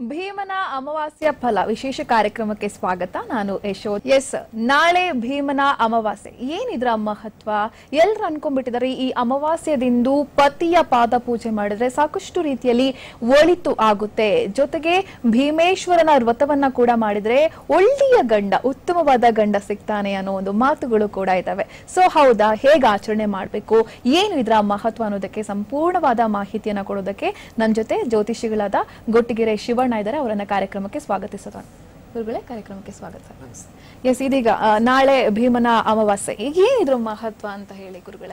ಭೀಮನ ಅಮಾವಾಸ್ಯ ಫಲ ವಿಶೇಷ ಕಾರ್ಯಕ್ರಮಕ್ಕೆ ಸ್ವಾಗತ ನಾನು ಯಶೋದ್ ಎಸ್ ನಾಳೆ ಭೀಮನ ಅಮಾವಾಸ್ಯೆ ಏನಿದ್ರ ಮಹತ್ವ ಎಲ್ರು ಅನ್ಕೊಂಡ್ಬಿಟ್ಟಿದ್ದಾರೆ ಈ ಅಮಾವಾಸ್ಯದಿಂದು ಪತಿಯ ಪಾದ ಪೂಜೆ ಮಾಡಿದ್ರೆ ಸಾಕಷ್ಟು ರೀತಿಯಲ್ಲಿ ಒಳಿತು ಆಗುತ್ತೆ ಜೊತೆಗೆ ಭೀಮೇಶ್ವರನ ವ್ರತವನ್ನ ಕೂಡ ಮಾಡಿದ್ರೆ ಒಳ್ಳೆಯ ಗಂಡ ಉತ್ತಮವಾದ ಗಂಡ ಸಿಗ್ತಾನೆ ಅನ್ನೋ ಒಂದು ಮಾತುಗಳು ಕೂಡ ಇದಾವೆ ಸೊ ಹೌದಾ ಹೇಗೆ ಆಚರಣೆ ಮಾಡಬೇಕು ಏನು ಇದರ ಮಹತ್ವ ಅನ್ನೋದಕ್ಕೆ ಸಂಪೂರ್ಣವಾದ ಮಾಹಿತಿಯನ್ನ ಕೊಡೋದಕ್ಕೆ ನನ್ನ ಜೊತೆ ಜ್ಯೋತಿಷಿಗಳಾದ ಗೊಟ್ಟಿಗೆರೆ ಶಿವಣ್ಣ ಇದ್ದಾರೆ ಅವರನ್ನ ಕಾರ್ಯಕ್ರಮಕ್ಕೆ ಸ್ವಾಗತಿಸೋಣ ಗುರುಗಳೇ ಕಾರ್ಯಕ್ರಮಕ್ಕೆ ಸ್ವಾಗತ ಎಸ್ ಇದೀಗ ಆ, ನಾಳೆ ಭೀಮನ ಅಮಾವಾಸ್ಯೆ ಈಗ ಏನಿದ್ರ ಮಹತ್ವ ಅಂತ ಹೇಳಿ ಗುರುಗಳೇ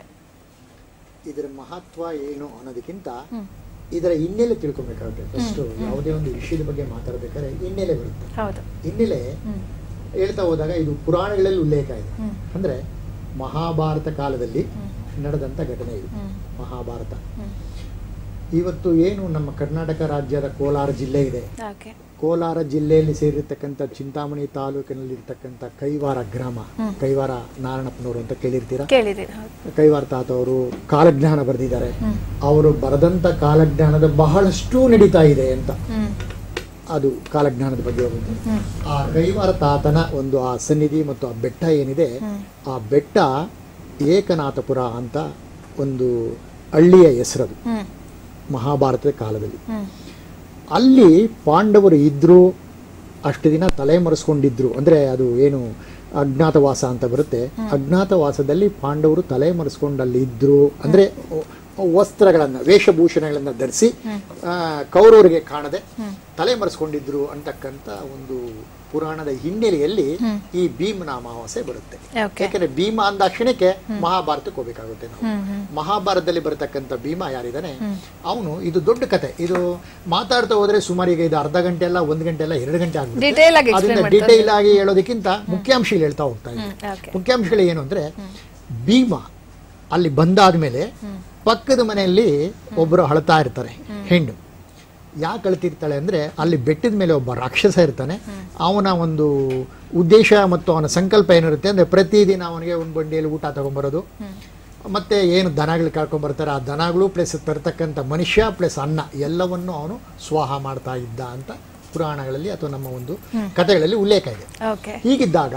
ಇದರ ಮಹತ್ವ ಏನು ಅನ್ನೋದಕ್ಕಿಂತ ಇದರ ಹಿನ್ನೆಲೆ ತಿಳ್ಕೊಬೇಕಾಗುತ್ತೆ ಫಸ್ಟ್ ಯಾವುದೇ ಒಂದು ವಿಷಯದ ಬಗ್ಗೆ ಮಾತಾಡ್ಬೇಕಾದ್ರೆ ಹಿನ್ನೆಲೆ ಬರುತ್ತೆ ಹೌದು ಹಿನ್ನೆಲೆ ಹ್ಮ್ ಹೇಳ್ತಾ ಹೋದಾಗ ಇದು ಪುರಾಣಗಳಲ್ಲಿ ಉಲ್ಲೇಖ ಇದೆ ಹ್ಮ್. ಅಂದ್ರೆ ಮಹಾಭಾರತ ಕಾಲದಲ್ಲಿ ಹ್ಮ್. ನಡೆದಂತ ಘಟನೆ ಇದು ಹ್ಮ್. ಮಹಾಭಾರತ ಹ್ಮ್ ಇವತ್ತು ಏನು ನಮ್ಮ ಕರ್ನಾಟಕ ರಾಜ್ಯದ ಕೋಲಾರ ಜಿಲ್ಲೆ ಇದೆ ಓಕೆ ಕೋಲಾರ ಜಿಲ್ಲೆಯಲ್ಲಿ ಸೇರಿರ್ತಕ್ಕಂಥ ಚಿಂತಾಮಣಿ ತಾಲೂಕಿನಲ್ಲಿ ಇರ್ತಕ್ಕಂಥ ಕೈವಾರ ಗ್ರಾಮ ಹ್ಮ್. ಕೈವಾರ ನಾರಾಯಣಪ್ಪನವರು ಅಂತ ಕೇಳಿರ್ತೀರಾ ಕೇಳಿದ್ದೀರಿ ಹೌದು ಕೈವಾರ ತಾತ ಅವರು ಕಾಲಜ್ಞಾನ ಬರೆದಿದ್ದಾರೆ ಹ್ಮ್ ಅವರು ಬರೆದಂತ ಕಾಲಜ್ಞಾನದ ಬಹಳಷ್ಟು ನಡೀತಾ ಇದೆ ಅಂತ ಹ್ಮ್ ಅದು ಕಾಲಜ್ಞಾನದ ಬಗ್ಗೆ ಹೋಗುತ್ತೆ ಹ್ಮ್ ಆ ಕೈವಾರ ತಾತನ ಒಂದು ಆ ಸನ್ನಿಧಿ ಮತ್ತು ಆ ಬೆಟ್ಟ ಏನಿದೆ ಹ್ಮ್ ಆ ಬೆಟ್ಟ ಏಕನಾಥಪುರ ಅಂತ ಒಂದು ಹಳ್ಳಿಯ ಹೆಸರದು ಹ್ಮ್ ಮಹಾಭಾರತದ ಕಾಲದಲ್ಲಿ ಹ್ಮ್ ಅಲ್ಲಿ ಪಾಂಡವರು ಇದ್ರು ಅಷ್ಟು ದಿನ ತಲೆ ಮರೆಸ್ಕೊಂಡಿದ್ರು ಅಂದ್ರೆ ಅದು ಏನು ಅಜ್ಞಾತವಾಸ ಅಂತ ಬರುತ್ತೆ ಅಜ್ಞಾತವಾಸದಲ್ಲಿ ಪಾಂಡವರು ತಲೆ ಮರೆಸ್ಕೊಂಡು ಅಲ್ಲಿ ಇದ್ರು ಅಂದ್ರೆ ವಸ್ತ್ರಗಳನ್ನ ವೇಷಭೂಷಣಗಳನ್ನ ಧರಿಸಿ ಆ, ಕೌರವರಿಗೆ ಕಾಣದೆ ತಲೆ ಮರೆಸ್ಕೊಂಡಿದ್ರು ಅಂತಕ್ಕಂಥ ಒಂದು ಪುರಾಣದ ಹಿನ್ನೆಲೆಯಲ್ಲಿ ಈ ಭೀಮನ ಅಮಾವಾಸ್ಯೆ ಬರುತ್ತೆ ಓಕೆ ಯಾಕಂದ್ರೆ ಭೀಮ ಅಂದಾಕ್ಷಣಕ್ಕೆ ಮಹಾಭಾರತಕ್ಕೆ ಹೋಗ್ಬೇಕಾಗುತ್ತೆ ನಾವು ಹ್ಮ್ ಹ್ಮ್ ಮಹಾಭಾರತದಲ್ಲಿ ಬರತಕ್ಕಂಥ ಭೀಮ ಯಾರಿದ್ದಾನೆ ಅವನು ಇದು ದೊಡ್ಡ ಕತೆ ಇದು ಮಾತಾಡ್ತಾ ಹೋದ್ರೆ ಸುಮಾರು ಈಗ ಇದು ಅರ್ಧ ಗಂಟೆ ಅಲ್ಲ ಒಂದ್ ಗಂಟೆ ಅಲ್ಲ ಎರಡು ಗಂಟೆ ಆಗುತ್ತೆ Detail ಆಗಿ explain ಅದರಿಂದ ಮಾಡ್ತಾ ಡೀಟೇಲ್ ಆಗಿ ಹೇಳೋದಕ್ಕಿಂತ ಮುಖ್ಯಾಂಶಗಳು ಹೇಳ್ತಾ ಹೋಗ್ತಾ ಇದ್ದೀನಿ ಹ್ಮ್ ಓಕೆ ಮುಖ್ಯಾಂಶಗಳು ಏನು ಅಂದ್ರೆ ಭೀಮ ಅಲ್ಲಿ ಬಂದಾದ್ಮೇಲೆ ಪಕ್ಕದ ಮನೆಯಲ್ಲಿ ಒಬ್ಬರು ಅಳ್ತಾ ಇರ್ತಾರೆ ಹೆಣ್ಣು ಯಾಕೆ ಅಳ್ತಿರ್ತಾಳೆ ಅಂದ್ರೆ ಅಲ್ಲಿ ಬೆಟ್ಟದ ಮೇಲೆ ಒಬ್ಬ ರಾಕ್ಷಸ ಇರ್ತಾನೆ ಅವನ ಒಂದು ಉದ್ದೇಶ ಮತ್ತು ಅವನ ಸಂಕಲ್ಪ ಏನಿರುತ್ತೆ ಅಂದ್ರೆ ಪ್ರತಿದಿನ ಅವನಿಗೆ ಒಂದು ಬಂಡಿಯಲ್ಲಿ ಊಟ ತಗೊಂಬರೋದು ಮತ್ತೆ ಏನು ದನಗಳು ಕರ್ಕೊಂಡ್ಬರ್ತಾರೆ ಆ ದನಗಳು ಪ್ಲಸ್ ತರ್ತಕ್ಕಂಥ ಮನುಷ್ಯ ಪ್ಲಸ್ ಅನ್ನ ಎಲ್ಲವನ್ನು ಅವನು ಸ್ವಾಹ ಮಾಡ್ತಾ ಇದ್ದ ಅಂತ ಪುರಾಣಗಳಲ್ಲಿ ಅಥವಾ ನಮ್ಮ ಒಂದು ಕಥೆಗಳಲ್ಲಿ ಉಲ್ಲೇಖ ಇದೆ ಓಕೆ ಹೀಗಿದ್ದಾಗ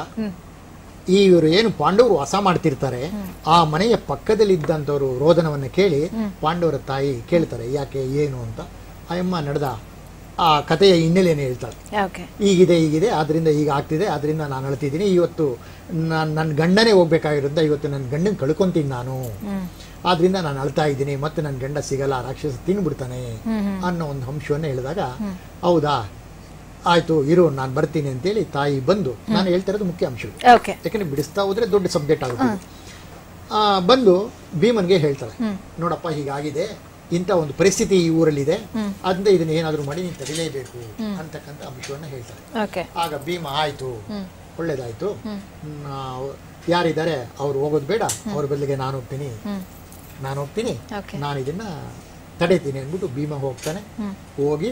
ಈ ಇವರು ಏನು ಪಾಂಡವರು ವಾಸ ಮಾಡ್ತಿರ್ತಾರೆ ಆ ಮನೆಯ ಪಕ್ಕದಲ್ಲಿ ಇದ್ದಂಥವ್ರು ರೋದನವನ್ನು ಕೇಳಿ ಪಾಂಡವರ ತಾಯಿ ಕೇಳ್ತಾರೆ ಯಾಕೆ ಏನು ಅಂತ ಆ ಅಮ್ಮ ನಡೆದ ಆ ಕಥೆಯ ಹಿನ್ನೆಲೆಯನ್ನು ಹೇಳ್ತಾಳೆ ಓಕೆ ಈಗಿದೆ ಈಗಿದೆ ಆದ್ರಿಂದ ಈಗ ಆಗ್ತಿದೆ ಆದ್ರಿಂದ ನಾನು ಅಳ್ತಿದ್ದೀನಿ ಇವತ್ತು ನಾನು ನನ್ನ ಗಂಡನೇ ಹೋಗ್ಬೇಕಾಗಿರೋದ್ರಿಂದ ಇವತ್ತು ನನ್ನ ಗಂಡನ ಕಳ್ಕೊಂತೀನಿ ನಾನು ಹ್ಮ್ ಆದ್ರಿಂದ ನಾನು ಅಳ್ತಾ ಇದ್ದೀನಿ ಮತ್ತೆ ನನ್ನ ಗಂಡ ಸಿಗಲ್ಲ ರಾಕ್ಷಸ ತಿನ್ಬಿಡ್ತಾನೆ ಅನ್ನೋ ಒಂದು ಅಂಶವನ್ನು ಹೇಳಿದಾಗ ಹೌದಾ ಆಯ್ತು ಇರು ನಾನು ಬರ್ತೀನಿ ಅಂತೇಳಿ ತಾಯಿ ಬಂದು ನಾನು ಹೇಳ್ತಾ ಇರೋದು ಮುಖ್ಯ ಅಂಶಗಳು ಓಕೆ ಯಾಕಂದ್ರೆ ಬಿಡಿಸ್ತಾ ಹೋದ್ರೆ ದೊಡ್ಡ ಸಬ್ಜೆಕ್ಟ್ ಆಗುತ್ತೆ ಇದು. ಆ, ಬಂದು ಭೀಮನ್ಗೆ ಹೇಳ್ತಾಳೆ ನೋಡಪ್ಪ ಹೀಗಾಗಿದೆ ಇಂಥ ಒಂದು ಪರಿಸ್ಥಿತಿ ಈ ಊರಲ್ಲಿದೆ ಅದರಿಂದ ಇದನ್ನ ಏನಾದರೂ ಮಾಡಿ ನೀನು ತಡಿಲೇಬೇಕು ಅಂತಕ್ಕಂಥ ಅಂಶವನ್ನ ಹೇಳ್ತಾಳೆ ಓಕೆ ಆಗ ಭೀಮ ಆಯ್ತು ಒಳ್ಳೇದಾಯ್ತು ನಾವು ಯಾರಿದ್ದಾರೆ ಅವ್ರು ಹೋಗೋದು ಬೇಡ ಅವ್ರ ಬದಲಿಗೆ ನಾನು ಹೋಗ್ತೀನಿ ನಾನು ಹೋಗ್ತೀನಿ ಓಕೆ ನಾನು ಇದನ್ನ ತಡೀತೀನಿ ಅಂದ್ಬಿಟ್ಟು ಭೀಮ ಹೋಗ್ತಾನೆ ಹೋಗಿ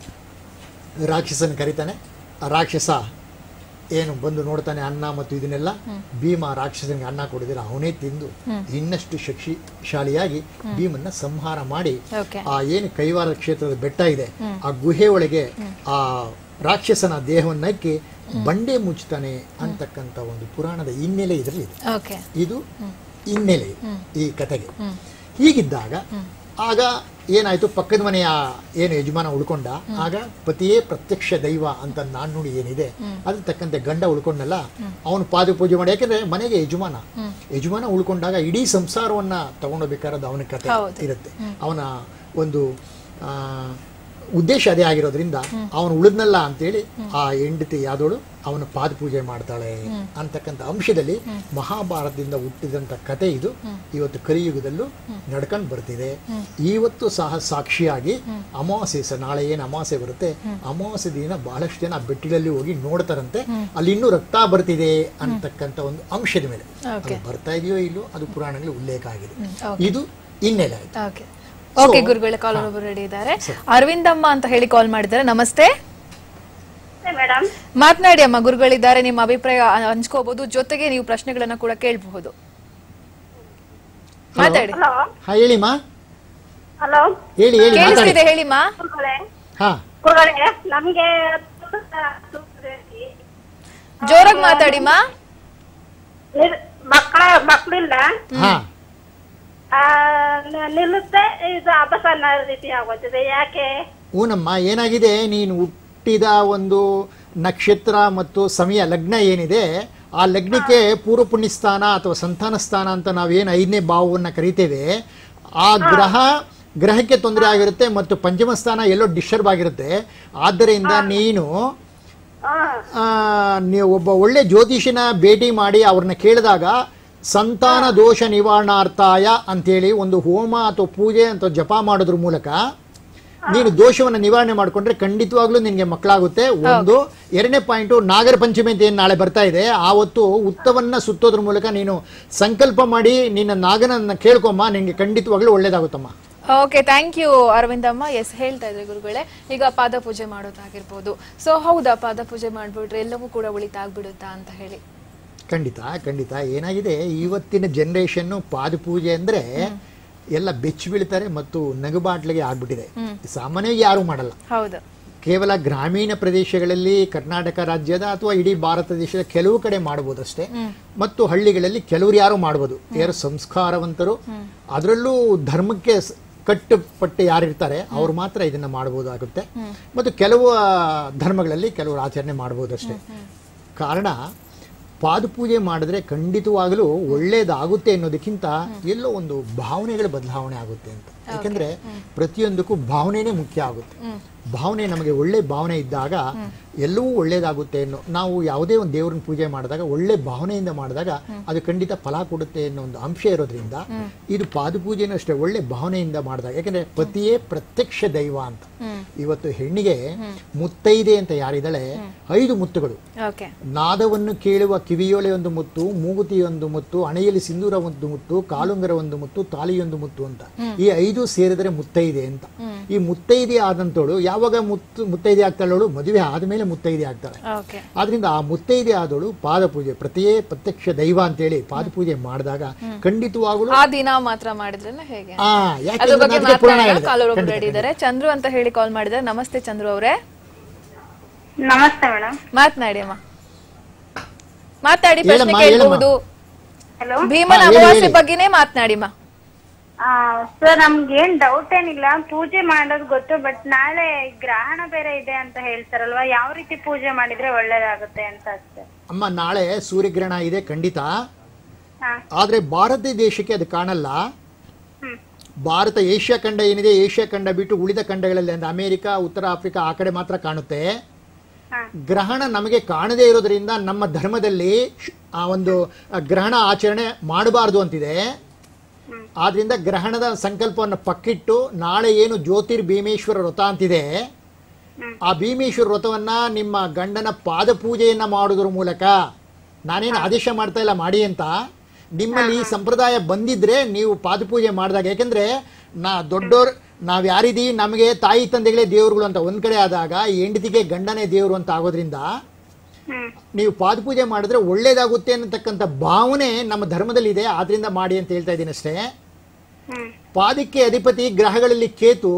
ರಾಕ್ಷಸನ ಕರಿತಾನೆ ಆ ರಾಕ್ಷಸ ಏನು ಬಂದು ನೋಡ್ತಾನೆ ಅನ್ನ ಮತ್ತು ಇದನ್ನೆಲ್ಲ ಭೀಮ ರಾಕ್ಷಸನಿಗೆ ಅನ್ನ ಕೊಡಿದ್ರೆ ಅವನೇ ತಿಂದು ಇನ್ನಷ್ಟು ಶಕ್ತಿಶಾಲಿಯಾಗಿ ಭೀಮನ್ನ ಸಂಹಾರ ಮಾಡಿ ಓಕೆ ಆ ಏನು ಕೈವಾರ ಕ್ಷೇತ್ರದ ಬೆಟ್ಟ ಇದೆ ಆ ಗುಹೆ ಒಳಗೆ ಆ ರಾಕ್ಷಸನ ದೇಹವನ್ನಕ್ಕಿ ಬಂಡೆ ಮುಚ್ತಾನೆ ಅಂತಕ್ಕಂಥ ಒಂದು ಪುರಾಣದ ಹಿನ್ನೆಲೆ ಇದರಲ್ಲಿ ಇದೆ ಓಕೆ ಇದು ಹಿನ್ನೆಲೆ ಈ ಕಥೆಗೆ ಹೀಗಿದ್ದಾಗ ಆಗ ಏನಾಯ್ತು ಪಕ್ಕದ ಮನೆಯ ಏನು ಯಜಮಾನ ಉಳ್ಕೊಂಡ ಆಗ ಪತಿಯೇ ಪ್ರತ್ಯಕ್ಷ ದೈವ ಅಂತ ನಾಣ್ಣುಡಿ ಏನಿದೆ ಅದ್ರ ತಕ್ಕಂತೆ ಗಂಡ ಉಳ್ಕೊಂಡಲ್ಲ ಅವನು ಪಾದ ಪೂಜೆ ಮಾಡಿ ಯಾಕಂದ್ರೆ ಮನೆಗೆ ಯಜಮಾನ ಯಜಮಾನ ಉಳ್ಕೊಂಡಾಗ ಇಡೀ ಸಂಸಾರವನ್ನ ತಗೊಂಡೋಗ್ಬೇಕಾರದು ಅವನ ಕತೆ ಹೌದು. ಇರುತ್ತೆ ಅವನ ಒಂದು ಆ, ಉದ್ದೇಶ ಅದೇ ಆಗಿರೋದ್ರಿಂದ ಅವನು ಉಳಿದ್ನಲ್ಲ ಅಂತೇಳಿ ಆ ಹೆಂಡತಿ ಯಾದೋಳು ಅವನ ಪಾದ ಪೂಜೆ ಮಾಡ್ತಾಳೆ ಅಂತಕ್ಕಂಥ ಅಂಶದಲ್ಲಿ ಮಹಾಭಾರತದಿಂದ ಹುಟ್ಟಿದಂಥ ಕತೆ ಇದು ಇವತ್ತು ಕಲಿಯುಗದಲ್ಲೂ ನಡ್ಕೊಂಡು ಬರ್ತಿದೆ ಇವತ್ತು ಸಹ ಸಾಕ್ಷಿಯಾಗಿ ಅಮಾವಾಸ್ಯೆ ಸ ನಾಳೆ ಏನು ಅಮಾವಾಸ್ಯೆ ಬರುತ್ತೆ ಅಮಾವಾಸ್ಯೆ ದಿನ ಬಹಳಷ್ಟು ಜನ ಆ ಬೆಟ್ಟಿಲಲ್ಲಿ ಹೋಗಿ ನೋಡ್ತಾರಂತೆ ಅಲ್ಲಿ ಇನ್ನೂ ರಕ್ತ ಬರ್ತಿದೆ ಅಂತಕ್ಕಂಥ ಒಂದು ಅಂಶದ ಮೇಲೆ ಅದು ಬರ್ತಾ ಇದೆಯೋ ಇಲ್ಲೋ ಅದು ಪುರಾಣಗಳಲ್ಲಿ ಉಲ್ಲೇಖ ಆಗಿದೆ ಇದು ಹಿನ್ನೆಲೆ ಆಯ್ತು ಓಕೆ ಓಕೆ ಗುರುಗಳ ಕಾಲ್ ಒಬ್ಬರು ರೆಡಿ ಇದ್ದಾರೆ ಅರವಿಂದಮ್ಮ ಅಂತ ಹೇಳಿ ಕಾಲ್ ಮಾಡಿದ್ದಾರೆ ನಮಸ್ತೆ ಮೇಡಮ್ ಮಾತನಾಡಿ ಅಮ್ಮ ಗುರುಗಳಿದ್ದಾರೆ ನಿಮ್ಮ ಅಭಿಪ್ರಾಯ ಹಂಚ್ಕೋಬಹುದು ಜೊತೆಗೆ ನೀವು ಪ್ರಶ್ನೆಗಳನ್ನ ಕೂಡ ಕೇಳಬಹುದು ಮಾತಾಡಿ ಹಲೋ ಹಾ ಹೇಳಿಮ್ಮ ಹಲೋ ಹೇಳಿ ಹೇಳಿ ಮಾತಾಡಿ ಕೇಳಿಸ್ತಿದೆ ಹೇಳಿಮ್ಮ ಗುರುಗಳೇ ಹಾ ಗುರುಗಳೇ ನಮ್ಗೆ ಜೋರಾಗಿ ಮಾತಾಡಿಮಾ ನಿಲ್- ಮಕ್ಕಳ ಮಕ್ಕಳಿಲ್ಲ ಹಾ ಆ, ನ- ನಿಲ್ಲುತ್ತೆ ಇದು ಅಪಸನ್ನ ರೀತಿ ಆಗುತ್ತದೆ ಯಾಕೆ ಊನಮ್ಮ ಏನಾಗಿದೆ ನೀನು ಹುಟ್ಟಿದ ಒಂದು ನಕ್ಷತ್ರ ಮತ್ತು ಸಮಯ ಲಗ್ನ ಏನಿದೆ ಆ ಲಗ್ನಕ್ಕೆ ಪೂರ್ವ ಪುಣ್ಯ ಸ್ಥಾನ ಅಥವಾ ಸಂತಾನ ಸ್ಥಾನ ಅಂತ ನಾವೇನು ಐದನೇ ಭಾವವನ್ನು ಕರಿತೇವೆ ಆ ಗ್ರಹ ಗ್ರಹಕ್ಕೆ ತೊಂದರೆ ಆಗಿರುತ್ತೆ ಮತ್ತು ಪಂಚಮ ಸ್ಥಾನ ಎಲ್ಲೋ ಡಿಸ್ಟರ್ಬ್ ಆಗಿರುತ್ತೆ ಆದ್ದರಿಂದ ನೀನು ಹಾ ಆ, ನೀವು ಒಬ್ಬ ಒಳ್ಳೆ ಜ್ಯೋತಿಷಿನ ಭೇಟಿ ಮಾಡಿ ಅವ್ರನ್ನ ಕೇಳಿದಾಗ ಸಂತಾನ ದೋಷ ನಿವಾರಣಾರ್ಥಾಯ ಅಂತೇಳಿ ಒಂದು ಹೋಮ ಅಥವಾ ಪೂಜೆ ಅಥವಾ ಜಪ ಮಾಡೋದ್ರ ಮೂಲಕ ನೀನು ದೋಷವನ್ನು ನಿವಾರಣೆ ಮಾಡಿಕೊಂಡ್ರೆ ಖಂಡಿತವಾಗ್ಲೂ ನಿನಗೆ ಮಕ್ಕಳಾಗುತ್ತೆ ಒಂದು ಎರಡನೇ ಪಾಯಿಂಟು ನಾಗರ ಪಂಚಮಿ ಅಂತ ಏನು ನಾಳೆ ಬರ್ತಾ ಇದೆ ಆವತ್ತು ಉತ್ತವನ್ನ ಸುತ್ತೋದ್ರ ಮೂಲಕ ನೀನು ಸಂಕಲ್ಪ ಮಾಡಿ ನಿನ್ನ ನಾಗನನ್ನ ಕೇಳ್ಕೊಮ್ಮ ನಿನಗೆ ಖಂಡಿತವಾಗ್ಲೂ ಒಳ್ಳೇದಾಗುತ್ತಮ್ಮ ಓಕೆ ಥ್ಯಾಂಕ್ ಯು ಅರವಿಂದಮ್ಮ ಎಸ್ ಹೇಳ್ತಾ ಇದ್ರೆ ಗುರುಗಳೇ ಈಗ ಪಾದ ಪೂಜೆ ಮಾಡೋದಾಗಿರ್ಬೋದು ಸೊ ಹೌದಾ ಪಾದ ಪೂಜೆ ಮಾಡ್ಬಿಟ್ರೆ ಎಲ್ಲವೂ ಕೂಡ ಉಳಿತಾಗ್ಬಿಡುತ್ತಾ ಅಂತ ಹೇಳಿ ಖಂಡಿತ ಖಂಡಿತ ಏನಾಗಿದೆ ಇವತ್ತಿನ ಜನರೇಷನ್ನು ಪಾದಪೂಜೆ ಅಂದ್ರೆ ಎಲ್ಲ ಬೆಚ್ಚಿ ಬೀಳ್ತಾರೆ ಮತ್ತು ನಗುಬಾಟ್ಲಿಗೆ ಆಗ್ಬಿಟ್ಟಿದೆ ಸಾಮಾನ್ಯವಾಗಿ ಯಾರು ಮಾಡಲ್ಲ ಹೌದು ಕೇವಲ ಗ್ರಾಮೀಣ ಪ್ರದೇಶಗಳಲ್ಲಿ ಕರ್ನಾಟಕ ರಾಜ್ಯದ ಅಥವಾ ಇಡೀ ಭಾರತ ದೇಶದ ಕೆಲವು ಕಡೆ ಮಾಡಬಹುದಷ್ಟೇ ಮತ್ತು ಹಳ್ಳಿಗಳಲ್ಲಿ ಕೆಲವರು ಯಾರು ಮಾಡ್ಬೋದು ಯಾರು ಸಂಸ್ಕಾರವಂತರು ಅದರಲ್ಲೂ ಧರ್ಮಕ್ಕೆ ಸ್- ಕಟ್ಟುಪಟ್ಟು ಯಾರಿರ್ತಾರೆ ಅವ್ರು ಮಾತ್ರ ಇದನ್ನ ಮಾಡಬಹುದಾಗುತ್ತೆ ಮತ್ತು ಕೆಲವು ಆ, ಧರ್ಮಗಳಲ್ಲಿ ಕೆಲವರು ಆಚರಣೆ ಮಾಡಬಹುದಷ್ಟೇ ಕಾರಣ ಪಾದಪೂಜೆ ಮಾಡಿದ್ರೆ ಖಂಡಿತವಾಗಲೂ ಒಳ್ಳೇದಾಗುತ್ತೆ ಅನ್ನೋದಕ್ಕಿಂತ ಎಲ್ಲೋ ಒಂದು ಭಾವನೆಗಳ ಬದಲಾವಣೆ ಆಗುತ್ತೆ ಅಂತ ಯಾಕಂದ್ರೆ ಪ್ರತಿಯೊಂದಕ್ಕೂ ಭಾವನೆನೇ ಮುಖ್ಯ ಆಗುತ್ತೆ ಭಾವನೆ ನಮಗೆ ಒಳ್ಳೆ ಭಾವನೆ ಇದ್ದಾಗ ಎಲ್ಲವೂ ಒಳ್ಳೇದಾಗುತ್ತೆ ಅನ್ನೋ ನಾವು ಯಾವುದೇ ಒಂದು ದೇವರನ್ನ ಪೂಜೆ ಮಾಡಿದಾಗ ಒಳ್ಳೆ ಭಾವನೆಯಿಂದ ಮಾಡಿದಾಗ ಅದು ಖಂಡಿತ ಫಲ ಕೊಡುತ್ತೆ ಅನ್ನೋ ಒಂದು ಅಂಶ ಇರೋದ್ರಿಂದ ಇದು ಪಾದಪೂಜೆನೂ ಅಷ್ಟೇ ಒಳ್ಳೆ ಭಾವನೆಯಿಂದ ಮಾಡಿದಾಗ ಯಾಕಂದ್ರೆ ಪತಿಯೇ ಪ್ರತ್ಯಕ್ಷ ದೈವ ಅಂತ ಇವತ್ತು ಹೆಣ್ಣಿಗೆ ಮುತ್ತೈದೆ ಅಂತ ಯಾರಿದ್ದಾಳೆ ಐದು ಮುತ್ತುಗಳು ಓಕೆ ನಾದವನ್ನು ಕೇಳುವ ಕಿವಿಯೋಲೆ ಒಂದು ಮುತ್ತು ಮೂಗುತಿ ಒಂದು ಮುತ್ತು ಹಣೆಯಲ್ಲಿ ಸಿಂಧೂರ ಒಂದು ಮುತ್ತು ಕಾಲುಂಗರ ಒಂದು ಮುತ್ತು ತಾಲಿಯೊಂದು ಮುತ್ತು ಅಂತ ಈ ಐದು ಸೇರಿದರೆ ಮುತ್ತೈದೆ ಅಂತ ಈ ಮುತ್ತೈದೆ ಆದಂತೋಳು ಯಾವಾಗ ಮುತ್ತು ಮುತ್ತೈದೆ ಆಗ್ತಾಳವಳು ಮದುವೆ ಆದ್ಮೇಲೆ ಮುತ್ತೈದೆ ಆಗ್ತಾಳೆ ಓಕೆ ಆದ್ರಿಂದ ಆ ಮುತ್ತೈದೆ ಆದವಳು ಪಾದ ಪೂಜೆ ಪ್ರತಿಯೇ ಪ್ರತ್ಯಕ್ಷ ದೈವ ಅಂತೇಳಿ ಪಾದ ಪೂಜೆ ಮಾಡಿದಾಗ ಖಂಡಿತವಾಗಲೂ ಆ ದಿನ ಮಾತ್ರ ಮಾಡಿದ್ರೇನೆ ಹೇಗೆ ಆ ಅದ್ರ ಯಾಕೆ ಬಗ್ಗೆ ಅದಕ್ಕೆ ಪುರಾಣ ಮಾತಾಡೋಣ ಹೇಳಿದೆ. ಕಾಲರ್ ಒಬ್ರು ಖಂಡಿತ, ರೆಡಿ ಇದ್ದಾರೆ ಚಂದ್ರು ಅಂತ ಹೇಳಿ ಕಾಲ್ ಮಾಡಿದ್ದಾರೆ ನಮಸ್ತೆ ಚಂದ್ರು ಅವರೇ ನಮಸ್ತೆ ಮೇಡಮ್ ಮಾತನಾಡಿ ಅಮ್ಮ ಮಾತಾಡಿ ಹೇಳಮ್ಮ, ಪ್ರಶ್ನೆ ಕೇಳಬಹುದು ಹಲೋ ಭೀಮನ ಹಾ, ಹೇಳಿ, ಅಮಾವಾಸ್ಯೆ ಹೇಳಿ. ಬಗ್ಗೆನೇ ಮಾತನಾಡಿಮ್ಮ ಸರ್ ನಮ್ಗೇನ್ ಡೌಟ್ ಏನಿಲ್ಲ ಪೂಜೆ ಮಾಡೋದು ಗೊತ್ತು ಬಟ್ ನಾಳೆ ಗ್ರಹಣ ಬೇರೆ ಇದೆ ಅಂತ ಹೇಳ್ತಾರಲ್ವಾ ಯಾವ ರೀತಿ ಪೂಜೆ ಮಾಡಿದ್ರೆ ಒಳ್ಳೇದಾಗುತ್ತೆ ಅಂತ ಅಷ್ಟೇ ಅಮ್ಮ ನಾಳೆ ಸೂರ್ಯಗ್ರಹಣ ಇದೆ ಖಂಡಿತ ಹಾ ಆದ್ರೆ ಭಾರತ ದೇಶಕ್ಕೆ ಅದು ಕಾಣಲ್ಲ ಹ್ಮ್ ಭಾರತ ಏಷ್ಯಾ ಖಂಡ ಏನಿದೆ ಏಷ್ಯಾ ಖಂಡ ಬಿಟ್ಟು ಉಳಿದ ಖಂಡಗಳಲ್ಲಿ ಅಂದ್ರೆ ಅಮೆರಿಕ ಉತ್ತರ ಆಫ್ರಿಕಾ ಆ ಕಡೆ ಮಾತ್ರ ಕಾಣುತ್ತೆ ಹಾ ಗ್ರಹಣ ನಮಗೆ ಕಾಣದೇ ಇರೋದ್ರಿಂದ ನಮ್ಮ ಧರ್ಮದಲ್ಲಿ ಶ್- ಆ ಒಂದು ಆ, ಗ್ರಹಣ ಆಚರಣೆ ಮಾಡಬಾರ್ದು ಅಂತಿದೆ ಆದ್ರಿಂದ ಗ್ರಹಣದ ಸಂಕಲ್ಪವನ್ನು ಪಕ್ಕಿಟ್ಟು ನಾಳೆ ಏನು ಜ್ಯೋತಿರ್ ಭೀಮೇಶ್ವರ ವ್ರತ ಅಂತಿದೆ ಆ ಭೀಮೇಶ್ವರ ವ್ರತವನ್ನ ನಿಮ್ಮ ಗಂಡನ ಪಾದ ಪೂಜೆಯನ್ನ ಮಾಡೋದ್ರ ಮೂಲಕ ನಾನೇನು ಆದೇಶ ಮಾಡ್ತಾ ಇಲ್ಲ ಮಾಡಿ ಅಂತ ನಿಮ್ಮಲ್ಲಿ ಈ ಸಂಪ್ರದಾಯ ಬಂದಿದ್ರೆ ನೀವು ಪಾದಪೂಜೆ ಮಾಡಿದಾಗ ಯಾಕಂದ್ರೆ ನಾ ದೊಡ್ಡೋರ್ ನಾವ್ ಯಾರಿದೀವಿ ನಮಗೆ ತಾಯಿ ತಂದೆಗಳೇ ದೇವರುಗಳು ಅಂತ ಒಂದ್ ಕಡೆ ಆದಾಗ ಈ ಹೆಂಡತಿಗೆ ಗಂಡನೇ ದೇವರು ಅಂತ ಆಗೋದ್ರಿಂದ ಹ್ಮ್ ನೀವು ಪಾದಪೂಜೆ ಮಾಡಿದ್ರೆ ಒಳ್ಳೇದಾಗುತ್ತೆ ಅನ್ನತಕ್ಕಂಥ ಭಾವನೆ ನಮ್ಮ ಧರ್ಮದಲ್ಲಿ ಇದೆ ಆದ್ರಿಂದ ಮಾಡಿ ಅಂತ ಹೇಳ್ತಾ ಇದ್ದೀನಿ ಅಷ್ಟೇ ಹ್ಮ್ ಪಾದಕ್ಕೆ ಅಧಿಪತಿ ಗ್ರಹಗಳಲ್ಲಿ ಕೇತು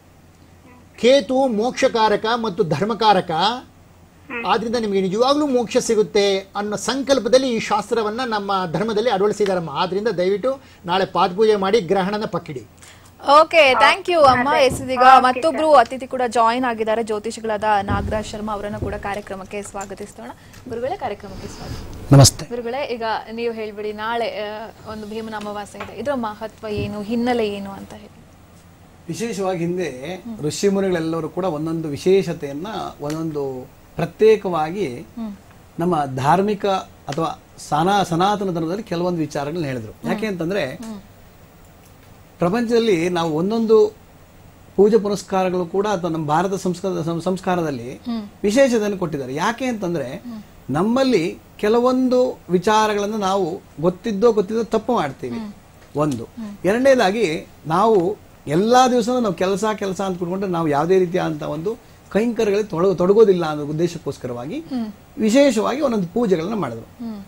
ಕೇತು ಮೋಕ್ಷಕಾರಕ ಮತ್ತು ಧರ್ಮಕಾರಕ ಆದ್ರಿಂದ ನಿಮಗೆ ನಿಜವಾಗ್ಲೂ ಮೋಕ್ಷ ಸಿಗುತ್ತೆ ಅನ್ನೋ ಸಂಕಲ್ಪದಲ್ಲಿ ಈ ಶಾಸ್ತ್ರವನ್ನ ನಮ್ಮ ಧರ್ಮದಲ್ಲಿ ಅಳವಡಿಸಿದಾರಮ್ಮ ಆದ್ರಿಂದ ದಯವಿಟ್ಟು ನಾಳೆ ಪಾದಪೂಜೆ ಮಾಡಿ ಗ್ರಹಣನ ಪಕ್ಕಿಡಿ ಓಕೆ ಥ್ಯಾಂಕ್ ಯು ಅಮ್ಮ ಎಸ್ ಇದೀಗ ಮತ್ತೊಬ್ರು ಅತಿಥಿ ಕೂಡ ಜಾಯಿನ್ ಆಗಿದ್ದಾರೆ ಜ್ಯೋತಿಷಿಗಳಾದ ನಾಗರಾಜ್ ಶರ್ಮಾ ಅವರನ್ನು ಕೂಡ ಕಾರ್ಯಕ್ರಮಕ್ಕೆ ಸ್ವಾಗತಿಸೋಣ ಗುರುಗಳೇ ಕಾರ್ಯಕ್ರಮಕ್ಕೆ ಸ್ವಾಗತ ನಮಸ್ತೆ ಗುರುಗಳೇ ಈಗ ನೀವು ಹೇಳ್ಬಿಡಿ ನಾಳೆ ಆ, ಒಂದು ಭೀಮನ ಅಮಾವಾಸ್ಯೆ ಇದೆ ಇದರ ಮಹತ್ವ ಏನು ಹಿನ್ನೆಲೆ ಏನು ಅಂತ ಹೇಳಿ ವಿಶೇಷವಾಗಿ ಹಿಂದೆ ಋಷಿಮುನಿಗಳೆಲ್ಲರೂ ಕೂಡ ಒಂದೊಂದು ವಿಶೇಷತೆಯನ್ನ ಒಂದೊಂದು ಪ್ರತ್ಯೇಕವಾಗಿ ನಮ್ಮ ಧಾರ್ಮಿಕ ಅಥವಾ ಸನಾ ಸನಾತನ ಧರ್ಮದಲ್ಲಿ ಕೆಲವೊಂದು ವಿಚಾರಗಳನ್ನ ಹೇಳಿದ್ರು ಯಾಕೆ ಅಂತಂದ್ರೆ ಪ್ರಪಂಚದಲ್ಲಿ ನಾವು ಒಂದೊಂದು ಪೂಜೆ ಪುನಸ್ಕಾರಗಳು ಕೂಡ ಅಥವಾ ನಮ್ಮ ಭಾರತ ಸಂಸ್ಕಾರ ಸಂ- ಸಂಸ್ಕಾರದಲ್ಲಿ ವಿಶೇಷತೆಯನ್ನು ಕೊಟ್ಟಿದ್ದಾರೆ ಯಾಕೆ ಅಂತಂದ್ರೆ ನಮ್ಮಲ್ಲಿ ಕೆಲವೊಂದು ವಿಚಾರಗಳನ್ನು ನಾವು ಗೊತ್ತಿದ್ದೋ ಗೊತ್ತಿದ್ದೋ ತಪ್ಪು ಮಾಡ್ತೀವಿ ಒಂದು ಎರಡನೇದಾಗಿ ನಾವು ಎಲ್ಲಾ ದಿವಸ ನಾವು ಕೆಲಸ ಕೆಲಸ ಅಂತ ಕುತ್ಕೊಂಡ್ರೆ ನಾವು ಯಾವುದೇ ರೀತಿಯಾದಂತಹ ಒಂದು ಕೈಂಕರ್ಯಗಳಲ್ಲಿ ತೊಡಗ ತೊಡಗೋದಿಲ್ಲ ಅನ್ನೋ ಉದ್ದೇಶಕ್ಕೋಸ್ಕರವಾಗಿ ವಿಶೇಷವಾಗಿ ಒಂದೊಂದು ಪೂಜೆಗಳನ್ನ ಮಾಡಿದ್ರು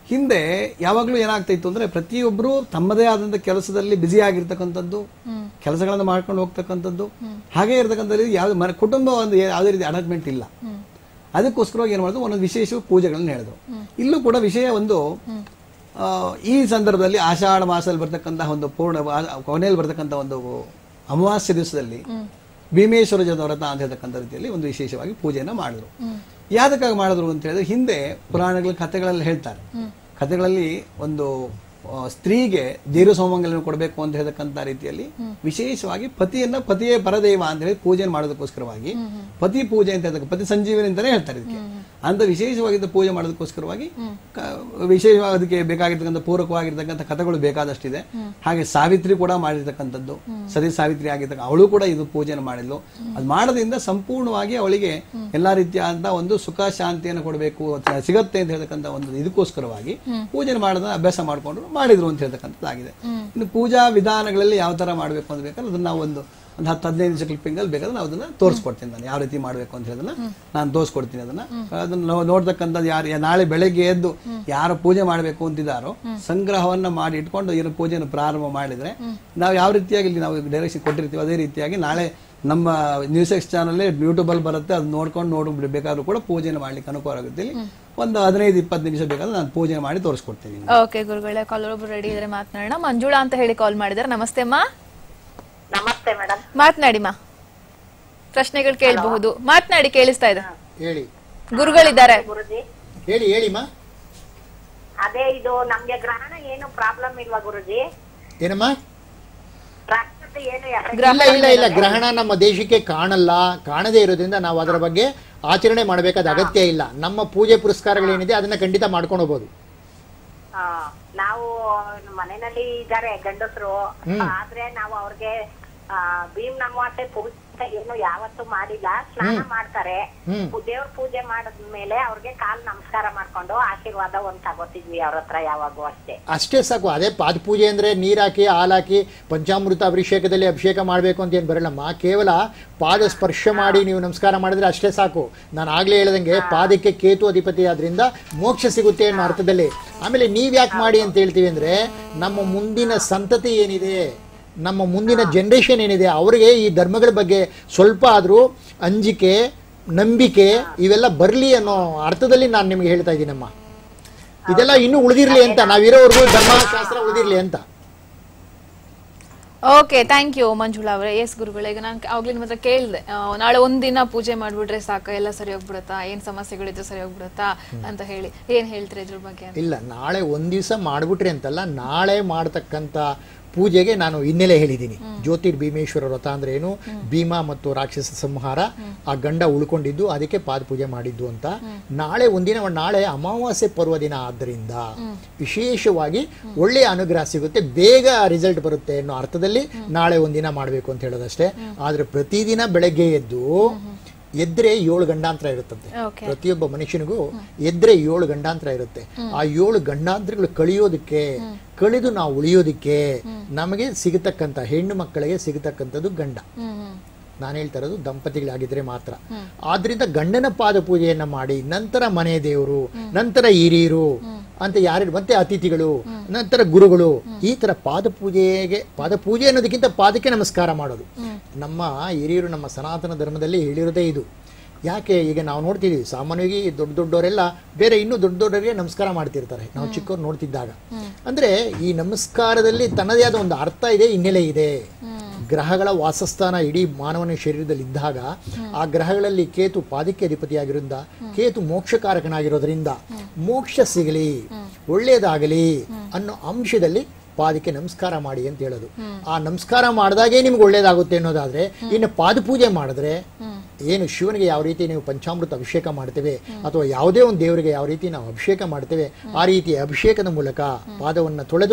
ಹಿಂದೆ ಯಾವಾಗಲೂ ಏನಾಗ್ತಾ ಇತ್ತು ಅಂದ್ರೆ ಪ್ರತಿಯೊಬ್ಬರು ತಮ್ಮದೇ ಆದಂತ ಕೆಲಸದಲ್ಲಿ ಬ್ಯುಸಿ ಆಗಿರ್ತಕ್ಕಂಥದ್ದು ಕೆಲಸಗಳನ್ನು ಮಾಡ್ಕೊಂಡು ಹೋಗ್ತಕ್ಕಂಥದ್ದು ಹಾಗೆ ಇರ್ತಕ್ಕಂಥದ್ದು ಯಾವ್ದು ಮನೆ ಕುಟುಂಬ ಒಂದು ಯಾವುದೇ ರೀತಿ ಅಟ್ಯಾಚ್ಮೆಂಟ್ ಇಲ್ಲ ಅದಕ್ಕೋಸ್ಕರವಾಗಿ ಏನು ಮಾಡಿದ್ರು ಒಂದೊಂದು ವಿಶೇಷ ಪೂಜೆಗಳನ್ನ ಹೇಳಿದ್ರು ಇಲ್ಲೂ ಕೂಡ ವಿಷಯ ಒಂದು ಆ, ಈ ಸಂದರ್ಭದಲ್ಲಿ ಆಷಾಢ ಮಾಸದಲ್ಲಿ ಬರ್ತಕ್ಕಂತಹ ಒಂದು ಪೂರ್ಣ ಆ- ಕೊನೆಯಲ್ಲಿ ಬರ್ತಕ್ಕಂಥ ಒಂದು ಅಮಾವಾಸ್ಯ ದಿವಸದಲ್ಲಿ ಭೀಮೇಶ್ವರ ಜನ ವ್ರತ ಅಂತ ಹೇಳ್ತಕ್ಕಂಥ ರೀತಿಯಲ್ಲಿ ಒಂದು ವಿಶೇಷವಾಗಿ ಪೂಜೆಯನ್ನ ಮಾಡಿದ್ರು ಯಾದಕ್ಕಾಗಿ ಮಾಡಿದ್ರು ಅಂತ ಹೇಳಿದ್ರೆ ಹಿಂದೆ ಪುರಾಣಗಳ ಕಥೆಗಳಲ್ಲಿ ಹೇಳ್ತಾರೆ ಕಥೆಗಳಲ್ಲಿ ಒಂದು ಆ, ಸ್ತ್ರೀಗೆ ದೀರ್ಘ ಸೌಮಂಗಲವನ್ನು ಕೊಡಬೇಕು ಅಂತ ಹೇಳ್ತಕ್ಕಂಥ ರೀತಿಯಲ್ಲಿ ವಿಶೇಷವಾಗಿ ಪತಿಯನ್ನ ಪತಿಯೇ ಪರದೈವ ಅಂತ ಹೇಳಿ ಪೂಜೆ ಮಾಡೋದಕ್ಕೋಸ್ಕರವಾಗಿ ಪತಿ ಪೂಜೆ ಅಂತ ಹೇಳ್ತಕ್ಕ ಪತಿ ಸಂಜೀವನಿ ಅಂತಾನೆ ಹೇಳ್ತಾರೆ ಇದಕ್ಕೆ ಅಂತ ವಿಶೇಷವಾಗಿದ್ದ ಪೂಜೆ ಮಾಡೋದಕ್ಕೋಸ್ಕರವಾಗಿ ಕ- ವಿಶೇಷವಾಗಿ ಅದಕ್ಕೆ ಬೇಕಾಗಿರ್ತಕ್ಕಂಥ ಪೂರಕವಾಗಿರ್ತಕ್ಕಂಥ ಕಥೆಗಳು ಬೇಕಾದಷ್ಟಿದೆ ಹಾಗೆ ಸಾವಿತ್ರಿ ಕೂಡ ಮಾಡಿರ್ತಕ್ಕಂಥದ್ದು ಸತಿ ಸಾವಿತ್ರಿ ಆಗಿರ್ತಕ್ಕ ಅವಳು ಕೂಡ ಇದು ಪೂಜೆನ ಮಾಡಿದ್ಲು ಅದು ಮಾಡೋದ್ರಿಂದ ಸಂಪೂರ್ಣವಾಗಿ ಅವಳಿಗೆ ಎಲ್ಲಾ ರೀತಿಯಾದಂತ ಒಂದು ಸುಖ ಶಾಂತಿಯನ್ನು ಕೊಡಬೇಕು ಅಥವಾ ಸಿಗತ್ತೆ ಅಂತ ಹೇಳ್ತಕ್ಕಂಥ ಒಂದು ಇದಕ್ಕೋಸ್ಕರವಾಗಿ ಪೂಜೆ ಮಾಡೋದನ್ನ ಅಭ್ಯಾಸ ಮಾಡ್ಕೊಂಡು ಮಾಡಿದ್ರು ಅಂತ ಹೇಳ್ತಕ್ಕಂಥದ್ದಾಗಿದೆ ಇನ್ನು ಪೂಜಾ ವಿಧಾನಗಳಲ್ಲಿ ಯಾವ ತರ ಮಾಡಬೇಕು ಅಂತ ಬೇಕಾದ್ರೆ ಅದನ್ನ ನಾವು ಒಂದು ಒಂದು ಹತ್ತು ಹದಿನೈದು ನಿಮಿಷ ಕ್ಲಿಪ್ಪಿಂಗ್ ಅಲ್ಲಿ ಬೇಕಾದ್ರೆ ನಾವು ಅದನ್ನ ತೋರಿಸ್ಕೊಡ್ತೀನಿ ನಾನು ಯಾವ ರೀತಿ ಮಾಡಬೇಕು ಅಂತ ಹೇಳೋದನ್ನ ನಾನು ತೋರಿಸ್ಕೊಡ್ತೀನಿ ಅದನ್ನ ಅದನ್ನ ನಾವು ನೋಡ್ತಕ್ಕಂಥದ್ದು ಯಾರು ಯಾ- ನಾಳೆ ಬೆಳಗ್ಗೆ ಎದ್ದು ಯಾರು ಪೂಜೆ ಮಾಡಬೇಕು ಅಂತಿದ್ದಾರೋ ಸಂಗ್ರಹವನ್ನ ಮಾಡಿ ಇಟ್ಕೊಂಡು ಏನು ಪೂಜೆಯನ್ನು ಪ್ರಾರಂಭ ಮಾಡಿದ್ರೆ ನಾವು ಯಾವ ರೀತಿಯಾಗಿ ಇಲ್ಲಿ ನಾವು ಡೈರೆಕ್ಷನ್ ಕೊಟ್ಟಿರ್ತೀವಿ ಅದೇ ರೀತಿಯಾಗಿ ನಾಳೆ ನಮ್ಮ ನ್ಯೂಸ್ ಎಕ್ಸ್ ಚಾನಲ್ ಯೂಟ್ಯೂಬಲ್ಲಿ ಬರುತ್ತೆ ಅದು ನೋಡ್ಕೊಂಡು ನೋಡಿ ಬೇಕಾದ್ರೂ ಕೂಡ ಪೂಜೆನ ಮಾಡ್ಲಿಕ್ಕೆ ಅನುಕೂಲ ಆಗುತ್ತೆ ಇಲ್ಲಿ ಒಂದು ಹದಿನೈದು ಇಪ್ಪತ್ತು ನಿಮಿಷ ಬೇಕಾದ್ರೆ ನಾನು ಪೂಜೆ ಮಾಡಿ ತೋರಿಸ್ಕೊಡ್ತೀನಿ ಓಕೆ ಗುರುಗಳೇ ಕಾಲರ್ ಒಬ್ರು ರೆಡಿ ಇದ್ರೆ ಮಾತನಾಡೋಣ ಮಂಜುಳಾ ಅಂತ ಹೇಳಿ ಕಾಲ್ ಮಾಡಿದಾರೆ ನಮಸ್ತೆ ಅಮ್ಮ ನಮಸ್ತೆ ಮೇಡಮ್ ಮಾತನಾಡಿ ಮಾ ಪ್ರಶ್ನೆಗಳು ಕೇಳಬಹುದು ಮಾತನಾಡಿ ಕೇಳಿಸ್ತಾ ಇದೆ ಹೇಳಿ ಗುರುಗಳಿದ್ದಾರೆ ಗುರುಜಿ ಹೇಳಿ ಹೇಳಿಮ್ಮ ಅದೇ ಇದು ನಮ್ಗೆ ಗ್ರಹಣ ಏನು ಪ್ರಾಬ್ಲಮ್ ಇಲ್ವಾ ಗುರುಜಿ ಏನಮ್ಮ ರಾಷ್ಟ್ರದ ಏನು effect ಇಲ್ಲ ಇಲ್ಲ ಇಲ್ಲ ಗ್ರಹಣ ನಮ್ಮ ದೇಶಕ್ಕೆ ಕಾಣಲ್ಲ ಕಾಣದೇ ಇರೋದ್ರಿಂದ ನಾವು ಅದರ ಬಗ್ಗೆ ಆಚರಣೆ ಮಾಡಬೇಕಾದ ಅಗತ್ಯ ಇಲ್ಲ ನಮ್ಮ ಪೂಜೆ ಪುರಸ್ಕಾರಗಳೇನಿದೆ ಅದನ್ನ ಖಂಡಿತ ಮಾಡ್ಕೊಂಡು ಹೋಗ್ಬೋದು ಆ, ನಾವು ಮನೆಯಲ್ಲಿ ಇದ್ದಾರೆ ಗಂಡಸರು ಆದ್ರೆ ನಾವು ಅವ್ರಿಗೆ ಆ, ಭೀಮ್ ನಮವಾಸೆ ಪೂಜೆ ಅಂತ ಏನು ಯಾವತ್ತೂ ಮಾಡಿಲ್ಲ ಸ್ನಾನ ಮಾಡ್ತಾರೆ ಹ್ಮ್. ದೇವ್ರ ಪೂಜೆ ಮಾಡಿದ್ಮೇಲೆ ಅವ್ರಿಗೆ ಕಾಲ್ ನಮಸ್ಕಾರ ಮಾಡ್ಕೊಂಡು ಆಶೀರ್ವಾದ ಒಂದ್ ತಗೋತಿದ್ವಿ ಅವ್ರ ಹತ್ರ ಯಾವಾಗೂ ಅಷ್ಟೇ ಅಷ್ಟೇ ಸಾಕು ಅದೇ ಪಾದ ಪೂಜೆ ಅಂದ್ರೆ ನೀರ್ ಹಾಕಿ ಹಾಲು ಹಾಕಿ ಪಂಚಾಮೃತ ಅಭಿಷೇಕದಲ್ಲಿ ಅಭಿಷೇಕ ಮಾಡಬೇಕು ಅಂತ ಏನು ಬರಲ್ಲಮ್ಮ ಕೇವಲ ಪಾದ ಸ್ಪರ್ಶ ಮಾಡಿ ನೀವು ನಮಸ್ಕಾರ ಮಾಡಿದ್ರೆ ಅಷ್ಟೇ ಸಾಕು ನಾನು ಆಗ್ಲೇ ಹೇಳ್ದಂಗೆ ಪಾದಕ್ಕೆ ಕೇತು ಅಧಿಪತಿ ಆದ್ರಿಂದ ಮೋಕ್ಷ ಸಿಗುತ್ತೆ ಅನ್ನೋ ಅರ್ಥದಲ್ಲಿ ಆಮೇಲೆ ನೀವ್ ಯಾಕೆ ಮಾಡಿ ಅಂತ ಹೇಳ್ತೀವಿ ಅಂದ್ರೆ ನಮ್ಮ ಮುಂದಿನ ಸಂತತಿ ಏನಿದೆ ನಮ್ಮ ಮುಂದಿನ ಜನರೇಷನ್ ಏನಿದೆ ಅವರಿಗೆ ಈ ಧರ್ಮಗಳ ಬಗ್ಗೆ ಸ್ವಲ್ಪ ಆದರೂ ಅಂಜಿಕೆ ನಂಬಿಕೆ ಇವೆಲ್ಲ ಬರಲಿ ಅನ್ನೋ ಅರ್ಥದಲ್ಲಿ ನಾನು ನಿಮ್ಗೆ ಹೇಳ್ತಾ ಇದ್ದೀನಮ್ಮ ಇದೆಲ್ಲ ಇನ್ನೂ ಉಳಿದಿರ್ಲಿ ಅಂತ ನಾವಿರೋವರೆಗೂ ಧರ್ಮಶಾಸ್ತ್ರ ಉಳಿದಿರ್ಲಿ ಅಂತ ಓಕೆ ಥ್ಯಾಂಕ್ ಯು ಮಂಜುಳಾ ಅವರೇ ಎಸ್ ಗುರುಗಳೇ ಈಗ ನಾನು ಆಗ್ಲಿ ನಿಮ್ಮ ಹತ್ರ ಕೇಳಿದೆ ನಾಳೆ ಒಂದಿನ ಪೂಜೆ ಮಾಡ್ಬಿಟ್ರೆ ಸಾಕು ಎಲ್ಲ ಸರಿ ಹೋಗ್ಬಿಡುತ್ತಾ ಏನ್ ಸಮಸ್ಯೆಗಳಿದ್ರೆ ಸರಿ ಹೋಗ್ಬಿಡುತ್ತಾ ಅಂತ ಹೇಳಿ ಏನ್ ಹೇಳ್ತೀರಿ ಇದ್ರ ಬಗ್ಗೆ ಅಂತ? ಇಲ್ಲ ನಾಳೆ ಒಂದ್ ದಿವಸ ಮಾಡ್ಬಿಟ್ರಿ ಅಂತಲ್ಲ ನಾಳೆ ಮಾಡ್ತಕ್ಕಂಥ ಪೂಜೆಗೆ ನಾನು ಹಿನ್ನೆಲೆ ಹೇಳಿದ್ದೀನಿ ಜ್ಯೋತಿರ್ ಭೀಮೇಶ್ವರ ವ್ರತ ಅಂದ್ರೆ ಏನು ಭೀಮ ಮತ್ತು ರಾಕ್ಷಸ ಸಂಹಾರ ಆ ಗಂಡ ಉಳ್ಕೊಂಡಿದ್ದು ಅದಕ್ಕೆ ಪಾದ ಪೂಜೆ ಮಾಡಿದ್ದು ಅಂತ ನಾಳೆ ಒಂದಿನ ನಾಳೆ ಅಮಾವಾಸ್ಯೆ ಪರ್ವ ದಿನ ಆದ್ದರಿಂದ ವಿಶೇಷವಾಗಿ ಒಳ್ಳೆಯ ಅನುಗ್ರಹ ಸಿಗುತ್ತೆ ಬೇಗ ರಿಸಲ್ಟ್ ಬರುತ್ತೆ ಅನ್ನೋ ಅರ್ಥದಲ್ಲಿ ನಾಳೆ ಒಂದಿನ ಮಾಡಬೇಕು ಅಂತ ಹೇಳೋದಷ್ಟೇ ಆದ್ರೆ ಪ್ರತಿದಿನ ಬೆಳಗ್ಗೆ ಎದ್ದು ಎದ್ರೆ ಏಳು ಗಂಡಾಂತರ ಇರುತ್ತಂತೆ Okay. ಪ್ರತಿಯೊಬ್ಬ ಮನುಷ್ಯನಿಗೂ ಎದ್ರೆ ಏಳು ಗಂಡಾಂತರ ಇರುತ್ತೆ ಆ ಏಳು ಗಂಡಾಂತರಗಳು ಕಳಿಯೋದಕ್ಕೆ ಕಳೆದು ನಾವು ಉಳಿಯೋದಕ್ಕೆ ನಮಗೆ ಸಿಗತಕ್ಕಂತ ಹೆಣ್ಣು ಮಕ್ಕಳಿಗೆ ಸಿಗತಕ್ಕಂಥದ್ದು ಗಂಡ ಹ್ಮ್ ಹ್ಮ್ ನಾನು ಹೇಳ್ತಾ ಇರೋದು ದಂಪತಿಗಳಾಗಿದ್ರೆ ಮಾತ್ರ ಆದ್ರಿಂದ ಗಂಡನ ಪಾದ ಪೂಜೆಯನ್ನ ಮಾಡಿ ನಂತರ ಮನೆ ದೇವರು ನಂತರ ಹಿರಿಯರು ಅಂತ ಯಾರು ಮತ್ತೆ ಅತಿಥಿಗಳು ನಂತರ ಗುರುಗಳು ಈ ತರ ಪಾದ ಪೂಜೆಗೆ ಪಾದ ಪೂಜೆ ಅನ್ನೋದಕ್ಕಿಂತ ಪಾದಕ್ಕೆ ನಮಸ್ಕಾರ ಮಾಡೋದು ನಮ್ಮ ಹಿರಿಯರು ನಮ್ಮ ಸನಾತನ ಧರ್ಮದಲ್ಲಿ ಹೇಳಿರೋದೇ ಇದು ಯಾಕೆ ಈಗ ನಾವು ನೋಡ್ತಿದೀವಿ ಸಾಮಾನ್ಯವಾಗಿ ದೊಡ್ಡ ದೊಡ್ಡವರೆಲ್ಲ ಬೇರೆ ಇನ್ನೂ ದೊಡ್ಡ ದೊಡ್ಡವರಿಗೆ ನಮಸ್ಕಾರ ಮಾಡ್ತಿರ್ತಾರೆ ನಾವು ಚಿಕ್ಕವ್ರು ನೋಡ್ತಿದ್ದಾಗ ಅಂದ್ರೆ ಈ ನಮಸ್ಕಾರದಲ್ಲಿ ತನ್ನದೇ ಆದ ಒಂದು ಅರ್ಥ ಇದೆ ಹಿನ್ನೆಲೆ ಇದೆ ಗ್ರಹಗಳ ವಾಸಸ್ಥಾನ ಇಡೀ ಮಾನವನ ಶರೀರದಲ್ಲಿ ಇದ್ದಾಗ ಆ ಗ್ರಹಗಳಲ್ಲಿ ಕೇತು ಪಾದಕ್ಕೆ ಅಧಿಪತಿಯಾಗಿರೋದ್ರಿಂದ ಕೇತು ಮೋಕ್ಷಕಾರಕನಾಗಿರೋದ್ರಿಂದ ಮೋಕ್ಷ ಸಿಗಲಿ ಒಳ್ಳೇದಾಗಲಿ ಅನ್ನೋ ಅಂಶದಲ್ಲಿ ಪಾದಕ್ಕೆ ನಮಸ್ಕಾರ ಮಾಡಿ ಅಂತ ಹೇಳೋದು ಆ ನಮಸ್ಕಾರ ಮಾಡಿದಾಗೇ ನಿಮ್ಗೆ ಒಳ್ಳೇದಾಗುತ್ತೆ ಅನ್ನೋದಾದ್ರೆ ಇನ್ನು ಪಾದ ಪೂಜೆ ಮಾಡಿದ್ರೆ ಏನು ಶಿವನಿಗೆ ಯಾವ ರೀತಿ ನೀವು ಪಂಚಾಮೃತ ಅಭಿಷೇಕ ಮಾಡ್ತೇವೆ ಅಥವಾ ಯಾವುದೇ ಒಂದು ದೇವರಿಗೆ ಯಾವ ರೀತಿ ನಾವು ಅಭಿಷೇಕ ಮಾಡ್ತೇವೆ ಆ ರೀತಿ ಅಭಿಷೇಕದ ಮೂಲಕ ಪಾದವನ್ನು ತೊಳೆದು